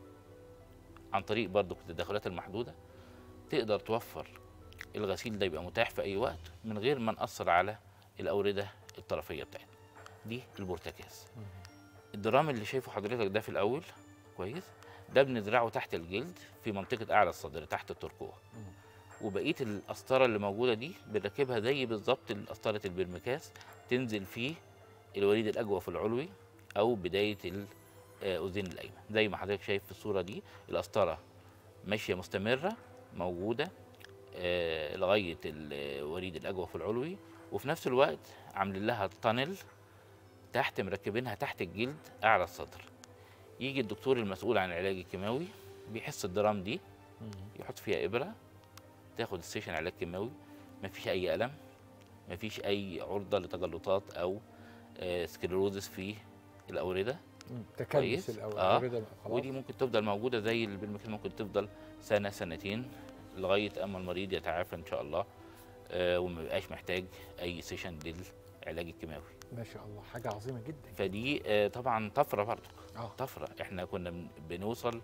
S10: عن طريق برضو التدخلات المحدوده تقدر توفر الغسيل ده يبقى متاح في اي وقت من غير ما ناثر على الاورده الطرفيه بتاعتنا دي البورتاكاز الدرام اللي شايفه حضرتك ده في الاول كويس ده بنزرعه تحت الجلد في منطقه اعلى الصدر تحت الترقوه وبقيه القسطره اللي موجوده دي بنركبها زي بالظبط قسطره البرمكاس تنزل في الوريد الاجوف العلوي او بدايه الاذين الايمن زي ما حضرتك شايف في الصوره دي القسطره ماشيه مستمره موجوده آه، لغايه الوريد الاجوف العلوي وفي نفس الوقت عاملين لها تانل تحت مركبينها تحت الجلد اعلى الصدر يجي الدكتور المسؤول عن العلاج الكيماوي بيحس الدرام دي يحط فيها ابره تاخد السيشن علاج كيماوي مفيش اي الم مفيش اي عرضه لتجلطات او آه، سكليروزس في الاورده
S7: تكلس
S10: كويس؟
S7: الاورده
S10: آه.
S7: بقى خلاص
S10: ودي ممكن تفضل موجوده زي البرمكين ممكن تفضل سنه سنتين لغايه اما المريض يتعافى ان شاء الله آه وما يبقاش محتاج اي سيشن للعلاج الكيماوي
S7: ما شاء الله حاجه عظيمه جدا
S10: فدي آه طبعا طفره برضه
S7: اه
S10: طفره احنا كنا بن- بنوصل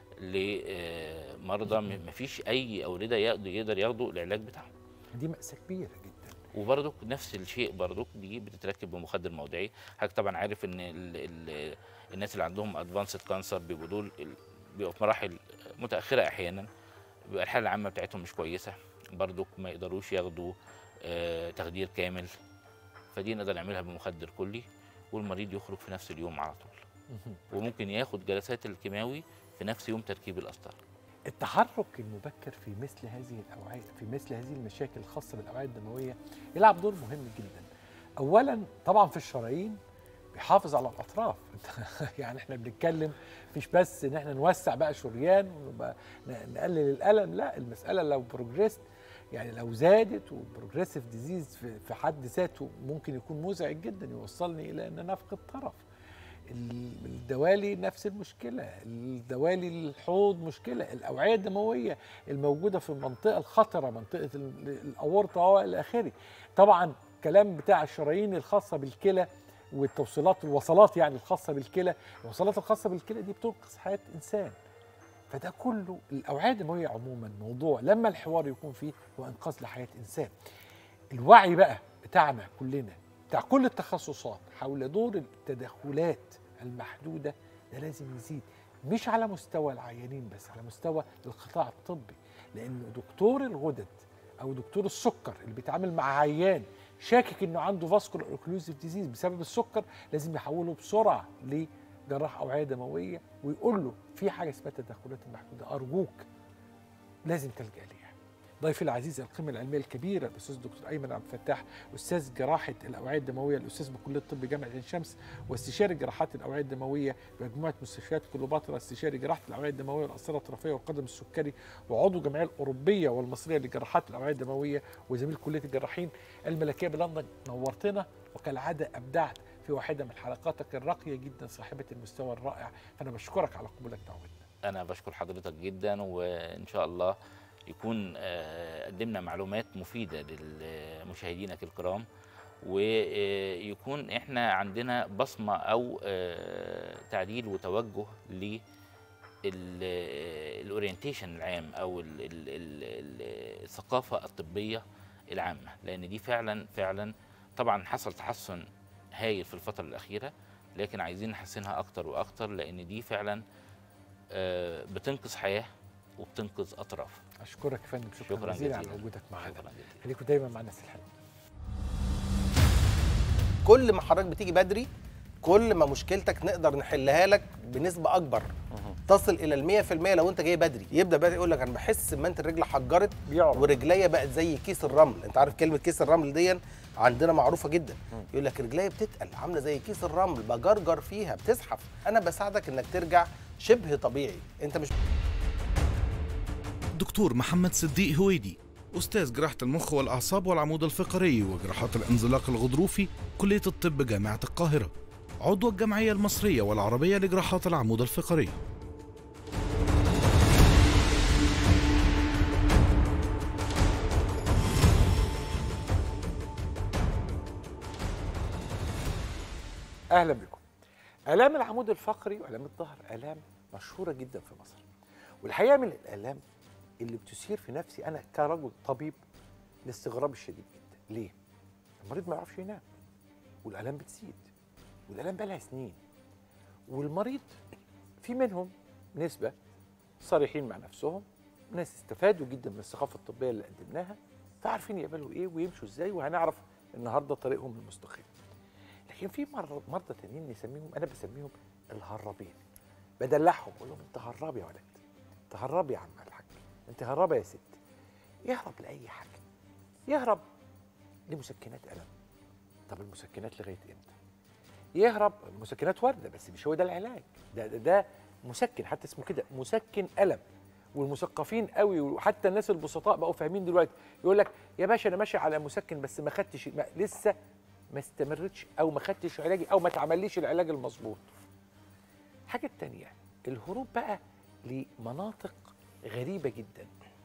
S10: لمرضى ما فيش اي اورده يقدر يقدر ياخدوا العلاج بتاعهم
S7: دي مأساة كبيرة جدا
S10: وبرضك نفس الشيء برضك دي بتتركب بمخدر موضعي حضرتك طبعا عارف ان ال ال الناس اللي عندهم ادفانسد كانسر بيبقوا دول ال- بيبقوا في مراحل متاخره احيانا بيبقى الحاله العامه بتاعتهم مش كويسه برضك ما يقدروش ياخدوا آه تخدير كامل فدي نقدر نعملها بمخدر كلي والمريض يخرج في نفس اليوم على طول وممكن ياخد جلسات الكيماوي في نفس يوم تركيب القسطره
S7: التحرك المبكر في مثل هذه الاوعيه في مثل هذه المشاكل الخاصه بالاوعيه الدمويه يلعب دور مهم جدا اولا طبعا في الشرايين بيحافظ على الاطراف يعني احنا بنتكلم مش بس ان احنا نوسع بقى شريان ونبقى ن- نقلل الالم لا المساله لو بروجريست يعني لو زادت وبروجريسيف ديزيز في في حد ذاته ممكن يكون مزعج جدا يوصلني الى ان نفقد طرف ال- الدوالي نفس المشكلة الدوالي الحوض مشكلة الأوعية الدموية الموجودة في المنطقة الخطرة منطقة ال- الأورطة وإلى آخره طبعا كلام بتاع الشرايين الخاصة بالكلى والتوصيلات الوصلات يعني الخاصة بالكلى الوصلات الخاصة بالكلى دي بتنقذ حياة إنسان فده كله الأوعية الدموية عموما موضوع لما الحوار يكون فيه هو إنقاذ لحياة إنسان الوعي بقى بتاعنا كلنا بتاع كل التخصصات حول دور التدخلات المحدودة ده لازم يزيد مش على مستوى العيانين بس على مستوى القطاع الطبي لأن دكتور الغدد أو دكتور السكر اللي بيتعامل مع عيان شاكك انه عنده فاسكولار اوكلوزيف ديزيز بسبب السكر لازم يحوله بسرعه لجراح اوعيه دمويه ويقول له في حاجه اسمها التدخلات المحدوده ارجوك لازم تلجا ليها ضيفي العزيز القيمه العلميه الكبيره الاستاذ الدكتور ايمن عبد الفتاح استاذ جراحه الاوعيه الدمويه الاستاذ بكليه الطب جامعه عين شمس واستشاري جراحات الاوعيه الدمويه بمجموعه مستشفيات كليوباترا استشاري جراحه الاوعيه الدمويه والقصيره الطرفيه والقدم السكري وعضو الجمعيه الاوروبيه والمصريه لجراحات الاوعيه الدمويه وزميل كليه الجراحين الملكيه بلندن نورتنا وكالعاده ابدعت في واحده من حلقاتك الراقيه جدا صاحبه المستوى الرائع فانا بشكرك على قبولك دعوتنا
S10: انا بشكر حضرتك جدا وان شاء الله يكون آه، قدمنا معلومات مفيده لمشاهدينك الكرام ويكون احنا عندنا بصمه او آه، تعديل وتوجه ل الاورينتيشن العام او ال- ال- ال- ال- الثقافه الطبيه العامه لان دي فعلا فعلا طبعا حصل تحسن هايل في الفتره الاخيره لكن عايزين نحسنها اكتر واكتر لان دي فعلا آه، بتنقذ حياه وبتنقذ اطراف
S7: اشكرك يا فندم شكرا,
S10: شكراً
S7: جزيلا على
S10: جزيلاً.
S7: وجودك معنا
S10: شكرا جزيلا
S7: خليكم دايما مع الناس الحلوه
S11: كل ما حضرتك بتيجي بدري كل ما مشكلتك نقدر نحلها لك بنسبه اكبر تصل الى ال 100% لو انت جاي بدري يبدا بقى يقول لك انا بحس ان انت الرجل حجرت
S7: بيعرف
S11: ورجليا بقت زي كيس الرمل انت عارف كلمه كيس الرمل دي عندنا معروفه جدا يقول لك رجليا بتتقل عامله زي كيس الرمل بجرجر فيها بتزحف انا بساعدك انك ترجع شبه طبيعي انت مش
S12: دكتور محمد صديق هويدي أستاذ جراحة المخ والأعصاب والعمود الفقري وجراحات الانزلاق الغضروفي كلية الطب جامعة القاهرة عضو الجمعية المصرية والعربية لجراحات العمود الفقري
S7: اهلا بكم الام العمود الفقري والام الظهر الام مشهوره جدا في مصر والحقيقه من الالام اللي بتثير في نفسي انا كرجل طبيب الاستغراب الشديد جدا ليه المريض ما يعرفش ينام والالام بتزيد والالام بقى لها سنين والمريض في منهم نسبه صريحين مع نفسهم ناس استفادوا جدا من الثقافه الطبيه اللي قدمناها فعارفين يقبلوا ايه ويمشوا ازاي وهنعرف النهارده طريقهم المستقيم لكن في مرضى مرضى تانيين نسميهم انا بسميهم الهرابين بدلعهم اقول لهم انت هراب يا ولد انت هراب يا عم الحاج انت هرابه يا ست يهرب لاي حاجه يهرب لمسكنات الم طب المسكنات لغايه امتى يهرب المسكنات وارده بس مش هو ده العلاج ده ده, ده مسكن حتى اسمه كده مسكن الم والمثقفين قوي وحتى الناس البسطاء بقوا فاهمين دلوقتي يقول لك يا باشا انا ماشي على مسكن بس ما خدتش ما لسه ما استمرتش او ما خدتش علاجي او ما اتعمليش العلاج المظبوط الحاجه التانية الهروب بقى لمناطق غريبه جدا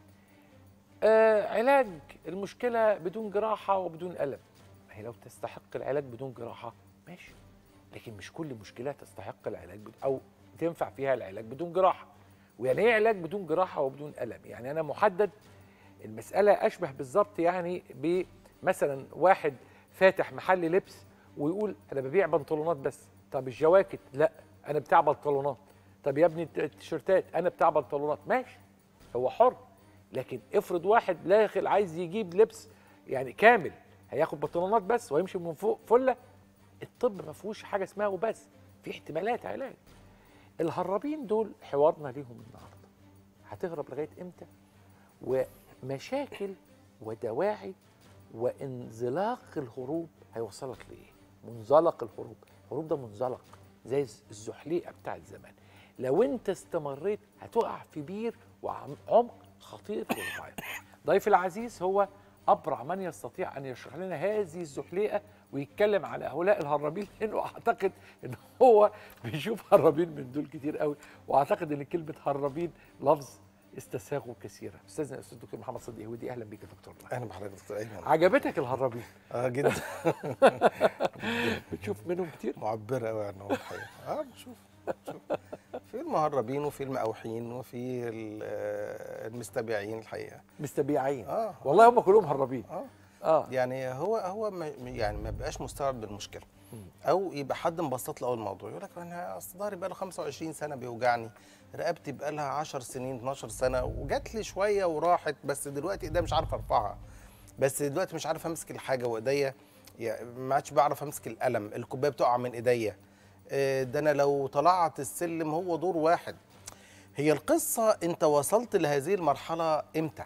S7: آه علاج المشكله بدون جراحه وبدون الم ما هي لو تستحق العلاج بدون جراحه ماشي لكن مش كل مشكله تستحق العلاج بدون او تنفع فيها العلاج بدون جراحه ويعني ايه علاج بدون جراحه وبدون الم يعني انا محدد المساله اشبه بالظبط يعني بمثلا واحد فاتح محل لبس ويقول انا ببيع بنطلونات بس طب الجواكت لا انا بتاع بنطلونات طب يا ابني التيشيرتات انا بتاع بنطلونات ماشي هو حر لكن افرض واحد داخل عايز يجيب لبس يعني كامل هياخد بنطلونات بس ويمشي من فوق فله الطب ما فيهوش حاجه اسمها وبس في احتمالات علاج الهرابين دول حوارنا ليهم النهارده هتهرب لغايه امتى ومشاكل ودواعي وانزلاق الهروب هيوصلك لايه منزلق الهروب الهروب ده منزلق زي الزحليقه بتاعت زمان لو انت استمريت هتقع في بير وعمق خطير للغايه ضيف العزيز هو ابرع من يستطيع ان يشرح لنا هذه الزحليقه ويتكلم على هؤلاء الهرابين لانه اعتقد ان هو بيشوف هرابين من دول كتير قوي واعتقد ان كلمه هرابين لفظ استساغه كثيرا استاذنا الاستاذ الدكتور محمد صديق هودي اهلا بيك يا دكتور
S11: اهلا بحضرتك دكتور ايمن
S7: عجبتك الهرابين
S11: اه جدا
S7: بتشوف منهم كتير
S11: معبره قوي عنهم الحقيقه اه بشوف بشوف في المهربين وفي المقاوحين وفي المستبيعين الحقيقه
S7: مستبيعين
S11: اه
S7: والله هم كلهم هرابين
S11: اه
S7: اه
S11: يعني هو هو ما يعني ما بقاش مستوعب بالمشكله او يبقى حد مبسط له الموضوع يقول لك انا اصل ظهري بقى له 25 سنه بيوجعني رقبتي بقى لها 10 سنين 12 سنه وجات لي شويه وراحت بس دلوقتي ايديا مش عارف ارفعها بس دلوقتي مش عارف امسك الحاجه وايديا يعني ما عادش بعرف امسك القلم الكوبايه بتقع من ايديا ده انا لو طلعت السلم هو دور واحد هي القصه انت وصلت لهذه المرحله امتى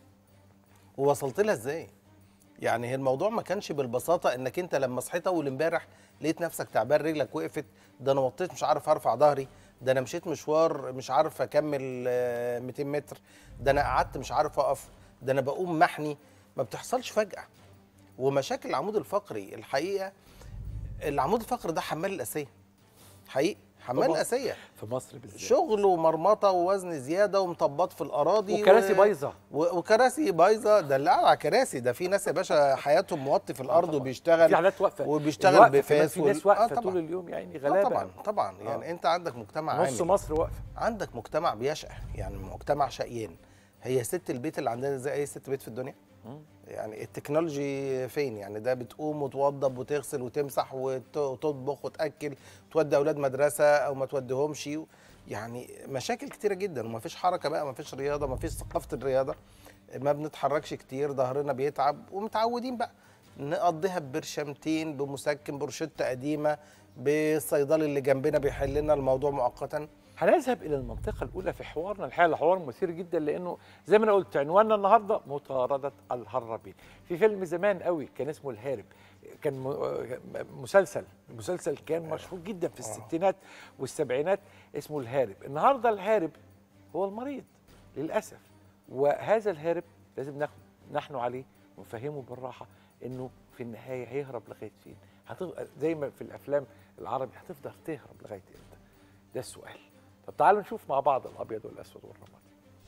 S11: ووصلت لها ازاي يعني هي الموضوع ما كانش بالبساطه انك انت لما صحيت اول امبارح لقيت نفسك تعبان رجلك وقفت ده انا وطيت مش عارف ارفع ظهري ده انا مشيت مشوار مش عارف اكمل 200 متر ده انا قعدت مش عارف اقف ده انا بقوم محني ما بتحصلش فجاه ومشاكل العمود الفقري الحقيقه العمود الفقري ده حمال الاسيه حقيقي حمال الاسيه
S7: في مصر بالذات
S11: شغل ومرمطه ووزن زياده ومطبات في الاراضي
S7: وكراسي بايظه
S11: و... وكراسي بايظه ده اللي قاعد على كراسي ده في ناس يا باشا حياتهم موطي في الارض وبيشتغل
S7: في حالات واقفه
S11: وبيشتغل بفاس
S7: في ناس واقفه آه طول اليوم يعني غلابه
S11: طبعا طبعا يعني آه. انت عندك مجتمع
S7: نص
S11: عامل.
S7: مصر واقفه
S11: عندك مجتمع بيشقى يعني مجتمع شقيان هي ست البيت اللي عندنا زي اي ست بيت في الدنيا يعني التكنولوجي فين يعني ده بتقوم وتوضب وتغسل وتمسح وتطبخ وتاكل تودي اولاد مدرسه او ما توديهمش يعني مشاكل كتيره جدا وما فيش حركه بقى ما فيش رياضه ما فيش ثقافه الرياضه ما بنتحركش كتير ظهرنا بيتعب ومتعودين بقى نقضيها ببرشامتين بمسكن بروشته قديمه بالصيدلي اللي جنبنا بيحل لنا الموضوع مؤقتا
S7: هنذهب الى المنطقه الاولى في حوارنا الحقيقه حوار مثير جدا لانه زي ما انا قلت عنواننا النهارده مطارده الهرابين في فيلم زمان قوي كان اسمه الهارب كان مسلسل مسلسل كان مشهور جدا في الستينات والسبعينات اسمه الهارب النهارده الهارب هو المريض للاسف وهذا الهارب لازم ناخد نحن عليه ونفهمه بالراحه انه في النهايه هيهرب لغايه فين هتفضل زي ما في الافلام العربي هتفضل تهرب لغايه امتى ده السؤال طب تعالوا نشوف مع بعض الابيض والاسود والرمادي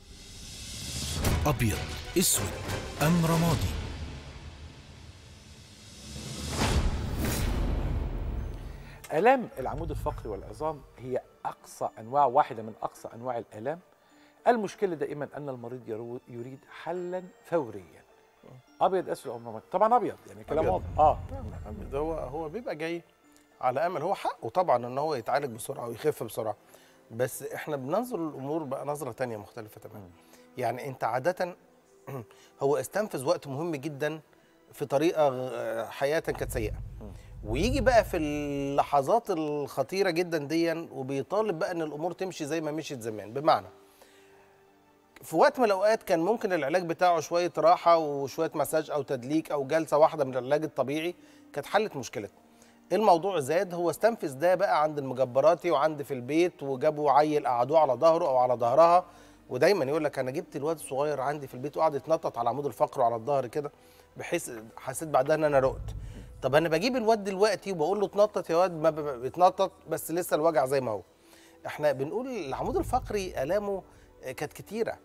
S12: ابيض اسود ام رمادي
S7: الام العمود الفقري والعظام هي اقصى انواع واحده من اقصى انواع الالام المشكله دائما ان المريض يريد حلا فوريا ابيض اسود ام رمادي طبعا ابيض يعني كلام واضح
S11: اه ده هو هو بيبقى جاي على امل هو حقه طبعا ان هو يتعالج بسرعه ويخف بسرعه بس احنا بننظر للامور بقى نظره تانية مختلفه تماما يعني انت عاده هو استنفذ وقت مهم جدا في طريقه آه، حياه كانت سيئه ويجي بقى في اللحظات الخطيره جدا دي وبيطالب بقى ان الامور تمشي زي ما مشيت زمان بمعنى في وقت من الاوقات كان ممكن العلاج بتاعه شويه راحه وشويه مساج او تدليك او جلسه واحده من العلاج الطبيعي كانت حلت مشكلتنا الموضوع زاد هو استنفذ ده بقى عند المجبراتي وعند في البيت وجابوا عيل قعدوه على ظهره او على ظهرها ودايما يقول لك انا جبت الواد الصغير عندي في البيت وقعد يتنطط على عمود الفقر وعلى الظهر كده بحيث حسيت بعدها ان انا رقت طب انا بجيب الواد دلوقتي وبقول له اتنطط يا واد ما ب- بيتنطط بس لسه الوجع زي ما هو احنا بنقول العمود الفقري الامه كانت كتيره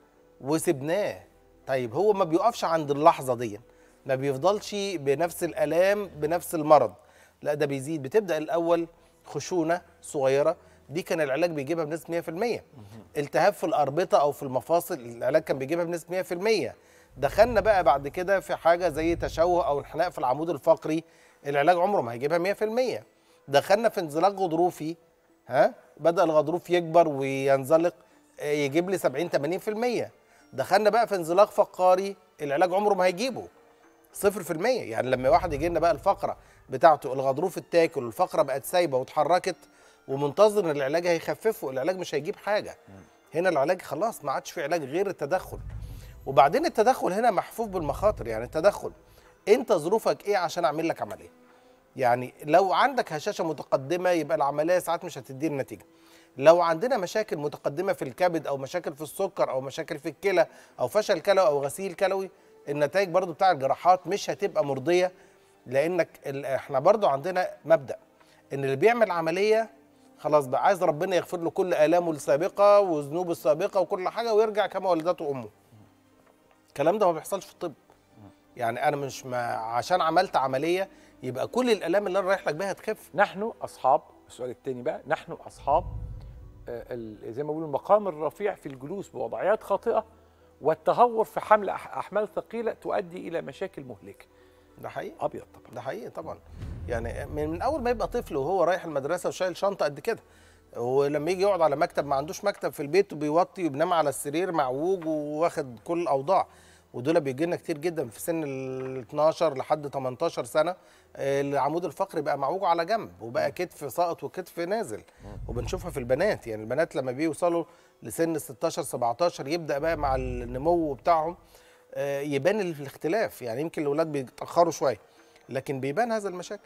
S11: وسبناه طيب هو ما بيقفش عند اللحظه دي ما بيفضلش بنفس الالام بنفس المرض لا ده بيزيد بتبدا الاول خشونه صغيره دي كان العلاج بيجيبها بنسبه 100% التهاب في الاربطه او في المفاصل العلاج كان بيجيبها بنسبه 100% دخلنا بقى بعد كده في حاجه زي تشوه او انحناء في العمود الفقري العلاج عمره ما هيجيبها 100% دخلنا في انزلاق غضروفي ها بدا الغضروف يكبر وينزلق آه، يجيب لي 70 80% دخلنا بقى في انزلاق فقاري العلاج عمره ما هيجيبه صفر في المية يعني لما واحد يجي لنا بقى الفقرة بتاعته الغضروف التاكل والفقرة بقت سايبة واتحركت ومنتظر ان العلاج هيخففه العلاج مش هيجيب حاجة هنا العلاج خلاص ما عادش في علاج غير التدخل وبعدين التدخل هنا محفوف بالمخاطر يعني التدخل انت ظروفك ايه عشان اعمل لك عملية يعني لو عندك هشاشة متقدمة يبقى العملية ساعات مش هتدي النتيجة لو عندنا مشاكل متقدمة في الكبد أو مشاكل في السكر أو مشاكل في الكلى أو فشل كلوي أو غسيل كلوي النتائج برضو بتاع الجراحات مش هتبقى مرضية لأنك ال- احنا برضو عندنا مبدأ إن اللي بيعمل عملية خلاص بقى عايز ربنا يغفر له كل آلامه السابقة وذنوبه السابقة وكل حاجة ويرجع كما ولدته أمه الكلام ده ما بيحصلش في الطب يعني أنا مش ما عشان عملت عملية يبقى كل الآلام اللي أنا رايح لك بيها هتخف
S7: نحن اصحاب السؤال الثاني بقى نحن اصحاب آه، ال- زي ما بيقولوا المقام الرفيع في الجلوس بوضعيات خاطئه والتهور في حمل أح- احمال ثقيله تؤدي الى مشاكل مهلكه
S11: ده حقيقي
S7: ابيض طبعا
S11: ده حقيقي طبعا يعني من, من اول ما يبقى طفل وهو رايح المدرسه وشايل شنطه قد كده ولما يجي يقعد على مكتب ما عندوش مكتب في البيت وبيوطي وبينام على السرير معوج وواخد كل الاوضاع ودول بيجي لنا كتير جدا في سن ال 12 لحد 18 سنه آه، العمود الفقري بقى معوج على جنب وبقى كتف ساقط وكتف نازل وبنشوفها في البنات يعني البنات لما بيوصلوا لسن 16 17 يبدا بقى مع النمو بتاعهم آه، يبان الاختلاف يعني يمكن الاولاد بيتاخروا شويه لكن بيبان هذا المشاكل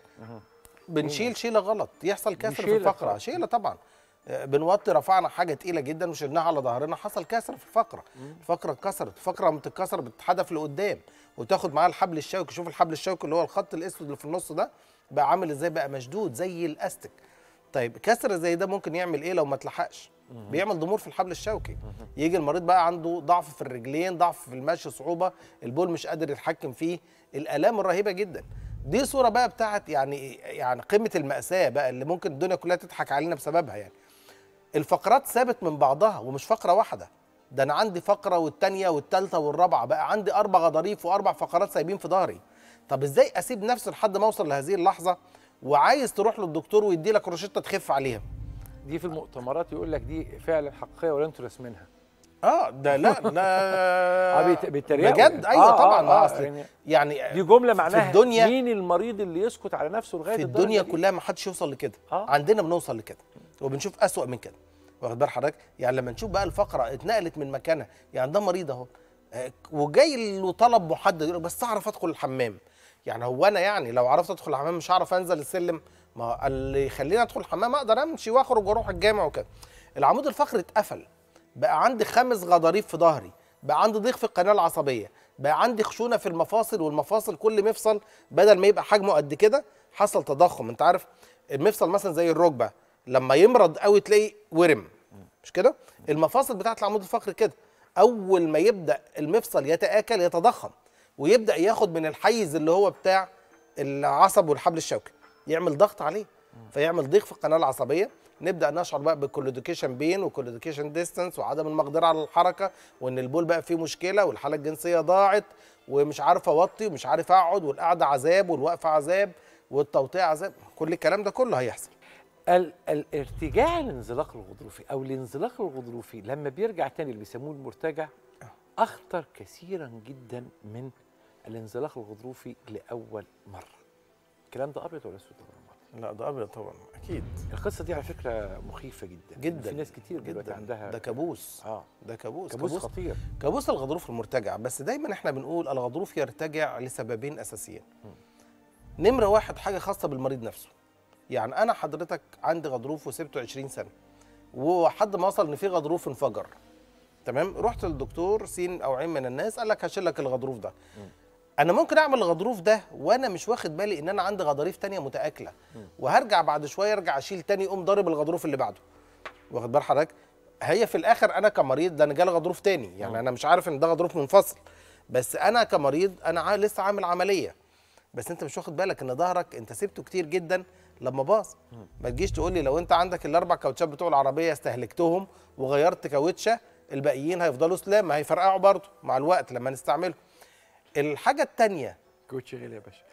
S11: بنشيل شيله غلط يحصل كسر في
S7: شيلة
S11: الفقره
S7: طبعاً.
S11: شيله طبعا آه، بنوطي رفعنا حاجه تقيله جدا وشلناها على ظهرنا حصل كسر في الفقره الفقره اتكسرت الفقره لما تتكسر بتتحدف لقدام وتاخد معاها الحبل الشوكي شوف الحبل الشوكي اللي هو الخط الاسود اللي في النص ده بقى عامل ازاي بقى مشدود زي الاستك طيب كسر زي ده ممكن يعمل ايه لو ما اتلحقش بيعمل ضمور في الحبل الشوكي يجي المريض بقى عنده ضعف في الرجلين ضعف في المشي صعوبه البول مش قادر يتحكم فيه الالام الرهيبه جدا دي صوره بقى بتاعت يعني يعني قمه الماساه بقى اللي ممكن الدنيا كلها تضحك علينا بسببها يعني الفقرات ثابت من بعضها ومش فقره واحده ده انا عندي فقره والتانيه والتالته والرابعه بقى عندي اربع غضاريف واربع فقرات سايبين في ظهري طب ازاي اسيب نفسي لحد ما اوصل لهذه اللحظه وعايز تروح للدكتور ويدي لك روشته تخف عليها
S7: دي في المؤتمرات يقول لك دي فعلا حقيقيه ولا انتوا راسمينها
S11: اه ده لا لا
S7: اه بيت- بيتريقوا
S11: بجد
S7: يعني.
S11: ايوه
S7: آه،
S11: طبعا
S7: آه،
S11: ما
S7: آه،
S11: اصل
S7: يعني
S11: يعني
S7: دي جمله معناها
S11: في الدنيا
S7: مين المريض اللي يسكت على نفسه لغايه
S11: في
S7: الدرجة
S11: الدنيا
S7: دي؟
S11: كلها ما حدش يوصل لكده
S7: آه.
S11: عندنا بنوصل لكده وبنشوف اسوأ من كده واخد بال حضرتك يعني لما نشوف بقى الفقره اتنقلت من مكانها يعني ده مريض اهو آه، وجاي له طلب محدد يقول لك بس اعرف ادخل الحمام يعني هو انا يعني لو عرفت ادخل الحمام مش هعرف انزل السلم ما اللي يخليني ادخل الحمام اقدر امشي واخرج واروح الجامع وكده العمود الفقري اتقفل بقى عندي خمس غضاريف في ظهري بقى عندي ضيق في القناه العصبيه بقى عندي خشونه في المفاصل والمفاصل كل مفصل بدل ما يبقى حجمه قد كده حصل تضخم انت عارف المفصل مثلا زي الركبه لما يمرض قوي تلاقي ورم مش كده المفاصل بتاعت العمود الفقري كده اول ما يبدا المفصل يتاكل يتضخم ويبدا ياخد من الحيز اللي هو بتاع العصب والحبل الشوكي يعمل ضغط عليه فيعمل ضيق في القناه العصبيه نبدا نشعر بقى بالكولوديكيشن بين والكولوديكيشن ديستانس وعدم المقدره على الحركه وان البول بقى فيه مشكله والحاله الجنسيه ضاعت ومش عارف اوطي ومش عارف اقعد والقعده عذاب والوقفه عذاب والتوطيع عذاب كل الكلام ده كله هيحصل
S7: ال الارتجاع الانزلاق الغضروفي او الانزلاق الغضروفي لما بيرجع تاني اللي بيسموه المرتجع اخطر كثيرا جدا من الانزلاق الغضروفي لاول مره الكلام ده ابيض ولا اسود يا دكتور
S11: لا ده ابيض طبعا اكيد
S7: القصه دي على فكره مخيفه جدا
S11: جدا
S7: في ناس كتير دلوقتي
S11: جدا.
S7: عندها
S11: ده كابوس
S7: اه
S11: ده كابوس
S7: كابوس خطير
S11: كابوس الغضروف المرتجع بس دايما احنا بنقول الغضروف يرتجع لسببين اساسيين نمره واحد حاجه خاصه بالمريض نفسه يعني انا حضرتك عندي غضروف وسبته 20 سنه وحد ما وصل ان في غضروف انفجر تمام رحت للدكتور سين او عين من الناس قال لك هشيل لك الغضروف ده انا ممكن اعمل الغضروف ده وانا مش واخد بالي ان انا عندي غضاريف تانية متاكله وهرجع بعد شويه ارجع اشيل تاني اقوم ضارب الغضروف اللي بعده واخد بال حضرتك هي في الاخر انا كمريض ده انا جالي غضروف تاني يعني انا مش عارف ان ده غضروف منفصل بس انا كمريض انا عا- لسه عامل عمليه بس انت مش واخد بالك ان ظهرك انت سبته كتير جدا لما باظ ما تجيش تقول لي لو انت عندك الاربع كاوتشات بتوع العربيه استهلكتهم وغيرت كاوتشه الباقيين هيفضلوا سلام ما هيفرقعوا برضه مع الوقت لما نستعملهم الحاجه الثانيه
S7: كوتش غالي يا باشا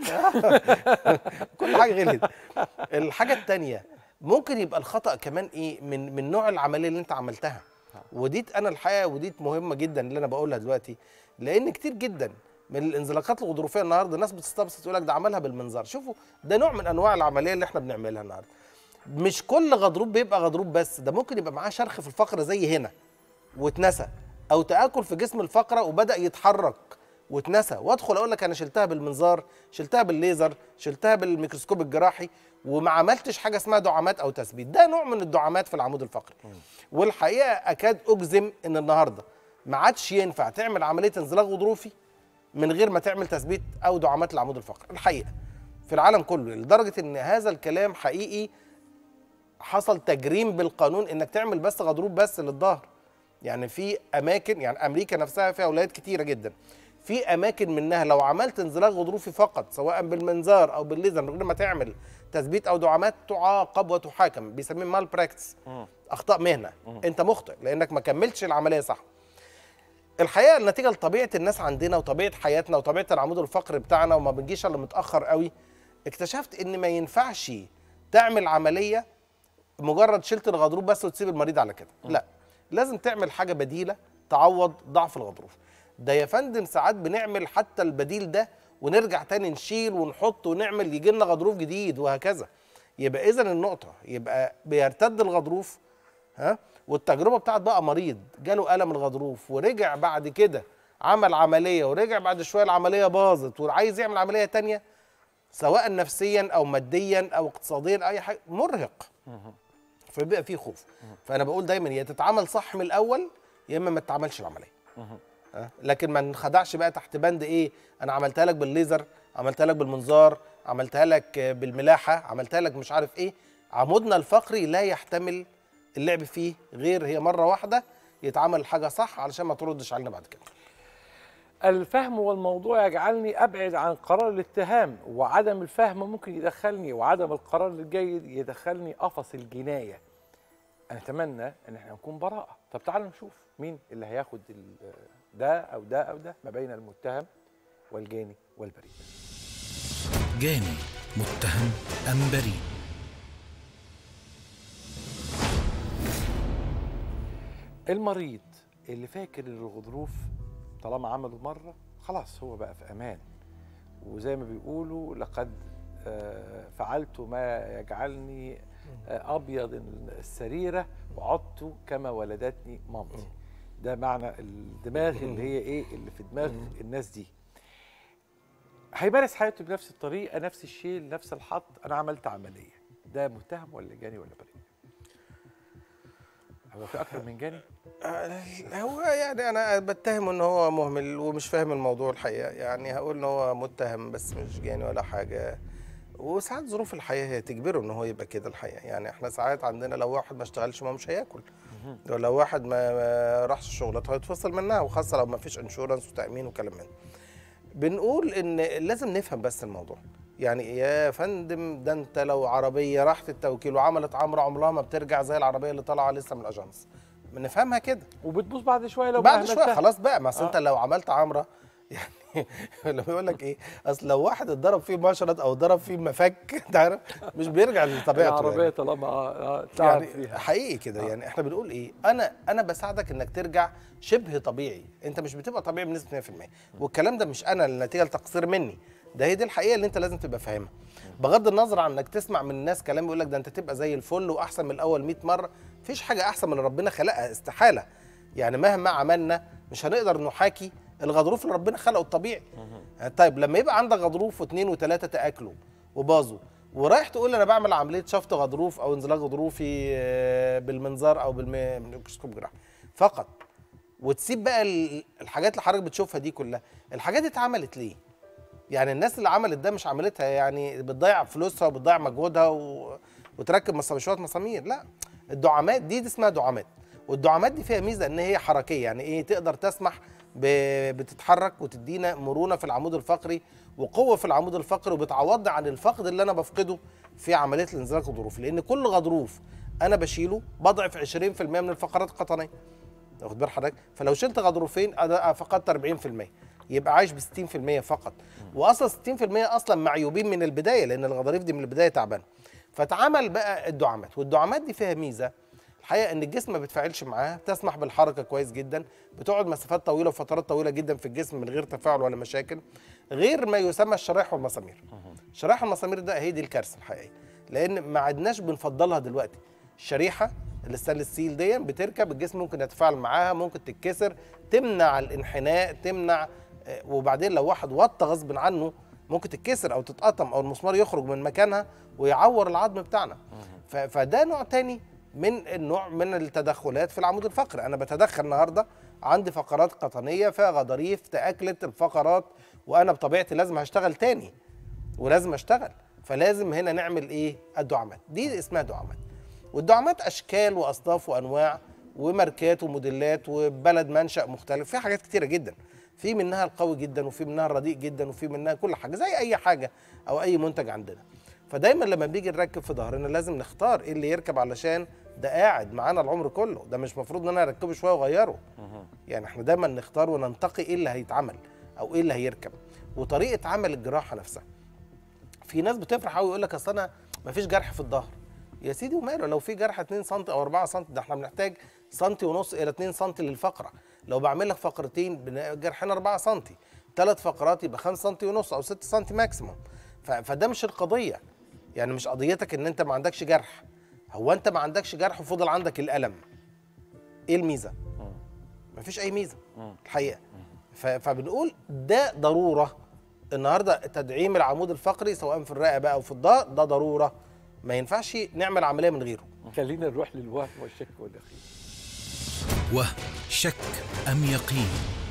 S11: كل حاجه غلط الحاجه الثانيه ممكن يبقى الخطا كمان ايه من من نوع العمليه اللي انت عملتها ودي انا الحقيقه ودي مهمه جدا اللي انا بقولها دلوقتي لان كتير جدا من الانزلاقات الغضروفيه النهارده الناس بتستبسط تقول لك ده عملها بالمنظار شوفوا ده نوع من انواع العمليه اللي احنا بنعملها النهارده مش كل غضروف بيبقى غضروف بس ده ممكن يبقى معاه شرخ في الفقره زي هنا واتنسى او تاكل في جسم الفقره وبدا يتحرك واتنسى وادخل اقول لك انا شلتها بالمنظار شلتها بالليزر شلتها بالميكروسكوب الجراحي وما عملتش حاجه اسمها دعامات او تثبيت ده نوع من الدعامات في العمود الفقري والحقيقه اكاد اجزم ان النهارده ما عادش ينفع تعمل عمليه انزلاق غضروفي من غير ما تعمل تثبيت او دعامات العمود الفقري الحقيقه في العالم كله لدرجه ان هذا الكلام حقيقي حصل تجريم بالقانون انك تعمل بس غضروف بس للظهر يعني في اماكن يعني امريكا نفسها فيها ولايات كتيره جدا في اماكن منها لو عملت انزلاق غضروفي فقط سواء بالمنظار او بالليزر من غير ما تعمل تثبيت او دعامات تعاقب وتحاكم بيسميه مال براكتس اخطاء مهنه انت مخطئ لانك ما كملتش العمليه صح الحقيقه النتيجه لطبيعه الناس عندنا وطبيعه حياتنا وطبيعه العمود الفقري بتاعنا وما بنجيش الا متاخر قوي اكتشفت ان ما ينفعش تعمل عمليه مجرد شلت الغضروف بس وتسيب المريض على كده لا لازم تعمل حاجه بديله تعوض ضعف الغضروف ده يا فندم ساعات بنعمل حتى البديل ده ونرجع تاني نشيل ونحط ونعمل يجي لنا غضروف جديد وهكذا يبقى اذا النقطه يبقى بيرتد الغضروف ها والتجربه بتاعت بقى مريض جاله الم الغضروف ورجع بعد كده عمل عمليه ورجع بعد شويه العمليه باظت وعايز يعمل عمليه تانية سواء نفسيا او ماديا او اقتصاديا اي حاجه مرهق فبيبقى فيه خوف فانا بقول دايما يا تتعمل صح من الاول يا اما ما تتعملش العمليه أه؟ لكن ما نخدعش بقى تحت بند ايه انا عملتها لك بالليزر عملتها لك بالمنظار عملتها لك آه، بالملاحه عملتها لك مش عارف ايه عمودنا الفقري لا يحتمل اللعب فيه غير هي مره واحده يتعمل الحاجه صح علشان ما تردش علينا بعد كده
S7: الفهم والموضوع يجعلني ابعد عن قرار الاتهام وعدم الفهم ممكن يدخلني وعدم القرار الجيد يدخلني قفص الجنايه انا اتمنى ان احنا نكون براءه طب تعالوا نشوف مين اللي هياخد ال- ده او ده او ده ما بين المتهم والجاني والبريء
S12: جاني متهم أم بريء
S7: المريض اللي فاكر ان الغضروف طالما عمله مره خلاص هو بقى في امان وزي ما بيقولوا لقد آه، فعلت ما يجعلني آه، ابيض السريره وعدت كما ولدتني مامتي ده معنى الدماغ اللي هي ايه اللي في دماغ الناس دي هيمارس حياته بنفس الطريقه نفس الشيء نفس الحط انا عملت عمليه ده متهم ولا جاني ولا بريء هو في اكتر من جاني
S11: آه، هو يعني انا بتهم ان هو مهمل ومش فاهم الموضوع الحقيقه يعني هقول ان هو متهم بس مش جاني ولا حاجه وساعات ظروف الحياه هي تجبره ان هو يبقى كده الحقيقه يعني احنا ساعات عندنا لو واحد ما اشتغلش ما مش هياكل لو واحد ما ما راحش شغلته هيتفصل منها وخاصه لو ما فيش انشورنس وتامين وكلام من ده. بنقول ان لازم نفهم بس الموضوع يعني يا فندم ده انت لو عربيه راحت التوكيل وعملت عمره عمرها ما بترجع زي العربيه اللي طالعه لسه من الاجانس بنفهمها كده
S7: وبتبوظ بعد شويه لو
S11: بعد
S7: ما
S11: شويه
S7: أهملتها.
S11: خلاص بقى ما أصل
S7: آه.
S11: انت لو عملت عمره يعني لما يقول لك ايه اصل لو واحد اتضرب فيه مشرط او اتضرب فيه مفك انت عارف مش بيرجع لطبيعته
S7: العربيه
S11: يعني.
S7: طالما آه، اتلعب
S11: يعني
S7: فيها
S11: حقيقي كده يعني احنا بنقول ايه انا انا بساعدك انك ترجع شبه طبيعي انت مش بتبقى طبيعي بنسبه 100% والكلام ده مش انا النتيجه لتقصير مني ده هي دي الحقيقه اللي انت لازم تبقى فاهمها بغض النظر عن انك تسمع من الناس كلام يقول لك ده انت تبقى زي الفل واحسن من الاول 100 مره مفيش حاجه احسن من اللي ربنا خلقها استحاله يعني مهما عملنا مش هنقدر نحاكي الغضروف اللي ربنا خلقه الطبيعي طيب لما يبقى عندك غضروف واثنين وثلاثه تاكلوا وباظوا ورايح تقول انا بعمل عمليه شفط غضروف او انزلاق غضروفي آه، بالمنظار او بالميكروسكوب جراحي فقط وتسيب بقى ال- الحاجات اللي حضرتك بتشوفها دي كلها الحاجات دي اتعملت ليه يعني الناس اللي عملت ده مش عملتها يعني بتضيع فلوسها وبتضيع مجهودها و... وتركب مص- شويه مسامير لا الدعامات دي, دي اسمها دعامات والدعامات دي فيها ميزه ان هي حركيه يعني ايه تقدر تسمح ب... بتتحرك وتدينا مرونه في العمود الفقري وقوه في العمود الفقري وبتعوضني عن الفقد اللي انا بفقده في عمليه الانزلاق الغضروفي لان كل غضروف انا بشيله بضعف 20% من الفقرات القطنيه واخد بال حضرتك فلو شلت غضروفين انا فقدت 40% يبقى عايش ب 60% فقط واصلا 60% اصلا معيوبين من البدايه لان الغضاريف دي من البدايه تعبانه فتعمل بقى الدعامات والدعامات دي فيها ميزه الحقيقه ان الجسم ما بيتفاعلش معاها تسمح بالحركه كويس جدا بتقعد مسافات طويله وفترات طويله جدا في الجسم من غير تفاعل ولا مشاكل غير ما يسمى الشرايح والمسامير الشرايح والمسامير ده هي دي الكارثه الحقيقيه لان ما عدناش بنفضلها دلوقتي الشريحه الستانلس ستيل دي بتركب الجسم ممكن يتفاعل معاها ممكن تتكسر تمنع الانحناء تمنع آه، وبعدين لو واحد وطى غصب عنه ممكن تتكسر او تتقطم او المسمار يخرج من مكانها ويعور العظم بتاعنا ف- فده نوع تاني من النوع من التدخلات في العمود الفقري انا بتدخل النهارده عندي فقرات قطنيه فيها غضاريف تاكلت الفقرات وانا بطبيعتي لازم هشتغل تاني ولازم اشتغل فلازم هنا نعمل ايه الدعامات دي اسمها دعامات والدعامات اشكال واصناف وانواع وماركات وموديلات وبلد منشا مختلف في حاجات كتيره جدا في منها القوي جدا وفي منها الرديء جدا وفي منها كل حاجه زي اي حاجه او اي منتج عندنا فدايما لما بنيجي نركب في ظهرنا لازم نختار ايه اللي يركب علشان ده قاعد معانا العمر كله ده مش مفروض ان انا اركبه شويه واغيره يعني احنا دايما نختار وننتقي ايه اللي هيتعمل او ايه اللي هيركب وطريقه عمل الجراحه نفسها في ناس بتفرح قوي يقول لك اصل انا مفيش جرح في الظهر يا سيدي وماله لو في جرح 2 سم او 4 سم ده احنا بنحتاج سنتي ونص الى 2 سم للفقره لو بعمل لك فقرتين بن- جرحين 4 سم ثلاث فقرات يبقى 5 سم ونص او 6 سم ماكسيموم ف- فده مش القضيه يعني مش قضيتك ان انت ما عندكش جرح هو انت ما عندكش جرح وفضل عندك الالم ايه الميزه مفيش اي ميزه الحقيقه ف- فبنقول ده ضروره النهارده تدعيم العمود الفقري سواء في الرقبه او في الظهر ده ضروره ما ينفعش نعمل عمليه من غيره
S7: خلينا نروح للوهم والشك واليقين
S12: وهم شك أم يقين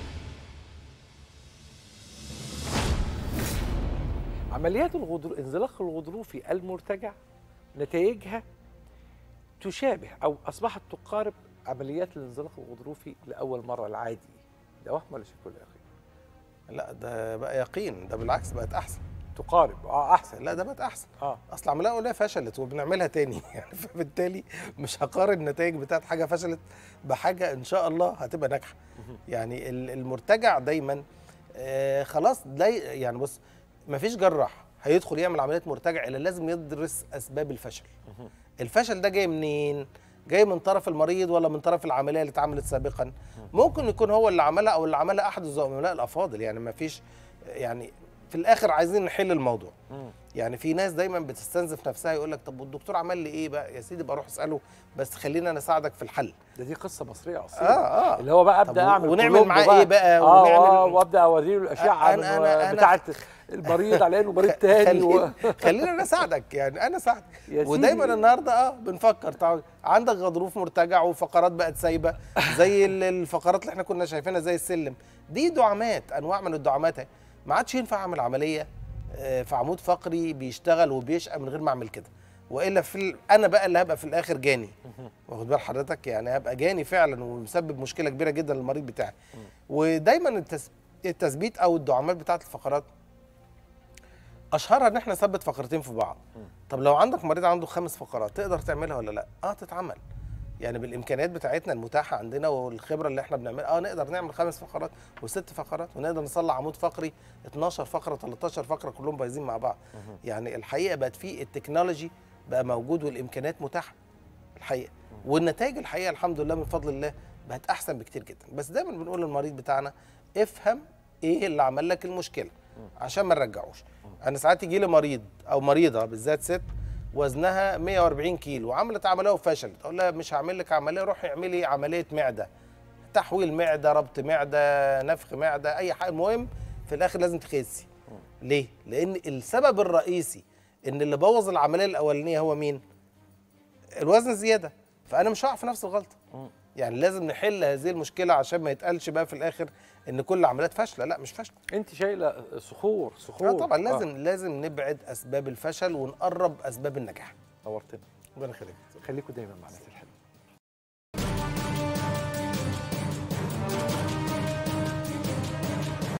S7: عمليات الغضر... انزلاق الغضروفي المرتجع نتائجها تشابه او اصبحت تقارب عمليات الانزلاق الغضروفي لاول مره العادي ده وهم ولا شك ولا يقين؟
S11: لا ده بقى يقين ده بالعكس بقت احسن
S7: تقارب اه احسن
S11: لا ده بقت احسن
S7: اه
S11: اصل عمليه اولى فشلت وبنعملها تاني يعني فبالتالي مش هقارن النتائج بتاعت حاجه فشلت بحاجه ان شاء الله هتبقى ناجحه يعني ال- المرتجع دايما آه خلاص ده يعني بص مفيش جراح هيدخل يعمل عمليه مرتجع الا لازم يدرس اسباب الفشل الفشل ده جاي منين جاي من طرف المريض ولا من طرف العمليه اللي اتعملت سابقا ممكن يكون هو اللي عملها او اللي عملها احد الزملاء الافاضل يعني ما فيش يعني في الاخر عايزين نحل الموضوع يعني في ناس دايما بتستنزف نفسها يقول لك طب والدكتور عمل لي ايه بقى يا سيدي بروح اساله بس خليني انا اساعدك في الحل
S7: ده دي قصه مصريه اصيله
S11: اه اه
S7: اللي هو بقى
S11: طب
S7: ابدا
S11: و-
S7: اعمل
S11: ونعمل
S7: كولومبو
S11: معاه ايه بقى
S7: اه
S11: ونعمل
S7: آه وابدا اوري له الاشعه
S11: أنا-
S7: من
S11: أنا- أنا-
S7: بتاعه المريض على انه مريض تاني و...
S11: خليني خليني انا اساعدك يعني انا اساعدك
S7: يا
S11: ودايما
S7: سيدي.
S11: النهارده اه بنفكر تعال عندك غضروف مرتجع وفقرات بقت سايبه زي ال- الفقرات اللي احنا كنا شايفينها زي السلم دي دعامات انواع من الدعامات اهي. ما عادش ينفع اعمل عمليه آه، في عمود فقري بيشتغل وبيشقى من غير ما اعمل كده والا في ال... انا بقى اللي هبقى في الاخر جاني واخد بال حضرتك يعني هبقى جاني فعلا ومسبب مشكله كبيره جدا للمريض بتاعي ودايما التس... التثبيت او الدعامات بتاعت الفقرات اشهرها ان احنا نثبت فقرتين في بعض طب لو عندك مريض عنده خمس فقرات تقدر تعملها ولا لا اه تتعمل يعني بالامكانيات بتاعتنا المتاحه عندنا والخبره اللي احنا بنعملها اه نقدر نعمل خمس فقرات وست فقرات ونقدر نصلح عمود فقري 12 فقره 13 فقره كلهم بايظين مع بعض يعني الحقيقه بقت في التكنولوجي بقى موجود والامكانيات متاحه الحقيقه والنتائج الحقيقه الحمد لله من فضل الله بقت احسن بكتير جدا بس دايما بنقول للمريض بتاعنا افهم ايه اللي عمل لك المشكله عشان ما نرجعوش انا ساعات يجي لي مريض او مريضه بالذات ست وزنها 140 كيلو وعملت عمليه وفشلت اقول لها مش هعمل لك عمليه روحي اعملي عمليه معده تحويل معده ربط معده نفخ معده اي حاجه المهم في الاخر لازم تخسي ليه لان السبب الرئيسي ان اللي بوظ العمليه الاولانيه هو مين الوزن زياده فانا مش هقع في نفس الغلطه يعني لازم نحل هذه المشكله عشان ما يتقالش بقى في الاخر ان كل العمليات فاشله لا مش فاشله
S7: انت شايله صخور صخور
S11: اه طبعا لازم آه. لازم نبعد اسباب الفشل ونقرب اسباب النجاح
S7: نورتنا
S11: ربنا يخليك
S7: خليكم دايما معنا